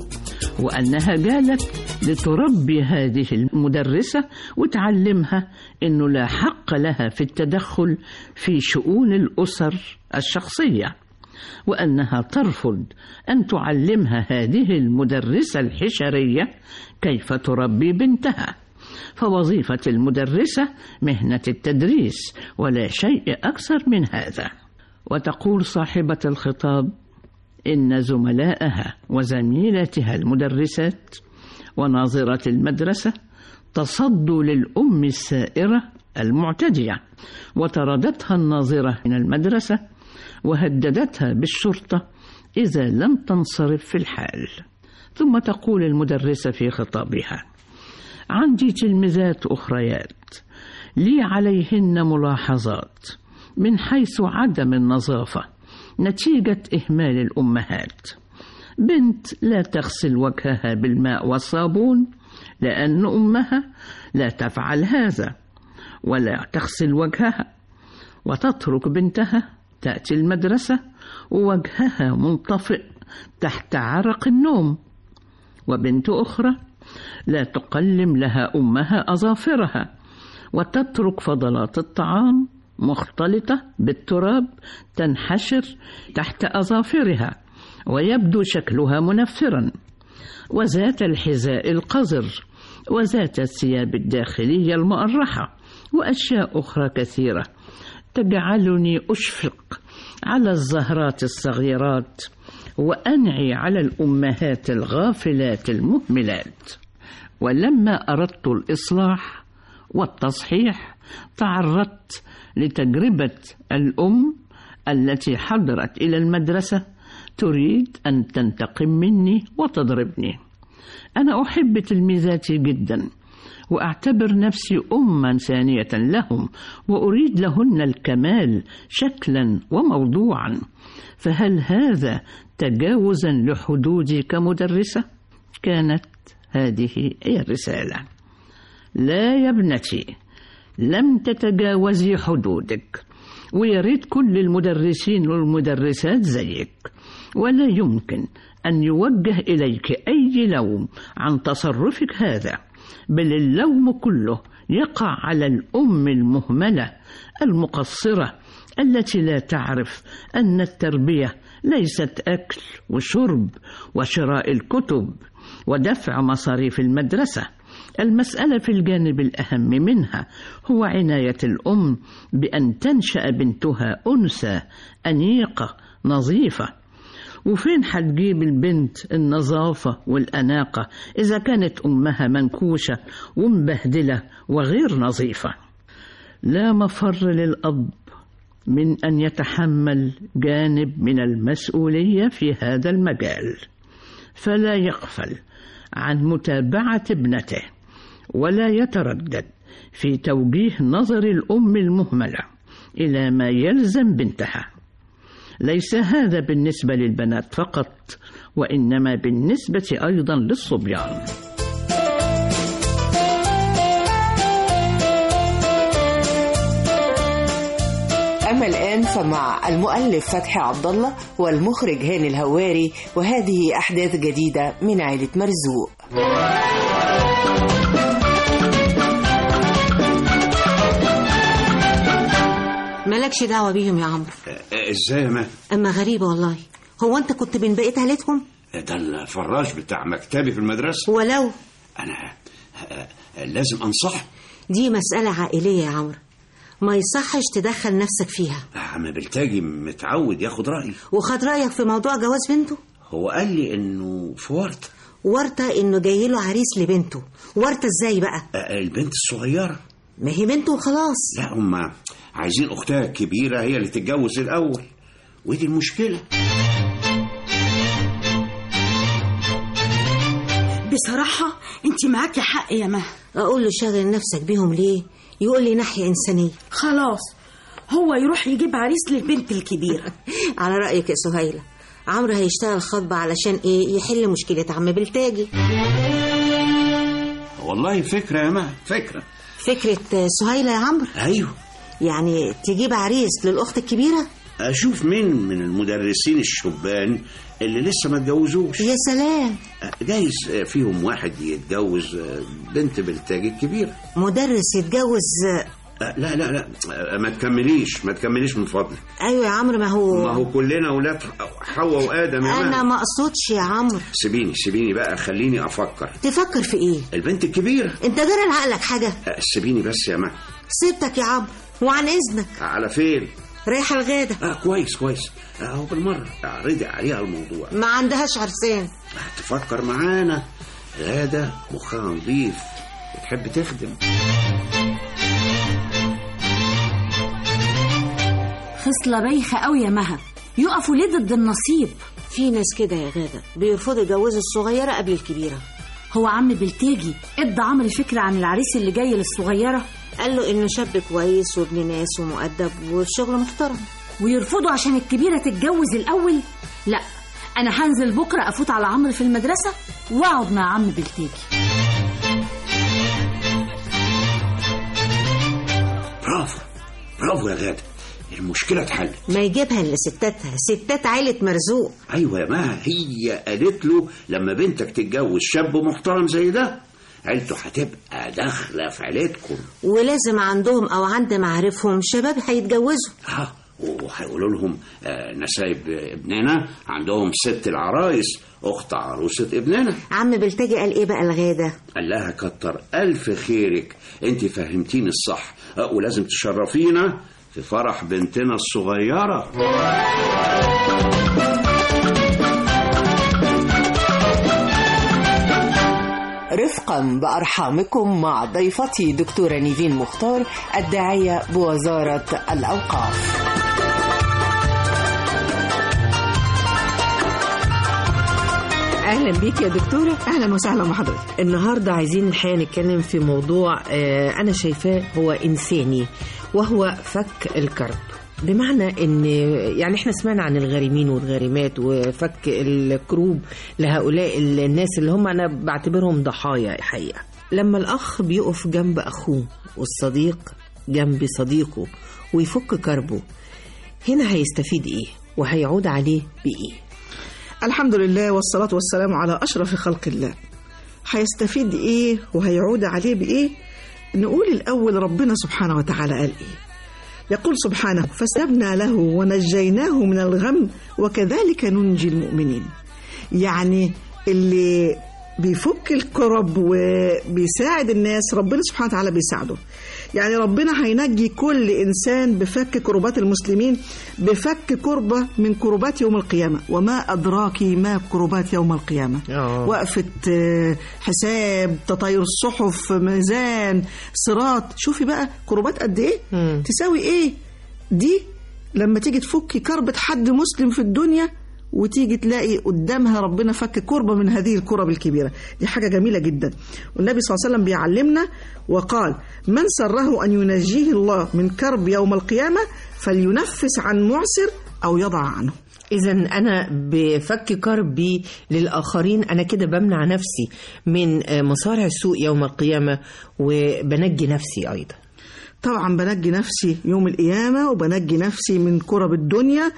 وأنها جالت لتربي هذه المدرسة وتعلمها أنه لا حق لها في التدخل في شؤون الأسر الشخصية وأنها ترفض أن تعلمها هذه المدرسة الحشرية كيف تربي بنتها فوظيفة المدرسة مهنة التدريس ولا شيء أكثر من هذا وتقول صاحبة الخطاب إن زملائها وزميلاتها المدرسات وناظرة المدرسة تصدوا للأم السائرة المعتدية وطردتها الناظرة من المدرسة وهددتها بالشرطة إذا لم تنصرف في الحال ثم تقول المدرسة في خطابها عندي تلمذات أخريات لي عليهن ملاحظات من حيث عدم النظافة نتيجة إهمال الأمهات بنت لا تغسل وجهها بالماء والصابون لأن أمها لا تفعل هذا ولا تغسل وجهها وتترك بنتها تأتي المدرسة ووجهها منطفئ تحت عرق النوم وبنت أخرى لا تقلم لها أمها أظافرها وتترك فضلات الطعام مختلطة بالتراب تنحشر تحت أظافرها ويبدو شكلها منفرا وذات الحذاء القذر وذات الثياب الداخلية المؤرحة وأشياء أخرى كثيرة تجعلني أشفق على الزهرات الصغيرات وأنعي على الأمهات الغافلات المهملات ولما أردت الإصلاح والتصحيح تعرضت لتجربة الأم التي حضرت إلى المدرسة تريد أن تنتقم مني وتضربني أنا أحب تلميذاتي جدا وأعتبر نفسي أما ثانية لهم وأريد لهن الكمال شكلا وموضوعا فهل هذا تجاوزا لحدودي كمدرسة؟ كانت هذه هي الرسالة لا يا ابنتي لم تتجاوزي حدودك ويريد كل المدرسين والمدرسات زيك ولا يمكن أن يوجه إليك أي لوم عن تصرفك هذا بل اللوم كله يقع على الأم المهملة المقصرة التي لا تعرف أن التربية ليست أكل وشرب وشراء الكتب ودفع مصاريف المدرسة المسألة في الجانب الأهم منها هو عناية الأم بأن تنشأ بنتها أنثى أنيقة نظيفة وفين حتجيب البنت النظافة والأناقة إذا كانت أمها منكوشة ومبهدلة وغير نظيفة لا مفر للأب من أن يتحمل جانب من المسؤولية في هذا المجال فلا يغفل عن متابعة ابنته ولا يتردد في توجيه نظر الأم المهملة إلى ما يلزم بنتها ليس هذا بالنسبة للبنات فقط وإنما بالنسبة أيضا للصبيان أما الآن فمع المؤلف فتحي عبد الله والمخرج هاني الهواري وهذه أحداث جديدة من عائلة مرزوق مالكش دعوة بيهم يا عمرو ازاي يا ما أما غريبة والله هو أنت كنت من بقية عيلتهم ده الفراش بتاع مكتبي في المدرسة ولو أنا آه، لازم أنصح دي مسألة عائلية يا عمرو ما يصحش تدخل نفسك فيها عم بلتاجي متعود ياخد رأيي وخد رأيك في موضوع جواز بنته هو قال لي إنه في ورطة ورطة إنه جاي له عريس لبنته ورطة إزاي بقى آه، البنت الصغيرة ما هي بنته وخلاص لا هم عايزين أختها الكبيرة هي اللي تتجوز الأول ودي المشكلة بصراحة أنت معاكي حق يا مها أقول له شاغل نفسك بيهم ليه يقول لي ناحية إنسانية خلاص هو يروح يجيب عريس للبنت الكبيرة على رأيك يا سهيلة عمرو هيشتغل خطبة علشان إيه يحل مشكلة عم بلتاجي والله فكرة يا ما فكرة فكرة سهيلة يا عمرو أيوه يعني تجيب عريس للأخت الكبيرة أشوف مين من المدرسين الشبان اللي لسه ما اتجوزوش يا سلام جايز فيهم واحد يتجوز بنت بلتاجي الكبيرة مدرس يتجوز لا لا لا ما تكمليش ما تكمليش من فضلك أيوة يا عمرو ما هو ما هو كلنا أولاد حواء وآدم يا أنا مان. ما أقصدش يا عمرو سيبيني سيبيني بقى خليني أفكر تفكر في إيه البنت الكبيرة أنت جرى لعقلك حاجة سيبيني بس يا ما سيبتك يا عمرو وعن إذنك على فين رايحة الغادة آه كويس كويس اهو بالمرة اعرضي عليها الموضوع ما عندهاش عرسان تفكر معانا غادة مخها نظيف وتحب تخدم خصلة بايخة قوي يا مها يقفوا ليه ضد النصيب في ناس كده يا غادة بيرفضوا يجوزوا الصغيرة قبل الكبيرة هو عم بلتاجي ادى عمرو فكرة عن العريس اللي جاي للصغيرة قال له إنه شاب كويس وابن ناس ومؤدب والشغل محترم ويرفضوا عشان الكبيرة تتجوز الأول لا أنا هنزل بكرة أفوت على عمرو في المدرسة وأقعد مع عم بلتاجي برافو برافو يا غادة المشكلة اتحلت ما يجيبها لستاتها ستات عيلة مرزوق ايوه يا ما هي قالت له لما بنتك تتجوز شاب محترم زي ده عيلته هتبقى داخلة في عيلتكم ولازم عندهم أو عند معارفهم شباب هيتجوزوا ها وهيقولوا لهم آه، نسايب ابننا عندهم ست العرايس اخت عروسة ابننا عم بلتجي قال إيه بقى الغادة قال لها كتر الف خيرك انت فهمتيني الصح آه، ولازم تشرفينا في فرح بنتنا الصغيرة رفقا بأرحامكم مع ضيفتي دكتورة نيفين مختار الداعية بوزارة الأوقاف اهلا بيك يا دكتوره اهلا وسهلا بحضرتك النهاردة عايزين الحقيقة نتكلم في موضوع آه، أنا شايفاه هو إنساني وهو فك الكرب بمعنى ان يعني احنا سمعنا عن الغارمين والغارمات وفك الكروب لهؤلاء الناس اللي هم انا بعتبرهم ضحايا الحقيقه لما الاخ بيقف جنب اخوه والصديق جنب صديقه ويفك كربه هنا هيستفيد ايه وهيعود عليه بايه الحمد لله والصلاه والسلام على اشرف خلق الله هيستفيد ايه وهيعود عليه بايه نقول الاول ربنا سبحانه وتعالى قال ايه يقول سبحانه فسبنا له ونجيناه من الغم وكذلك ننجي المؤمنين يعني اللي بيفك الكرب وبيساعد الناس ربنا سبحانه وتعالى بيساعده يعني ربنا هينجي كل إنسان بفك كربات المسلمين بفك كربة من كربات يوم القيامة وما أدراك ما كربات يوم القيامة آه. وقفة آه، حساب تطاير الصحف ميزان صراط شوفي بقى كربات قد إيه تساوي إيه دي لما تيجي تفكي كربة حد مسلم في الدنيا وتيجي تلاقي قدامها ربنا فك كربة من هذه الكرب الكبيرة دي حاجة جميلة جدا والنبي صلى الله عليه وسلم بيعلمنا وقال من سره أن ينجيه الله من كرب يوم القيامة فلينفس عن معسر أو يضع عنه إذا أنا بفك كربي للآخرين أنا كده بمنع نفسي من آه، مصارع السوء يوم القيامة وبنجي نفسي أيضا طبعا بنجي نفسي يوم القيامة وبنجي نفسي من كرب الدنيا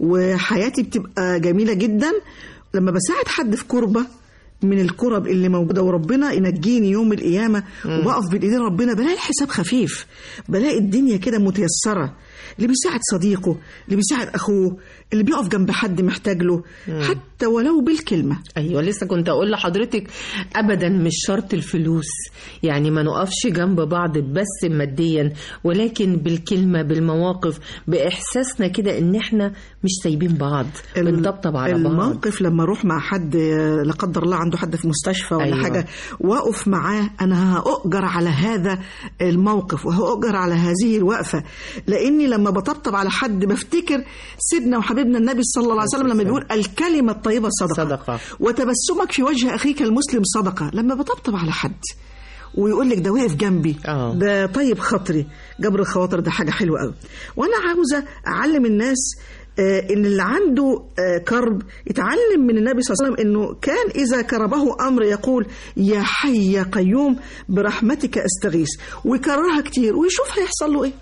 وحياتي بتبقى جميلة جدا لما بساعد حد في كربة من الكرب اللي موجودة وربنا ينجيني يوم القيامة وبقف بين ايدين ربنا بلاقي الحساب خفيف بلاقي الدنيا كده متيسرة اللي بيساعد صديقه اللي بيساعد أخوه اللي بيقف جنب حد محتاج له حتى ولو بالكلمة ايوه لسه كنت اقول لحضرتك ابدا مش شرط الفلوس يعني ما نقفش جنب بعض بس ماديا ولكن بالكلمه بالمواقف باحساسنا كده ان احنا مش سايبين بعض بنطبطب على بعض الموقف لما اروح مع حد آه، لا قدر الله عنده حد في مستشفى ولا أيوة. أيوة. حاجه واقف معاه انا هاجر على هذا الموقف وهاجر على هذه الوقفه لاني لما بطبطب على حد بفتكر سيدنا وحبيبنا النبي صلى الله عليه وسلم لما بيقول الكلمه الطيبه صدقه, صدقة. وتبسمك في وجه اخيك المسلم صدقه لما بطبطب على حد ويقول لك ده واقف جنبي آه. ده طيب خاطري جبر الخواطر ده حاجه حلوه قوي وانا عاوزه اعلم الناس آه، ان اللي عنده آه، كرب يتعلم من النبي صلى الله عليه وسلم انه كان اذا كربه امر يقول يا حي يا قيوم برحمتك استغيث ويكررها كتير ويشوف هيحصل له ايه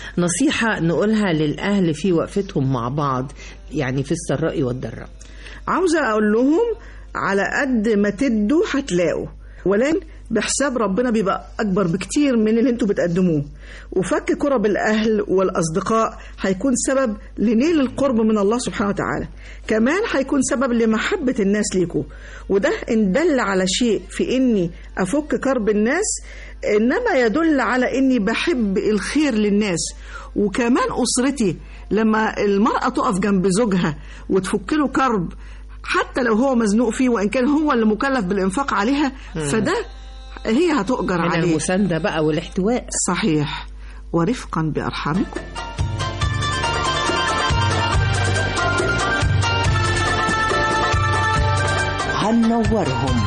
نصيحه نقولها للاهل في وقفتهم مع بعض يعني في السراء والضراء عاوزه اقول لهم على قد ما تدوا هتلاقوا ولكن بحساب ربنا بيبقى اكبر بكتير من اللي انتوا بتقدموه وفك كرب الاهل والاصدقاء هيكون سبب لنيل القرب من الله سبحانه وتعالى كمان هيكون سبب لمحبه الناس ليكوا وده ان دل على شيء في اني افك كرب الناس انما يدل على اني بحب الخير للناس وكمان اسرتي لما المراه تقف جنب زوجها وتفك له كرب حتى لو هو مزنوق فيه وان كان هو اللي مكلف بالانفاق عليها مم. فده هي هتؤجر من عليه المسانده بقى والاحتواء صحيح ورفقا بارحامكم هنورهم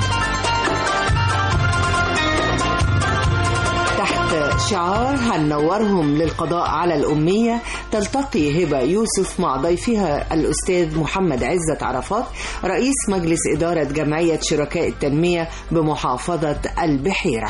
تحت شعار هنورهم للقضاء على الأمية تلتقي هبة يوسف مع ضيفها الأستاذ محمد عزت عرفات رئيس مجلس إدارة جمعية شركاء التنمية بمحافظة البحيرة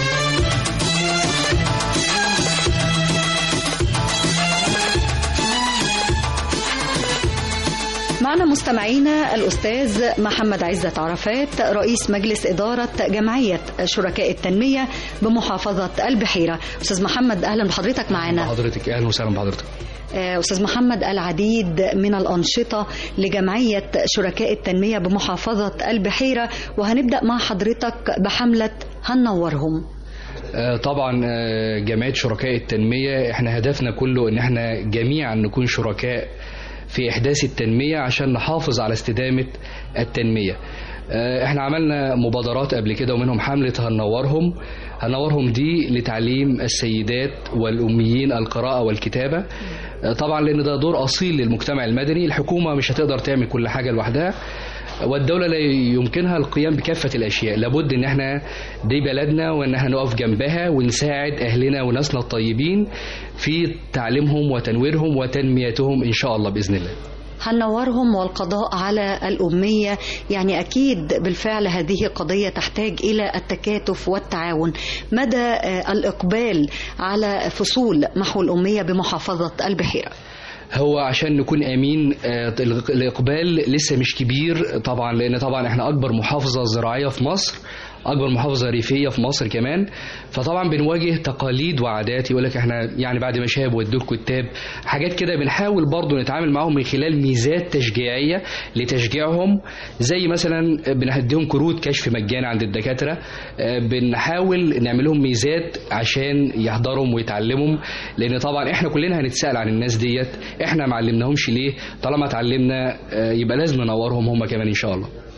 معنا مستمعينا الأستاذ محمد عزت عرفات رئيس مجلس إدارة جمعية شركاء التنمية بمحافظة البحيرة أستاذ محمد أهلا بحضرتك معنا حضرتك اهلا وسهلا بحضرتك آه، أستاذ محمد العديد من الأنشطة لجمعية شركاء التنمية بمحافظة البحيرة وهنبدأ مع حضرتك بحملة هنورهم آه، طبعا آه، جمعيه شركاء التنميه احنا هدفنا كله ان احنا جميعا نكون شركاء في احداث التنميه عشان نحافظ على استدامه التنميه آه، احنا عملنا مبادرات قبل كده ومنهم حمله هنورهم هنورهم دي لتعليم السيدات والاميين القراءه والكتابه آه، طبعا لان ده دور اصيل للمجتمع المدني الحكومه مش هتقدر تعمل كل حاجه لوحدها والدولة لا يمكنها القيام بكافة الأشياء لابد إن احنا دي بلدنا وإن احنا نقف جنبها ونساعد أهلنا وناسنا الطيبين في تعليمهم وتنويرهم وتنميتهم إن شاء الله بإذن الله هنورهم والقضاء على الأمية يعني أكيد بالفعل هذه قضية تحتاج إلى التكاتف والتعاون مدى آه، الإقبال على فصول محو الأمية بمحافظة البحيرة هو عشان نكون امين آه، الاقبال لسه مش كبير طبعا لان طبعا احنا اكبر محافظه زراعيه في مصر اكبر محافظه ريفيه في مصر كمان فطبعا بنواجه تقاليد وعادات يقول لك احنا يعني بعد ما شاب ودوا الكتاب حاجات كده بنحاول برضو نتعامل معاهم من خلال ميزات تشجيعيه لتشجيعهم زي مثلا بنديهم كروت كشف مجاني عند الدكاتره آه، بنحاول نعمل لهم ميزات عشان يحضرهم ويتعلمهم لان طبعا احنا كلنا هنتسال عن الناس ديت احنا ما علمناهمش ليه طالما اتعلمنا آه، يبقى لازم ننورهم هم كمان ان شاء الله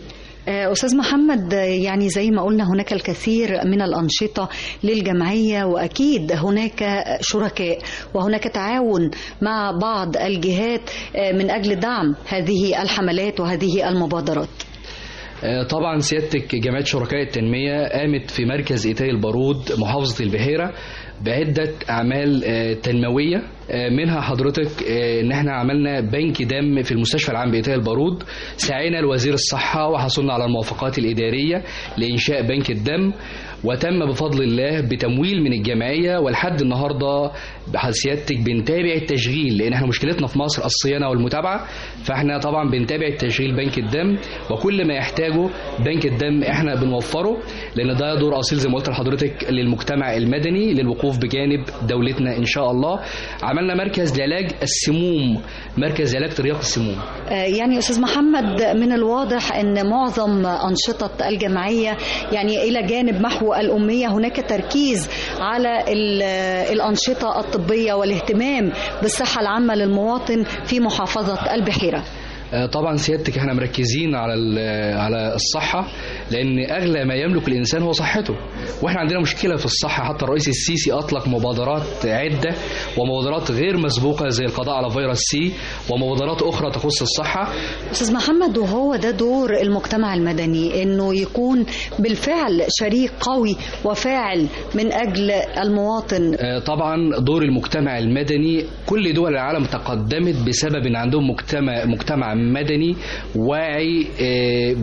آه، أستاذ محمد آه، يعني زي ما قلنا هناك الكثير من الأنشطة للجمعية وأكيد هناك شركاء وهناك تعاون مع بعض الجهات آه، من أجل دعم هذه الحملات وهذه المبادرات آه، طبعا سيادتك جمعيه شركاء التنميه قامت في مركز ايتاي البارود محافظه البحيره بعده اعمال آه، تنمويه آه، منها حضرتك آه، ان احنا عملنا بنك دم في المستشفى العام بايتاي البارود سعينا لوزير الصحه وحصلنا على الموافقات الاداريه لانشاء بنك الدم وتم بفضل الله بتمويل من الجمعيه ولحد النهارده سيادتك بنتابع التشغيل لان احنا مشكلتنا في مصر الصيانه والمتابعه فاحنا طبعا بنتابع التشغيل بنك الدم وكل ما يحتاجه بنك الدم احنا بنوفره لان ده دور اصيل زي ما قلت لحضرتك للمجتمع المدني للوقوف بجانب دولتنا ان شاء الله عملنا مركز لعلاج السموم مركز علاج ترياق السموم آه، يعني أستاذ محمد من الواضح أن معظم أنشطة الجمعية يعني إلى جانب محو الأمية هناك تركيز على ال- الأنشطة الطبية والاهتمام بالصحة العامة للمواطن في محافظة البحيرة آه، طبعا سيادتك احنا مركزين على ال- على الصحه لان اغلى ما يملك الانسان هو صحته واحنا عندنا مشكله في الصحه حتى الرئيس السيسي اطلق مبادرات عده ومبادرات غير مسبوقه زي القضاء على فيروس سي ومبادرات اخرى تخص الصحه أستاذ محمد وهو ده دور المجتمع المدني أنه يكون بالفعل شريك قوي وفاعل من أجل المواطن آه، طبعا دور المجتمع المدني كل دول العالم تقدمت بسبب ان عندهم مجتمع مجتمع مدني واعي آه،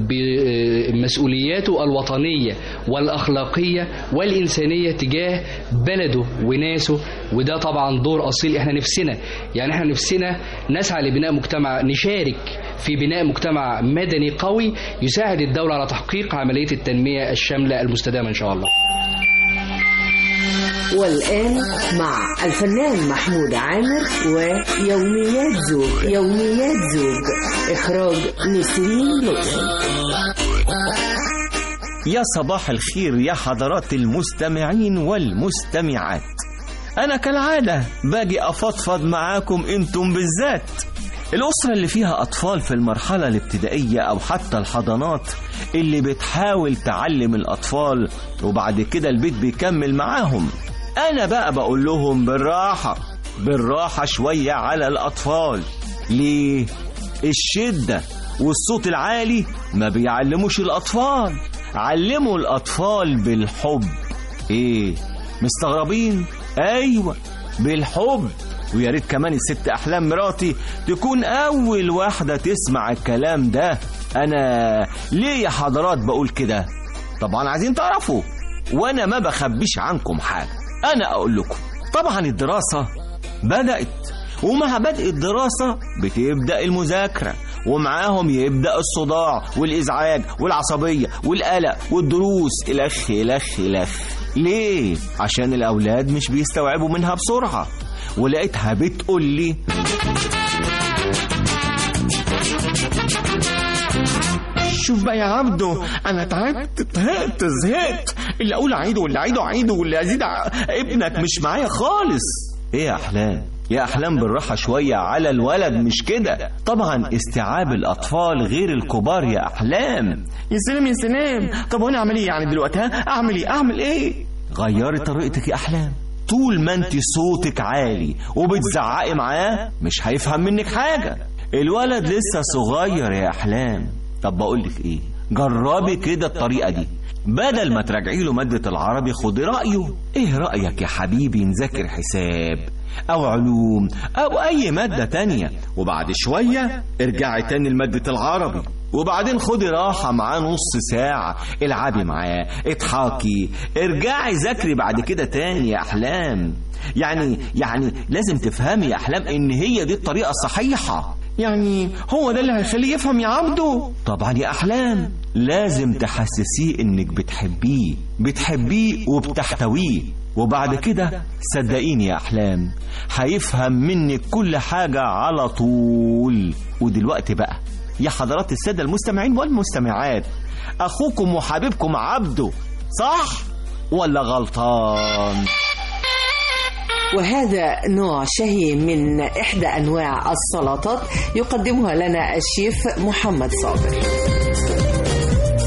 بمسؤولياته الوطنيه والاخلاقيه والانسانيه تجاه بلده وناسه وده طبعا دور اصيل احنا نفسنا يعني احنا نفسنا نسعى لبناء مجتمع نشارك في بناء مجتمع مدني قوي يساعد الدوله على تحقيق عمليه التنميه الشامله المستدامه ان شاء الله والآن مع الفنان محمود عامر ويوميات زوج يوميات زوج إخراج نسرين لطفي يا صباح الخير يا حضرات المستمعين والمستمعات أنا كالعادة باجي أفضفض معاكم أنتم بالذات الأسرة اللي فيها أطفال في المرحلة الابتدائية أو حتى الحضانات اللي بتحاول تعلم الأطفال وبعد كده البيت بيكمل معاهم أنا بقى بقول لهم بالراحة بالراحة شوية على الأطفال ليه؟ الشدة والصوت العالي ما بيعلموش الأطفال علموا الأطفال بالحب إيه؟ مستغربين؟ أيوة بالحب ويا ريت كمان الست أحلام مراتي تكون أول واحدة تسمع الكلام ده أنا ليه يا حضرات بقول كده؟ طبعا عايزين تعرفوا وأنا ما بخبيش عنكم حاجة أنا أقول لكم طبعا الدراسة بدأت ومع بدء الدراسة بتبدأ المذاكرة ومعاهم يبدأ الصداع والإزعاج والعصبية والقلق والدروس الأخ الأخ الأخ ليه؟ عشان الأولاد مش بيستوعبوا منها بسرعة ولقيتها بتقول لي شوف بقى يا عبدو انا تعبت طهقت زهقت اللي اقول اعيده واللي اعيده اعيده واللي ازيد ع- ابنك مش معايا خالص ايه يا احلام يا احلام بالراحه شويه على الولد مش كده طبعا استيعاب الاطفال غير الكبار يا احلام يا سلام يا سلام طب وانا اعمل ايه يعني دلوقتي ها اعمل ايه اعمل ايه غيري طريقتك يا احلام طول ما انت صوتك عالي وبتزعقي معاه مش هيفهم منك حاجه الولد لسه صغير يا احلام طب بقول لك ايه جربي كده الطريقه دي بدل ما تراجعي له مادة العربي خدي رأيه ايه رأيك يا حبيبي نذاكر حساب او علوم او اي مادة تانية وبعد شوية ارجعي تاني لمادة العربي وبعدين خدي راحة معاه نص ساعة العبي معاه اضحكي ارجعي ذاكري بعد كده تاني يا احلام يعني يعني لازم تفهمي يا احلام ان هي دي الطريقة الصحيحة يعني هو ده اللي هيخليه يفهم يا عبده طبعا يا احلام لازم تحسسيه انك بتحبيه بتحبيه وبتحتويه وبعد كده صدقيني يا احلام هيفهم منك كل حاجة على طول ودلوقتي بقى يا حضرات السادة المستمعين والمستمعات اخوكم وحبيبكم عبده صح ولا غلطان وهذا نوع شهي من إحدى أنواع السلطات يقدمها لنا الشيف محمد صابر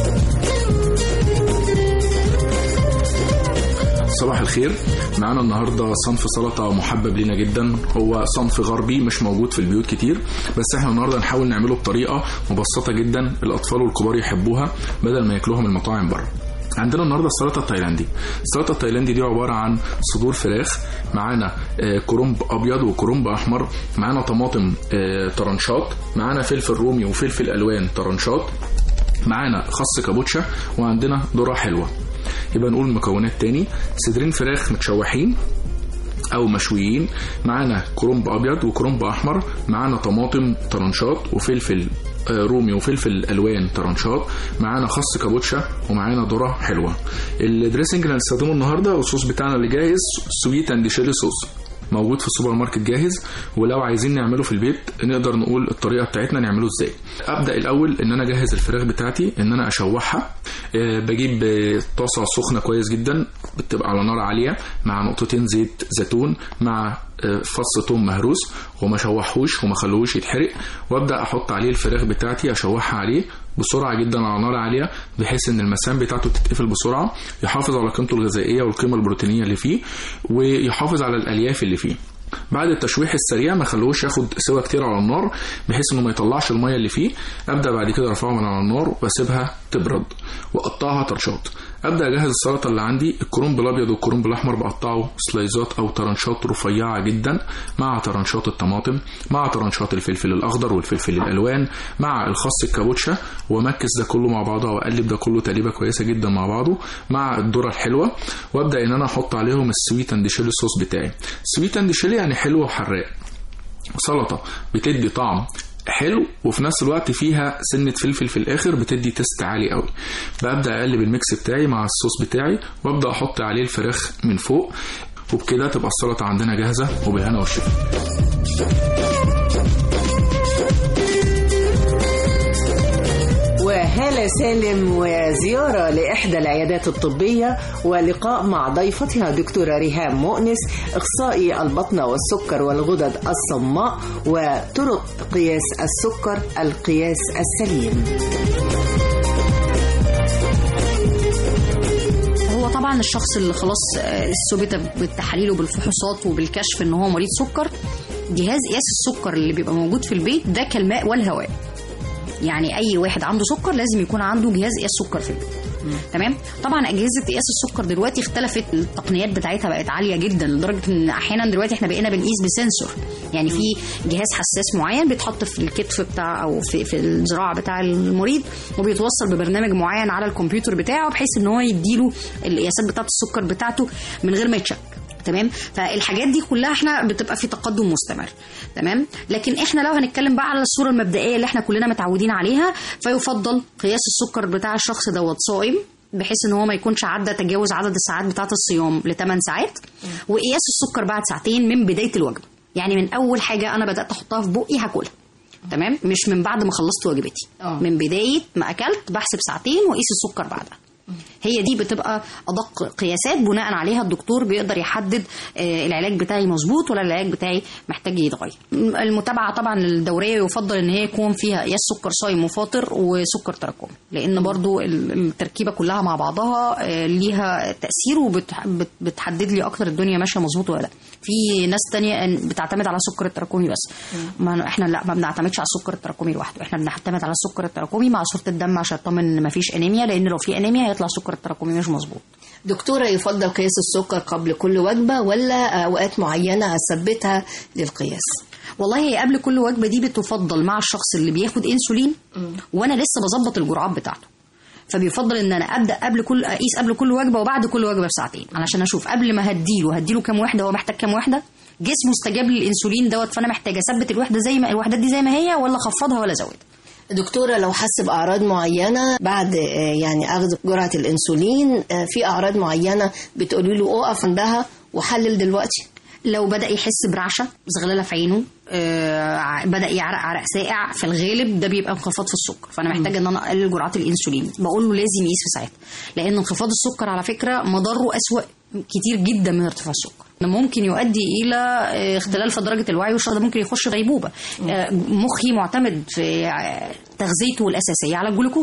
صباح الخير معانا النهارده صنف سلطه محبب لينا جدا هو صنف غربي مش موجود في البيوت كتير بس احنا النهارده نحاول نعمله بطريقه مبسطه جدا الاطفال والكبار يحبوها بدل ما ياكلوها من المطاعم بره عندنا النهارده السلطه التايلاندي السلطه التايلاندي دي عباره عن صدور فراخ معانا آه، كرنب ابيض وكرنب احمر معانا طماطم آه، طرنشات معانا فلفل رومي وفلفل الوان طرنشات معانا خس كابوتشا وعندنا ذره حلوه يبقى نقول مكونات تاني صدرين فراخ متشوحين او مشويين معانا كرنب ابيض وكرنب احمر معانا طماطم طرنشات وفلفل آه، رومي وفلفل الوان طرنشات معانا خس كابوتشا ومعانا ذره حلوه الدريسنج اللي هنستخدمه النهارده الصوص بتاعنا اللي جاهز سويت اند شيلي صوص موجود في السوبر ماركت جاهز ولو عايزين نعمله في البيت نقدر نقول الطريقه بتاعتنا نعمله ازاي ابدا الاول ان انا اجهز الفراخ بتاعتي ان انا اشوحها آه، بجيب آه، طاسه سخنه كويس جدا بتبقى على نار عاليه مع نقطتين زيت زيتون مع آه، فص ثوم مهروس وما شوحوش وما خلوش يتحرق وابدا احط عليه الفراخ بتاعتي اشوحها عليه بسرعه جدا على نار عاليه بحيث ان المسام بتاعته تتقفل بسرعه يحافظ على قيمته الغذائيه والقيمه البروتينيه اللي فيه ويحافظ على الالياف اللي فيه بعد التشويح السريع ما خلوش ياخد سوا كتير على النار بحيث انه ما يطلعش الميه اللي فيه ابدا بعد كده ارفعه من على النار واسيبها تبرد واقطعها طرشات ابدا اجهز السلطه اللي عندي الكرنب الابيض والكرنب الاحمر بقطعه سلايزات او طرنشات رفيعه جدا مع طرنشات الطماطم مع طرنشات الفلفل الاخضر والفلفل الالوان مع الخس الكابوتشا وامكس ده كله مع بعضه واقلب ده كله تقليبه كويسه جدا مع بعضه مع الذره الحلوه وابدا ان انا احط عليهم السويت اند شيلي صوص بتاعي السويت اند شيلي يعني حلو وحراق سلطه بتدي طعم حلو وفي نفس الوقت فيها سنة فلفل في الآخر بتدي تيست عالي قوي ببدأ أقلب الميكس بتاعي مع الصوص بتاعي وأبدأ أحط عليه الفراخ من فوق وبكده تبقى السلطة عندنا جاهزة وبالهنا والشفا وهالة سالم وزيارة لإحدى العيادات الطبية ولقاء مع ضيفتها دكتورة ريهام مؤنس إخصائي البطنة والسكر والغدد الصماء وطرق قياس السكر القياس السليم هو طبعا الشخص اللي خلاص آه، ثبت بالتحاليل وبالفحوصات وبالكشف ان هو مريض سكر جهاز قياس السكر اللي بيبقى موجود في البيت ده كالماء والهواء يعني اي واحد عنده سكر لازم يكون عنده جهاز قياس سكر في البيت تمام طبعا اجهزه قياس السكر دلوقتي اختلفت التقنيات بتاعتها بقت عاليه جدا لدرجه ان احيانا دلوقتي احنا بقينا بنقيس بسنسور يعني في جهاز حساس معين بيتحط في الكتف بتاع او في في الذراع بتاع المريض وبيتوصل ببرنامج معين على الكمبيوتر بتاعه بحيث ان هو يديله القياسات بتاعه السكر بتاعته من غير ما يتشك تمام فالحاجات دي كلها احنا بتبقى في تقدم مستمر تمام لكن احنا لو هنتكلم بقى على الصوره المبدئيه اللي احنا كلنا متعودين عليها فيفضل قياس السكر بتاع الشخص دوت صائم بحيث ان هو ما يكونش عدى تجاوز عدد الساعات بتاعه الصيام ل 8 ساعات وقياس السكر بعد ساعتين من بدايه الوجبه يعني من اول حاجه انا بدات احطها في بقي هاكلها تمام مش من بعد ما خلصت وجبتي من بدايه ما اكلت بحسب ساعتين واقيس السكر بعدها هي دي بتبقى ادق قياسات بناء عليها الدكتور بيقدر يحدد آه، العلاج بتاعي مظبوط ولا العلاج بتاعي محتاج يتغير م- المتابعه طبعا الدوريه يفضل ان هي يكون فيها قياس سكر صايم وفاطر وسكر تراكمي لان برضو ال- التركيبه كلها مع بعضها آه، ليها تاثير وبتحدد لي اكتر الدنيا ماشيه مظبوط ولا لا في ناس تانية بتعتمد على السكر التراكمي بس ما احنا لا ما بنعتمدش على السكر التراكمي لوحده احنا بنعتمد على السكر التراكمي مع صوره الدم عشان نطمن ان ما فيش انيميا لان لو في انيميا هيطلع السكر التراكمي مش مظبوط دكتورة يفضل قياس السكر قبل كل وجبة ولا أوقات معينة أثبتها للقياس والله هي قبل كل وجبه دي بتفضل مع الشخص اللي بياخد انسولين وانا لسه بظبط الجرعات بتاعته فبيفضل ان انا ابدا قبل كل اقيس قبل كل وجبه وبعد كل وجبه بساعتين علشان اشوف قبل ما هديله هديله كام وحده هو محتاج كام وحده جسمه استجاب للانسولين دوت فانا محتاجه اثبت الوحده زي ما الوحدات دي زي ما هي ولا اخفضها ولا ازودها دكتورة لو حس بأعراض معينة بعد آه، يعني أخذ جرعة الأنسولين آه، في أعراض معينة بتقولي له أقف عندها وحلل دلوقتي لو بدا يحس برعشه زغلله في عينه آه بدا يعرق عرق ساقع في الغالب ده بيبقى انخفاض في السكر فانا محتاجه ان انا اقلل جرعات الانسولين بقول له لازم يقيس في ساعتها لان انخفاض السكر على فكره مضره اسوا كتير جدا من ارتفاع السكر ده ممكن يؤدي الى آه، اختلال في درجه الوعي والشخص ده ممكن يخش غيبوبه آه، مخي معتمد في آه، تغذيته الاساسيه على الجلوكوز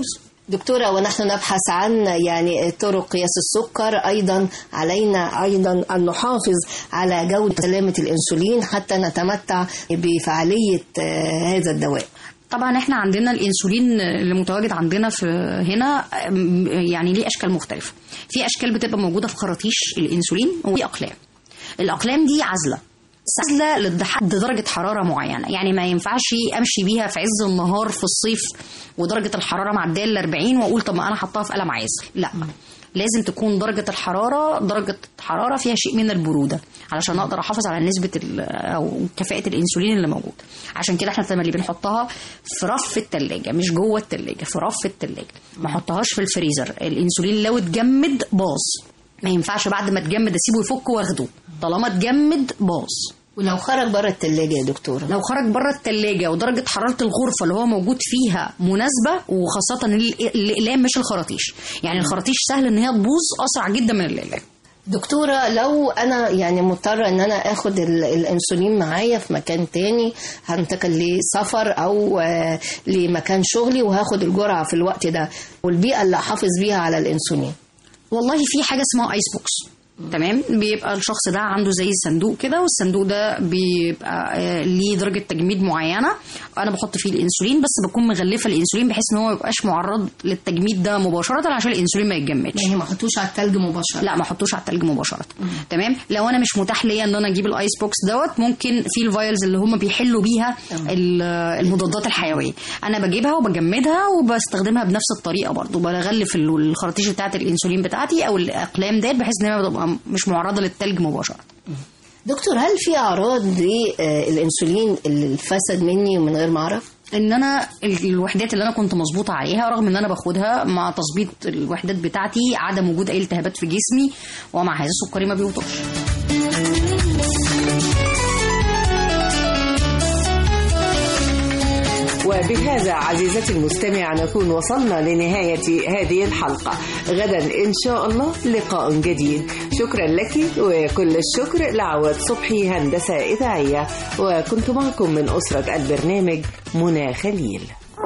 دكتورة ونحن نبحث عن يعني طرق قياس السكر أيضا علينا أيضا أن نحافظ على جودة سلامة الأنسولين حتى نتمتع بفعالية آه، هذا الدواء طبعا احنا عندنا الانسولين اللي متواجد عندنا في هنا أم، يعني ليه اشكال مختلفه في اشكال بتبقى موجوده في خراطيش الانسولين وفي اقلام الاقلام دي عزله عزله لحد درجه حراره معينه يعني ما ينفعش امشي بيها في عز النهار في الصيف ودرجه الحراره معديه ل 40 واقول طب ما انا حطها في قلم عازل لا لازم تكون درجة الحرارة درجة حرارة فيها شيء من البرودة علشان أقدر أحافظ على نسبة ال- أو كفاءة الأنسولين اللي موجود عشان كده احنا لما اللي بنحطها في رف التلاجة مش جوه التلاجة في رف التلاجة ما احطهاش في الفريزر الأنسولين لو اتجمد باظ ما ينفعش بعد ما اتجمد اسيبه يفك واخده طالما اتجمد باظ ولو خرج بره التلاجة يا دكتورة لو خرج بره التلاجة ودرجة حرارة الغرفة اللي هو موجود فيها مناسبة وخاصة ال- الأقلام مش الخراطيش يعني الخراطيش سهل إن هي تبوظ أسرع جدا من الأقلام دكتورة لو أنا يعني مضطرة إن أنا آخد ال- الأنسولين معايا في مكان تاني هنتقل لسفر أو آه، لمكان شغلي وهاخد الجرعة في الوقت ده والبيئة اللي أحافظ بيها على الأنسولين والله في حاجه اسمها ايس بوكس تمام بيبقى الشخص ده عنده زي صندوق كده والصندوق ده بيبقى آه، ليه درجه تجميد معينه انا بحط فيه الانسولين بس بكون مغلفه الانسولين بحيث ان هو ما يبقاش معرض للتجميد ده مباشره عشان الانسولين ما يتجمدش يعني ما احطوش على التلج مباشرة لا ما احطوش على التلج مباشره تمام لو انا مش متاح ليا ان انا اجيب الايس بوكس دوت ممكن في الفايلز اللي هم بيحلوا بيها ال- المضادات الحيويه انا بجيبها وبجمدها وبستخدمها بنفس الطريقه برضو بغلف ال- الخراطيش بتاعه الانسولين بتاعتي او الاقلام ديت بحيث ان هي بتبقى مش معرضه للتلج مباشره دكتور هل في أعراض للأنسولين اللي فسد مني ومن غير ما أعرف؟ ان انا ال- الوحدات اللي انا كنت مظبوطه عليها رغم ان انا باخدها مع تظبيط الوحدات بتاعتي عدم وجود اي التهابات في جسمي ومع هذا سكري ما بيوطش وبهذا عزيزتي المستمعة نكون وصلنا لنهاية هذه الحلقة غدا إن شاء الله لقاء جديد شكرا لك وكل الشكر لعواد صبحي هندسة إذاعية وكنت معكم من أسرة البرنامج منى خليل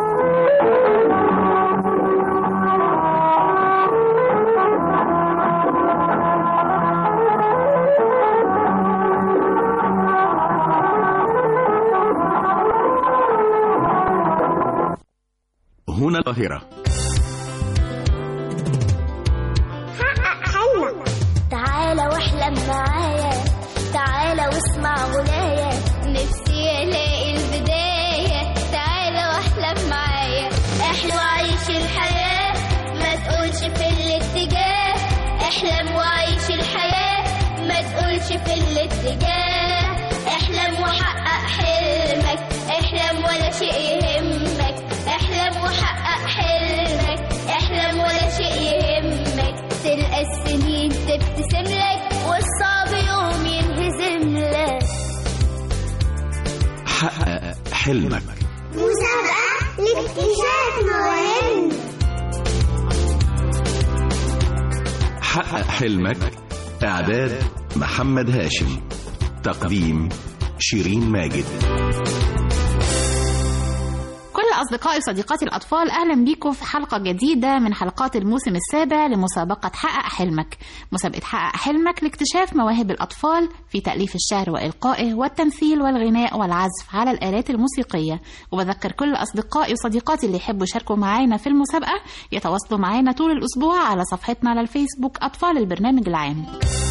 هنا القاهرة حلمك تعالى واحلم معايا تعالى واسمع غنايا نفسي الاقي البداية تعالى واحلم معايا احلم وعيش الحياة ما تقولش في الاتجاه احلم وعيش الحياة ما تقولش في الاتجاه احلم وحقق حلمك احلم ولا شيء يهمك احلم وحقق حلمك احلم ولا شيء يهمك تلقى السنين تبتسم لك والصعب يوم ينهزم لك حقق حلمك مسابقة لاكتشاف مواهب حقق حلمك إعداد محمد هاشم تقديم شيرين ماجد كل أصدقائي وصديقاتي الأطفال أهلا بيكم في حلقة جديدة من حلقات الموسم السابع لمسابقة حقق حلمك مسابقة حقق حلمك لاكتشاف مواهب الأطفال في تأليف الشعر وإلقائه والتمثيل والغناء والعزف على الآلات الموسيقية وبذكر كل أصدقائي وصديقاتي اللي يحبوا يشاركوا معانا في المسابقة يتواصلوا معانا طول الأسبوع على صفحتنا على الفيسبوك أطفال البرنامج العام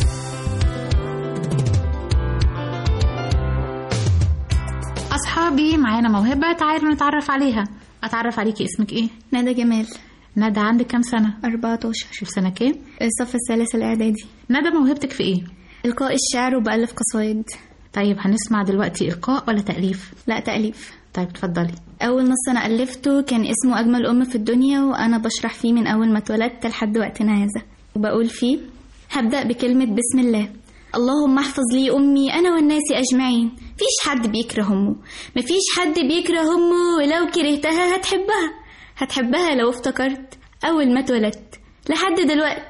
أصحابي معانا موهبة تعالوا نتعرف عليها أتعرف عليكي اسمك إيه؟ ندى جمال ندى عندك كام سنة؟ 14 في سنة كام؟ الصف الثالث الإعدادي ندى موهبتك في إيه؟ إلقاء الشعر وبألف قصايد طيب هنسمع دلوقتي إلقاء ولا تأليف؟ لا تأليف طيب اتفضلي أول نص أنا ألفته كان اسمه أجمل أم في الدنيا وأنا بشرح فيه من أول ما اتولدت لحد وقتنا هذا وبقول فيه هبدأ بكلمة بسم الله اللهم احفظ لي أمي أنا والناس أجمعين مفيش حد بيكره أمه مفيش حد بيكره أمه ولو كرهتها هتحبها هتحبها لو افتكرت أول ما اتولدت لحد دلوقت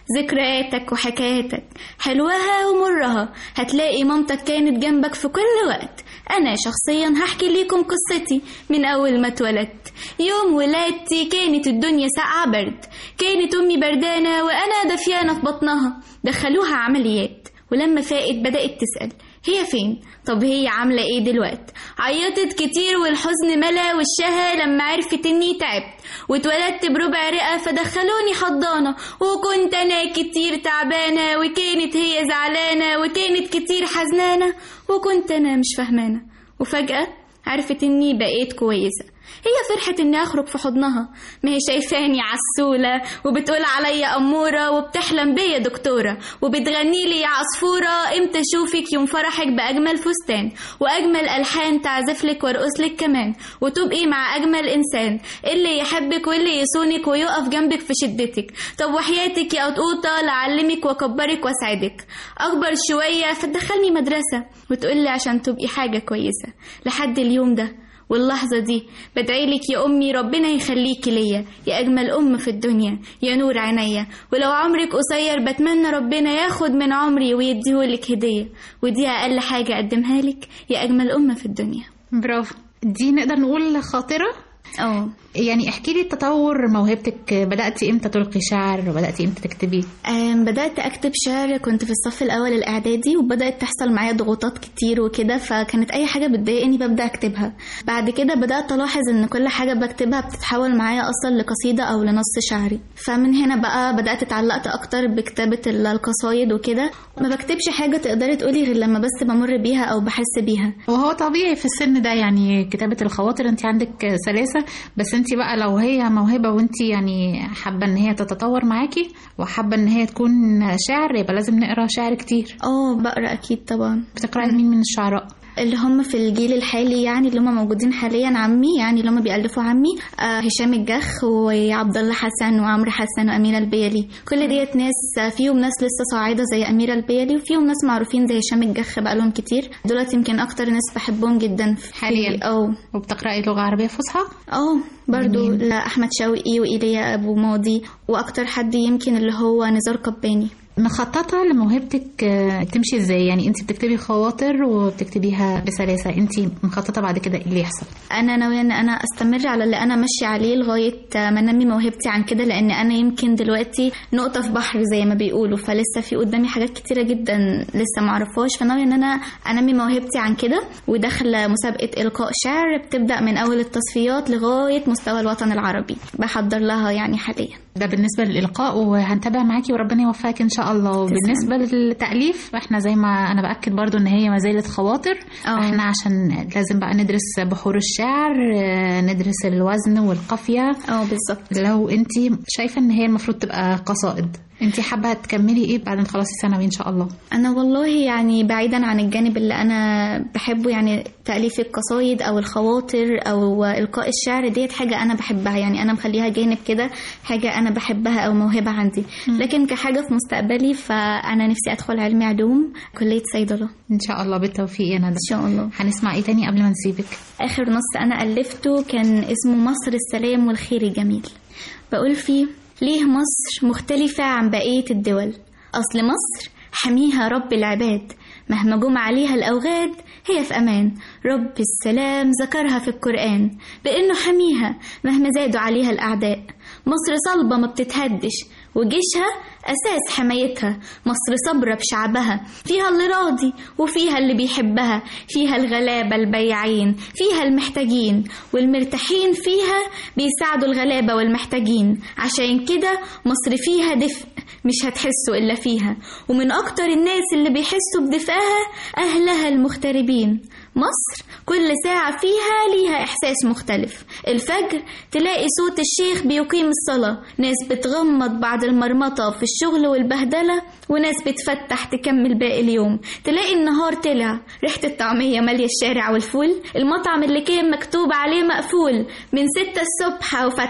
ذكرياتك وحكاياتك حلوها ومرها هتلاقي مامتك كانت جنبك في كل وقت أنا شخصيا هحكي ليكم قصتي من أول ما اتولدت يوم ولادتي كانت الدنيا ساقعة برد كانت أمي بردانة وأنا دفيانة في بطنها دخلوها عمليات ولما فاقت بدأت تسأل هي فين؟ طب هي عاملة ايه دلوقت؟ عيطت كتير والحزن ملا وشها لما عرفت اني تعبت واتولدت بربع رئة فدخلوني حضانة وكنت انا كتير تعبانة وكانت هي زعلانة وكانت كتير حزنانة وكنت انا مش فهمانة وفجأة عرفت اني بقيت كويسة هي فرحت اني اخرج في حضنها ما هي شايفاني عسولة وبتقول عليا أمورة وبتحلم بيا دكتورة وبتغني لي يا عصفورة امتى اشوفك يوم فرحك بأجمل فستان وأجمل ألحان تعزفلك وارقصلك كمان وتبقي مع أجمل إنسان اللي يحبك واللي يصونك ويقف جنبك في شدتك طب وحياتك يا قطوطة لعلمك وأكبرك وأسعدك أكبر شوية فتدخلني مدرسة وتقولي عشان تبقي حاجة كويسة لحد اليوم ده واللحظة دي بدعيلك يا أمي ربنا يخليكي ليا يا أجمل أم في الدنيا يا نور عينيا ولو عمرك قصير بتمنى ربنا ياخد من عمري ويديهولك هدية ودي أقل حاجة أقدمها لك يا أجمل أم في الدنيا برافو دي نقدر نقول خاطرة اه يعني احكي لي تطور موهبتك بدأتي امتى تلقي شعر وبدأتي امتى تكتبي أم، بدأت أكتب شعر كنت في الصف الأول الإعدادي وبدأت تحصل معايا ضغوطات كتير وكده فكانت أي حاجة بتضايقني ببدأ أكتبها بعد كده بدأت ألاحظ إن كل حاجة بكتبها بتتحول معايا أصلا لقصيدة أو لنص شعري فمن هنا بقى بدأت اتعلقت أكتر بكتابة ال- القصايد وكده ما بكتبش حاجة تقدري تقولي غير لما بس بمر بيها أو بحس بيها وهو طبيعي في السن ده يعني كتابة الخواطر انت عندك سلاسة بس انت بقى لو هي موهبة وانت يعني حابة ان هي تتطور معاكي وحابة ان هي تكون شعر يبقى لازم نقرا شعر كتير اه بقرا اكيد طبعا بتقراي مين من الشعراء اللي هم في الجيل الحالي يعني اللي هم موجودين حاليا عمي يعني اللي هم بيألفوا عمي آه هشام الجخ وعبد الله حسن وعمرو حسن وأميرة البيلي كل ديت ناس آه، فيهم ناس لسه صاعدة زي أميرة البيلي وفيهم ناس معروفين زي هشام الجخ بقالهم كتير دولت يمكن أكتر ناس بحبهم جدا في حاليا اه وبتقراي لغة عربية فصحى اه برضو لأحمد شوقي وإيليا أبو ماضي وأكتر حد يمكن اللي هو نزار قباني مخططة لموهبتك آه، تمشي ازاي يعني انت بتكتبي خواطر وبتكتبيها بسلاسة انت مخططة بعد كده ايه اللي يحصل انا ناويه ان انا استمر على اللي انا ماشيه عليه لغايه ما انمي موهبتي عن كده لان انا يمكن دلوقتي نقطه في بحر زي ما بيقولوا فلسه في قدامي حاجات كتيره جدا لسه ما اعرفهاش فناويه ان انا انمي موهبتي عن كده وداخله مسابقه القاء شعر بتبدا من اول التصفيات لغايه مستوى الوطن العربي بحضر لها يعني حاليا ده بالنسبة للإلقاء وهنتابع معاكي وربنا يوفقك إن شاء الله وبالنسبة للتأليف احنا زي ما أنا بأكد برضو إن هي ما زالت خواطر أه. احنا عشان لازم بقى ندرس بحور الشعر آه، ندرس الوزن والقافية اه بالظبط لو انت شايفة إن هي المفروض تبقى قصائد انت حابة تكملي ايه بعد ما تخلصي ثانوي إن شاء الله انا والله يعني بعيدا عن الجانب اللي انا بحبه يعني تاليف القصايد او الخواطر او القاء الشعر ديت حاجه انا بحبها يعني انا مخليها جانب كده حاجه انا بحبها او موهبه عندي لكن كحاجه في مستقبلي فانا نفسي ادخل علمي علوم كليه صيدله إن شاء الله بالتوفيق يا ندى إن شاء الله هنسمع ايه تاني قبل ما نسيبك اخر نص انا الفته كان اسمه مصر السلام والخير الجميل بقول فيه ليه مصر مختلفة عن بقية الدول أصل مصر حميها رب العباد مهما جم عليها الأوغاد هي في أمان رب السلام ذكرها في القرآن بأنه حميها مهما زادوا عليها الأعداء مصر صلبة ما بتتهدش وجيشها أساس حمايتها مصر صبرة بشعبها فيها اللي راضي وفيها اللي بيحبها فيها الغلابة البياعين فيها المحتاجين والمرتاحين فيها بيساعدوا الغلابة والمحتاجين عشان كده مصر فيها دفء مش هتحسوا إلا فيها ومن أكتر الناس اللي بيحسوا بدفئها أهلها المغتربين مصر كل ساعة فيها ليها إحساس مختلف الفجر تلاقي صوت الشيخ بيقيم الصلاة ناس بتغمض بعد المرمطة في الشغل والبهدلة وناس بتفتح تكمل باقي اليوم تلاقي النهار طلع ريحة الطعمية مالية الشارع والفول المطعم اللي كان مكتوب عليه مقفول من ستة الصبح أو فتح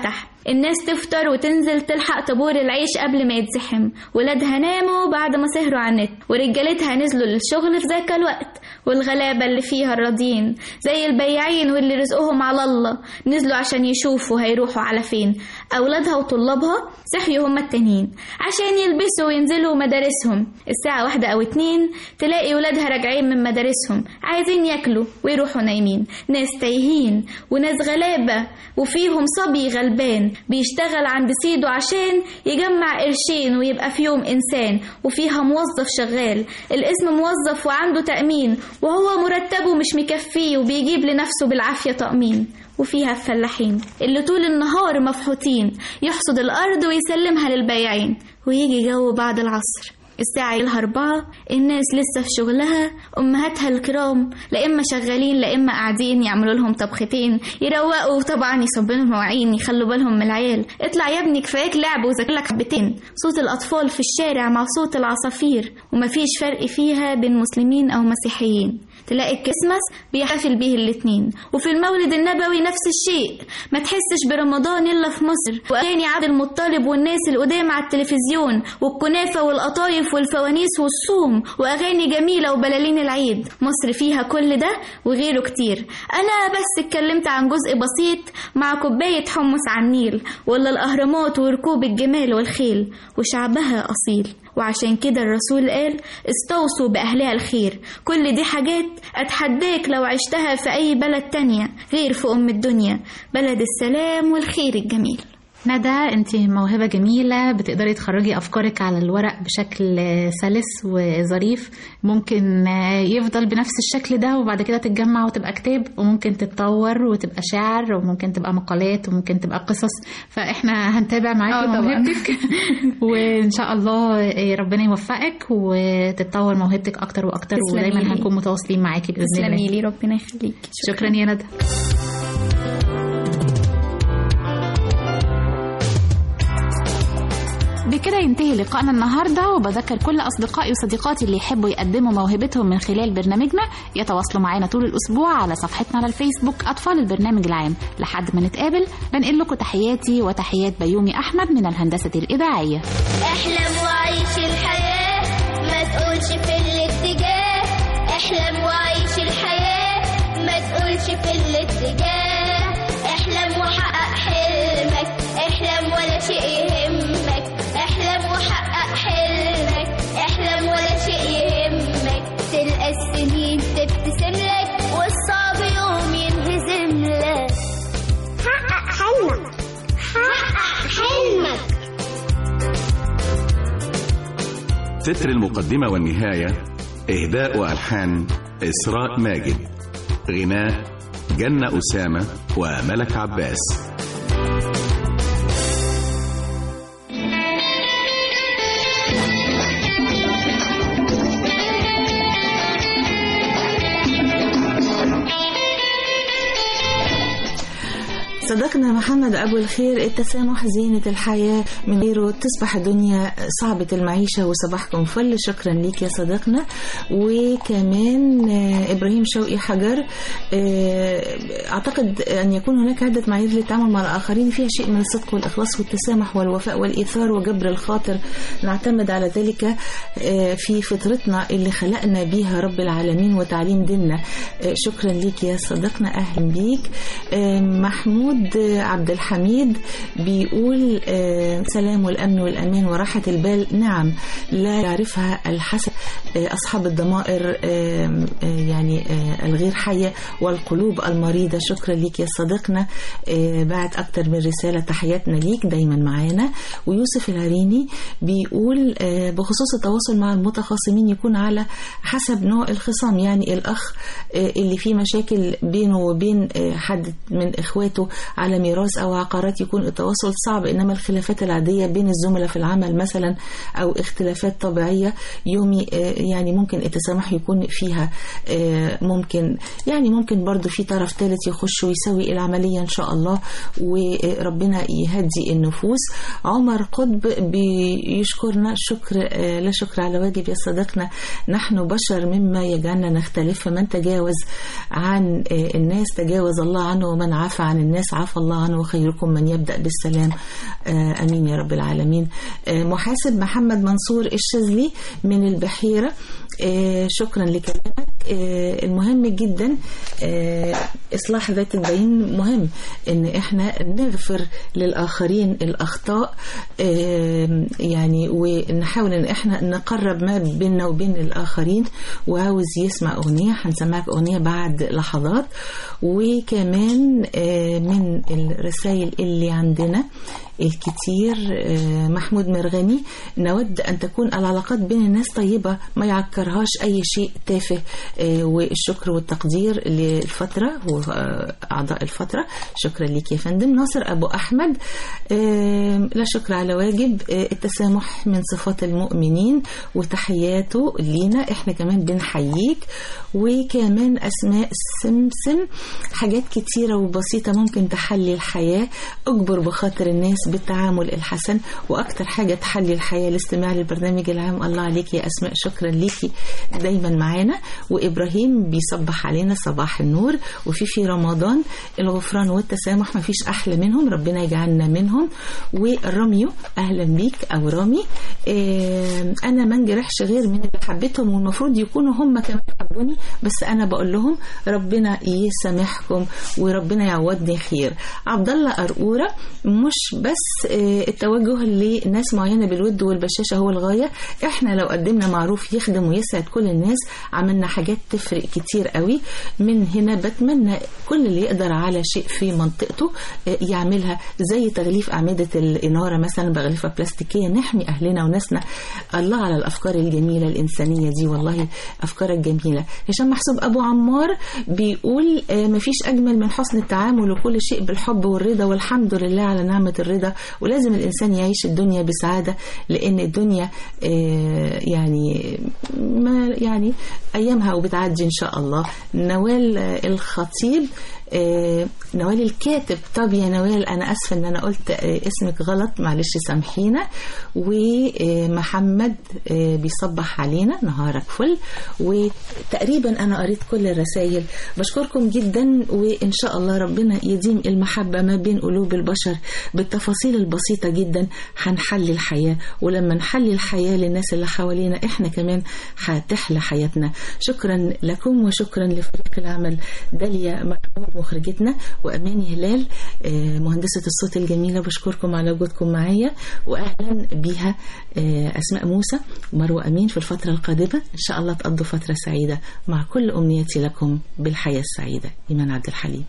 الناس تفطر وتنزل تلحق طابور العيش قبل ما يتزحم ولادها ناموا بعد ما سهروا على النت ورجالتها نزلوا للشغل في ذاك الوقت والغلابة اللي فيها الراضيين زي البياعين واللي رزقهم على الله نزلوا عشان يشوفوا هيروحوا على فين أولادها وطلابها صحيوا هما التانيين عشان يلبسوا وينزلوا مدارسهم الساعة واحدة أو اتنين تلاقي ولادها راجعين من مدارسهم عايزين ياكلوا ويروحوا نايمين ناس تايهين وناس غلابة وفيهم صبي غلبان بيشتغل عند سيده عشان يجمع قرشين ويبقى في يوم إنسان وفيها موظف شغال الاسم موظف وعنده تأمين وهو مرتبه مش مكفيه وبيجيب لنفسه بالعافية تأمين وفيها الفلاحين اللي طول النهار مفحوطين يحصد الأرض ويسلمها للبياعين ويجي جو بعد العصر الساعة يلها أربعة الناس لسه في شغلها أمهاتها الكرام لا إما شغالين لا إما قاعدين يعملوا لهم طبختين يروقوا طبعا يصبوا لهم مواعين يخلوا بالهم من العيال اطلع يا ابني كفاياك لعب وذاكر لك حبتين صوت الأطفال في الشارع مع صوت العصافير ومفيش فرق فيها بين مسلمين أو مسيحيين تلاقي الكريسماس بيحتفل بيه الاتنين وفي المولد النبوي نفس الشيء ما تحسش برمضان إلا في مصر وأغاني عبد المطلب والناس القدام على التلفزيون والكنافة والقطايف والفوانيس والصوم وأغاني جميلة وبلالين العيد مصر فيها كل ده وغيره كتير أنا بس اتكلمت عن جزء بسيط مع كوباية حمص على النيل ولا الأهرامات وركوب الجمال والخيل وشعبها أصيل وعشان كده الرسول قال استوصوا بأهلها الخير كل دي حاجات أتحداك لو عشتها في أي بلد تانية غير في أم الدنيا بلد السلام والخير الجميل ندى انت موهبة جميلة بتقدري تخرجي افكارك على الورق بشكل سلس وظريف ممكن يفضل بنفس الشكل ده وبعد كده تتجمع وتبقى كتاب وممكن تتطور وتبقى شعر وممكن تبقى مقالات وممكن تبقى قصص فاحنا هنتابع معاكي آه طبعاً. موهبتك وان شاء الله ربنا يوفقك وتتطور موهبتك اكتر واكتر تسلمي ودايما لي. هنكون متواصلين معاكي باذن الله تسلمي لي ربنا يخليك شكرا يا ندى بكده ينتهي لقائنا النهارده وبذكر كل اصدقائي وصديقاتي اللي يحبوا يقدموا موهبتهم من خلال برنامجنا يتواصلوا معانا طول الاسبوع على صفحتنا على الفيسبوك اطفال البرنامج العام لحد ما نتقابل بنقل لكم تحياتي وتحيات بيومي احمد من الهندسه الاذاعيه احلم وعيش الحياة ما تقولش في الاتجاه احلم وعيش الحياة ما تقولش في الاتجاه احلم وحقق حلمك احلم ولا شيء يهمك احلم وحقق حلمك احلم ولا شيء يهمك تلقى السنين تبتسم لك والصعب يوم ينهزم لك حقق حلمك حقق حلمك تتر المقدمة والنهاية إهداء وألحان إسراء ماجد غناء جنة أسامة وملك عباس صديقنا محمد أبو الخير التسامح زينة الحياة من غيره تصبح الدنيا صعبة المعيشة وصباحكم فل شكرا ليك يا صديقنا وكمان آه، إبراهيم شوقي حجر آه، أعتقد أن يكون هناك عدة معايير للتعامل مع الآخرين فيها شيء من الصدق والإخلاص والتسامح والوفاء والإيثار وجبر الخاطر نعتمد على ذلك آه، في فطرتنا اللي خلقنا بيها رب العالمين وتعليم ديننا آه، شكرا ليك يا صديقنا أهلا بيك آه، محمود آه، عبد الحميد بيقول آه، سلام والأمن والأمان وراحة البال نعم لا يعرفها الحسد آه، أصحاب الضمائر آه، آه، يعني آه، الغير حية والقلوب المريضة شكرا ليك يا صديقنا آه، بعت أكتر من رسالة تحياتنا ليك دايما معانا ويوسف العريني بيقول آه، بخصوص التواصل مع المتخاصمين يكون على حسب نوع الخصام يعني الأخ آه، اللي فيه مشاكل بينه وبين آه، حد من إخواته على ميراث أو عقارات يكون التواصل صعب إنما الخلافات العادية بين الزملاء في العمل مثلا أو اختلافات طبيعية يومي آه، يعني ممكن التسامح يكون فيها آه، ممكن يعني ممكن برضو في طرف ثالث يخش ويسوي العملية إن شاء الله وربنا يهدي النفوس عمر قطب بيشكرنا شكر آه، لا شكر على واجب يا صديقنا نحن بشر مما يجعلنا نختلف فمن تجاوز عن آه، الناس تجاوز الله عنه ومن عفى عن الناس عفى الله عنه وخيركم من يبدأ بالسلام آه، أمين يا رب العالمين آه، محاسب محمد منصور الشاذلي من البحيرة آه، شكرا لكلامك آه، المهم جدا آه، إصلاح ذات البين مهم إن إحنا نغفر للآخرين الأخطاء آه، يعني ونحاول إن إحنا نقرب ما بيننا وبين الآخرين وعاوز يسمع أغنية هنسمعك أغنية بعد لحظات وكمان آه، من الرسائل اللي عندنا الكتير آه، محمود مرغني نود أن تكون العلاقات بين الناس طيبة ما يعكرهاش أي شيء تافه آه، والشكر والتقدير للفترة وأعضاء الفترة شكرا لك يا فندم ناصر أبو أحمد آه، لا شكر على واجب آه، التسامح من صفات المؤمنين وتحياته لينا احنا كمان بنحييك وكمان أسماء سمسم حاجات كتيرة وبسيطة ممكن تحلي الحياة أجبر بخاطر الناس بالتعامل الحسن وأكتر حاجة تحلي الحياة الاستماع للبرنامج العام الله عليك يا أسماء شكرا ليكي دايما معانا وإبراهيم بيصبح علينا صباح النور وفي في رمضان الغفران والتسامح ما فيش أحلى منهم ربنا يجعلنا منهم والراميو أهلا بيك أو رامي آه، أنا ما انجرحش غير من اللي حبيتهم والمفروض يكونوا هم كمان حبوني بس أنا بقول لهم ربنا يسامحكم وربنا يعوضني خير عبد الله قرقورة مش بس آه، التوجه لناس معينة بالود والبشاشة هو الغاية احنا لو قدمنا معروف يخدم ويسعد كل الناس عملنا حاجات تفرق كتير قوي من هنا بتمنى كل اللي يقدر على شيء في منطقته آه، يعملها زي تغليف أعمدة الإنارة مثلا بغلفة بلاستيكية نحمي أهلنا وناسنا الله على الأفكار الجميلة الإنسانية دي والله أفكارك جميلة هشام محسوب أبو عمار بيقول آه، مفيش أجمل من حسن التعامل وكل شيء بالحب والرضا والحمد لله على نعمة الرضا ولازم الإنسان يعيش الدنيا بسعادة لأن الدنيا آه، يعني ما يعني أيامها وبتعدي إن شاء الله نوال آه، الخطيب آه، نوال الكاتب طب يا نوال انا اسفه ان انا قلت آه، اسمك غلط معلش سامحينا ومحمد آه، بيصبح علينا نهارك فل وتقريبا انا قريت كل الرسائل بشكركم جدا وان شاء الله ربنا يديم المحبه ما بين قلوب البشر بالتفاصيل البسيطه جدا هنحلي الحياه ولما نحلي الحياه للناس اللي حوالينا احنا كمان هتحلى حياتنا شكرا لكم وشكرا لفريق العمل داليا محمود مخرجتنا واماني هلال آه، مهندسه الصوت الجميله بشكركم على وجودكم معايا واهلا بيها آه، اسماء موسى ومروه امين في الفتره القادمه ان شاء الله تقضوا فتره سعيده مع كل امنيتي لكم بالحياه السعيده ايمان عبد الحليم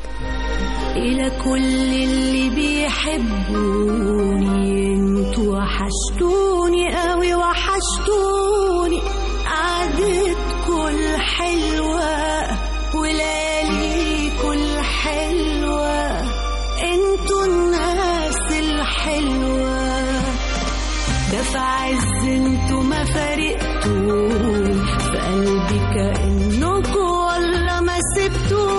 إلى كل اللي بيحبوني انتوا وحشتوني قوي وحشتوني قعدتكوا الحلوة ولياليكوا الحلوة انتوا الناس الحلوة ده في عز انتوا ما فرقتوا في قلبي كأنكوا ولا ما سبتوا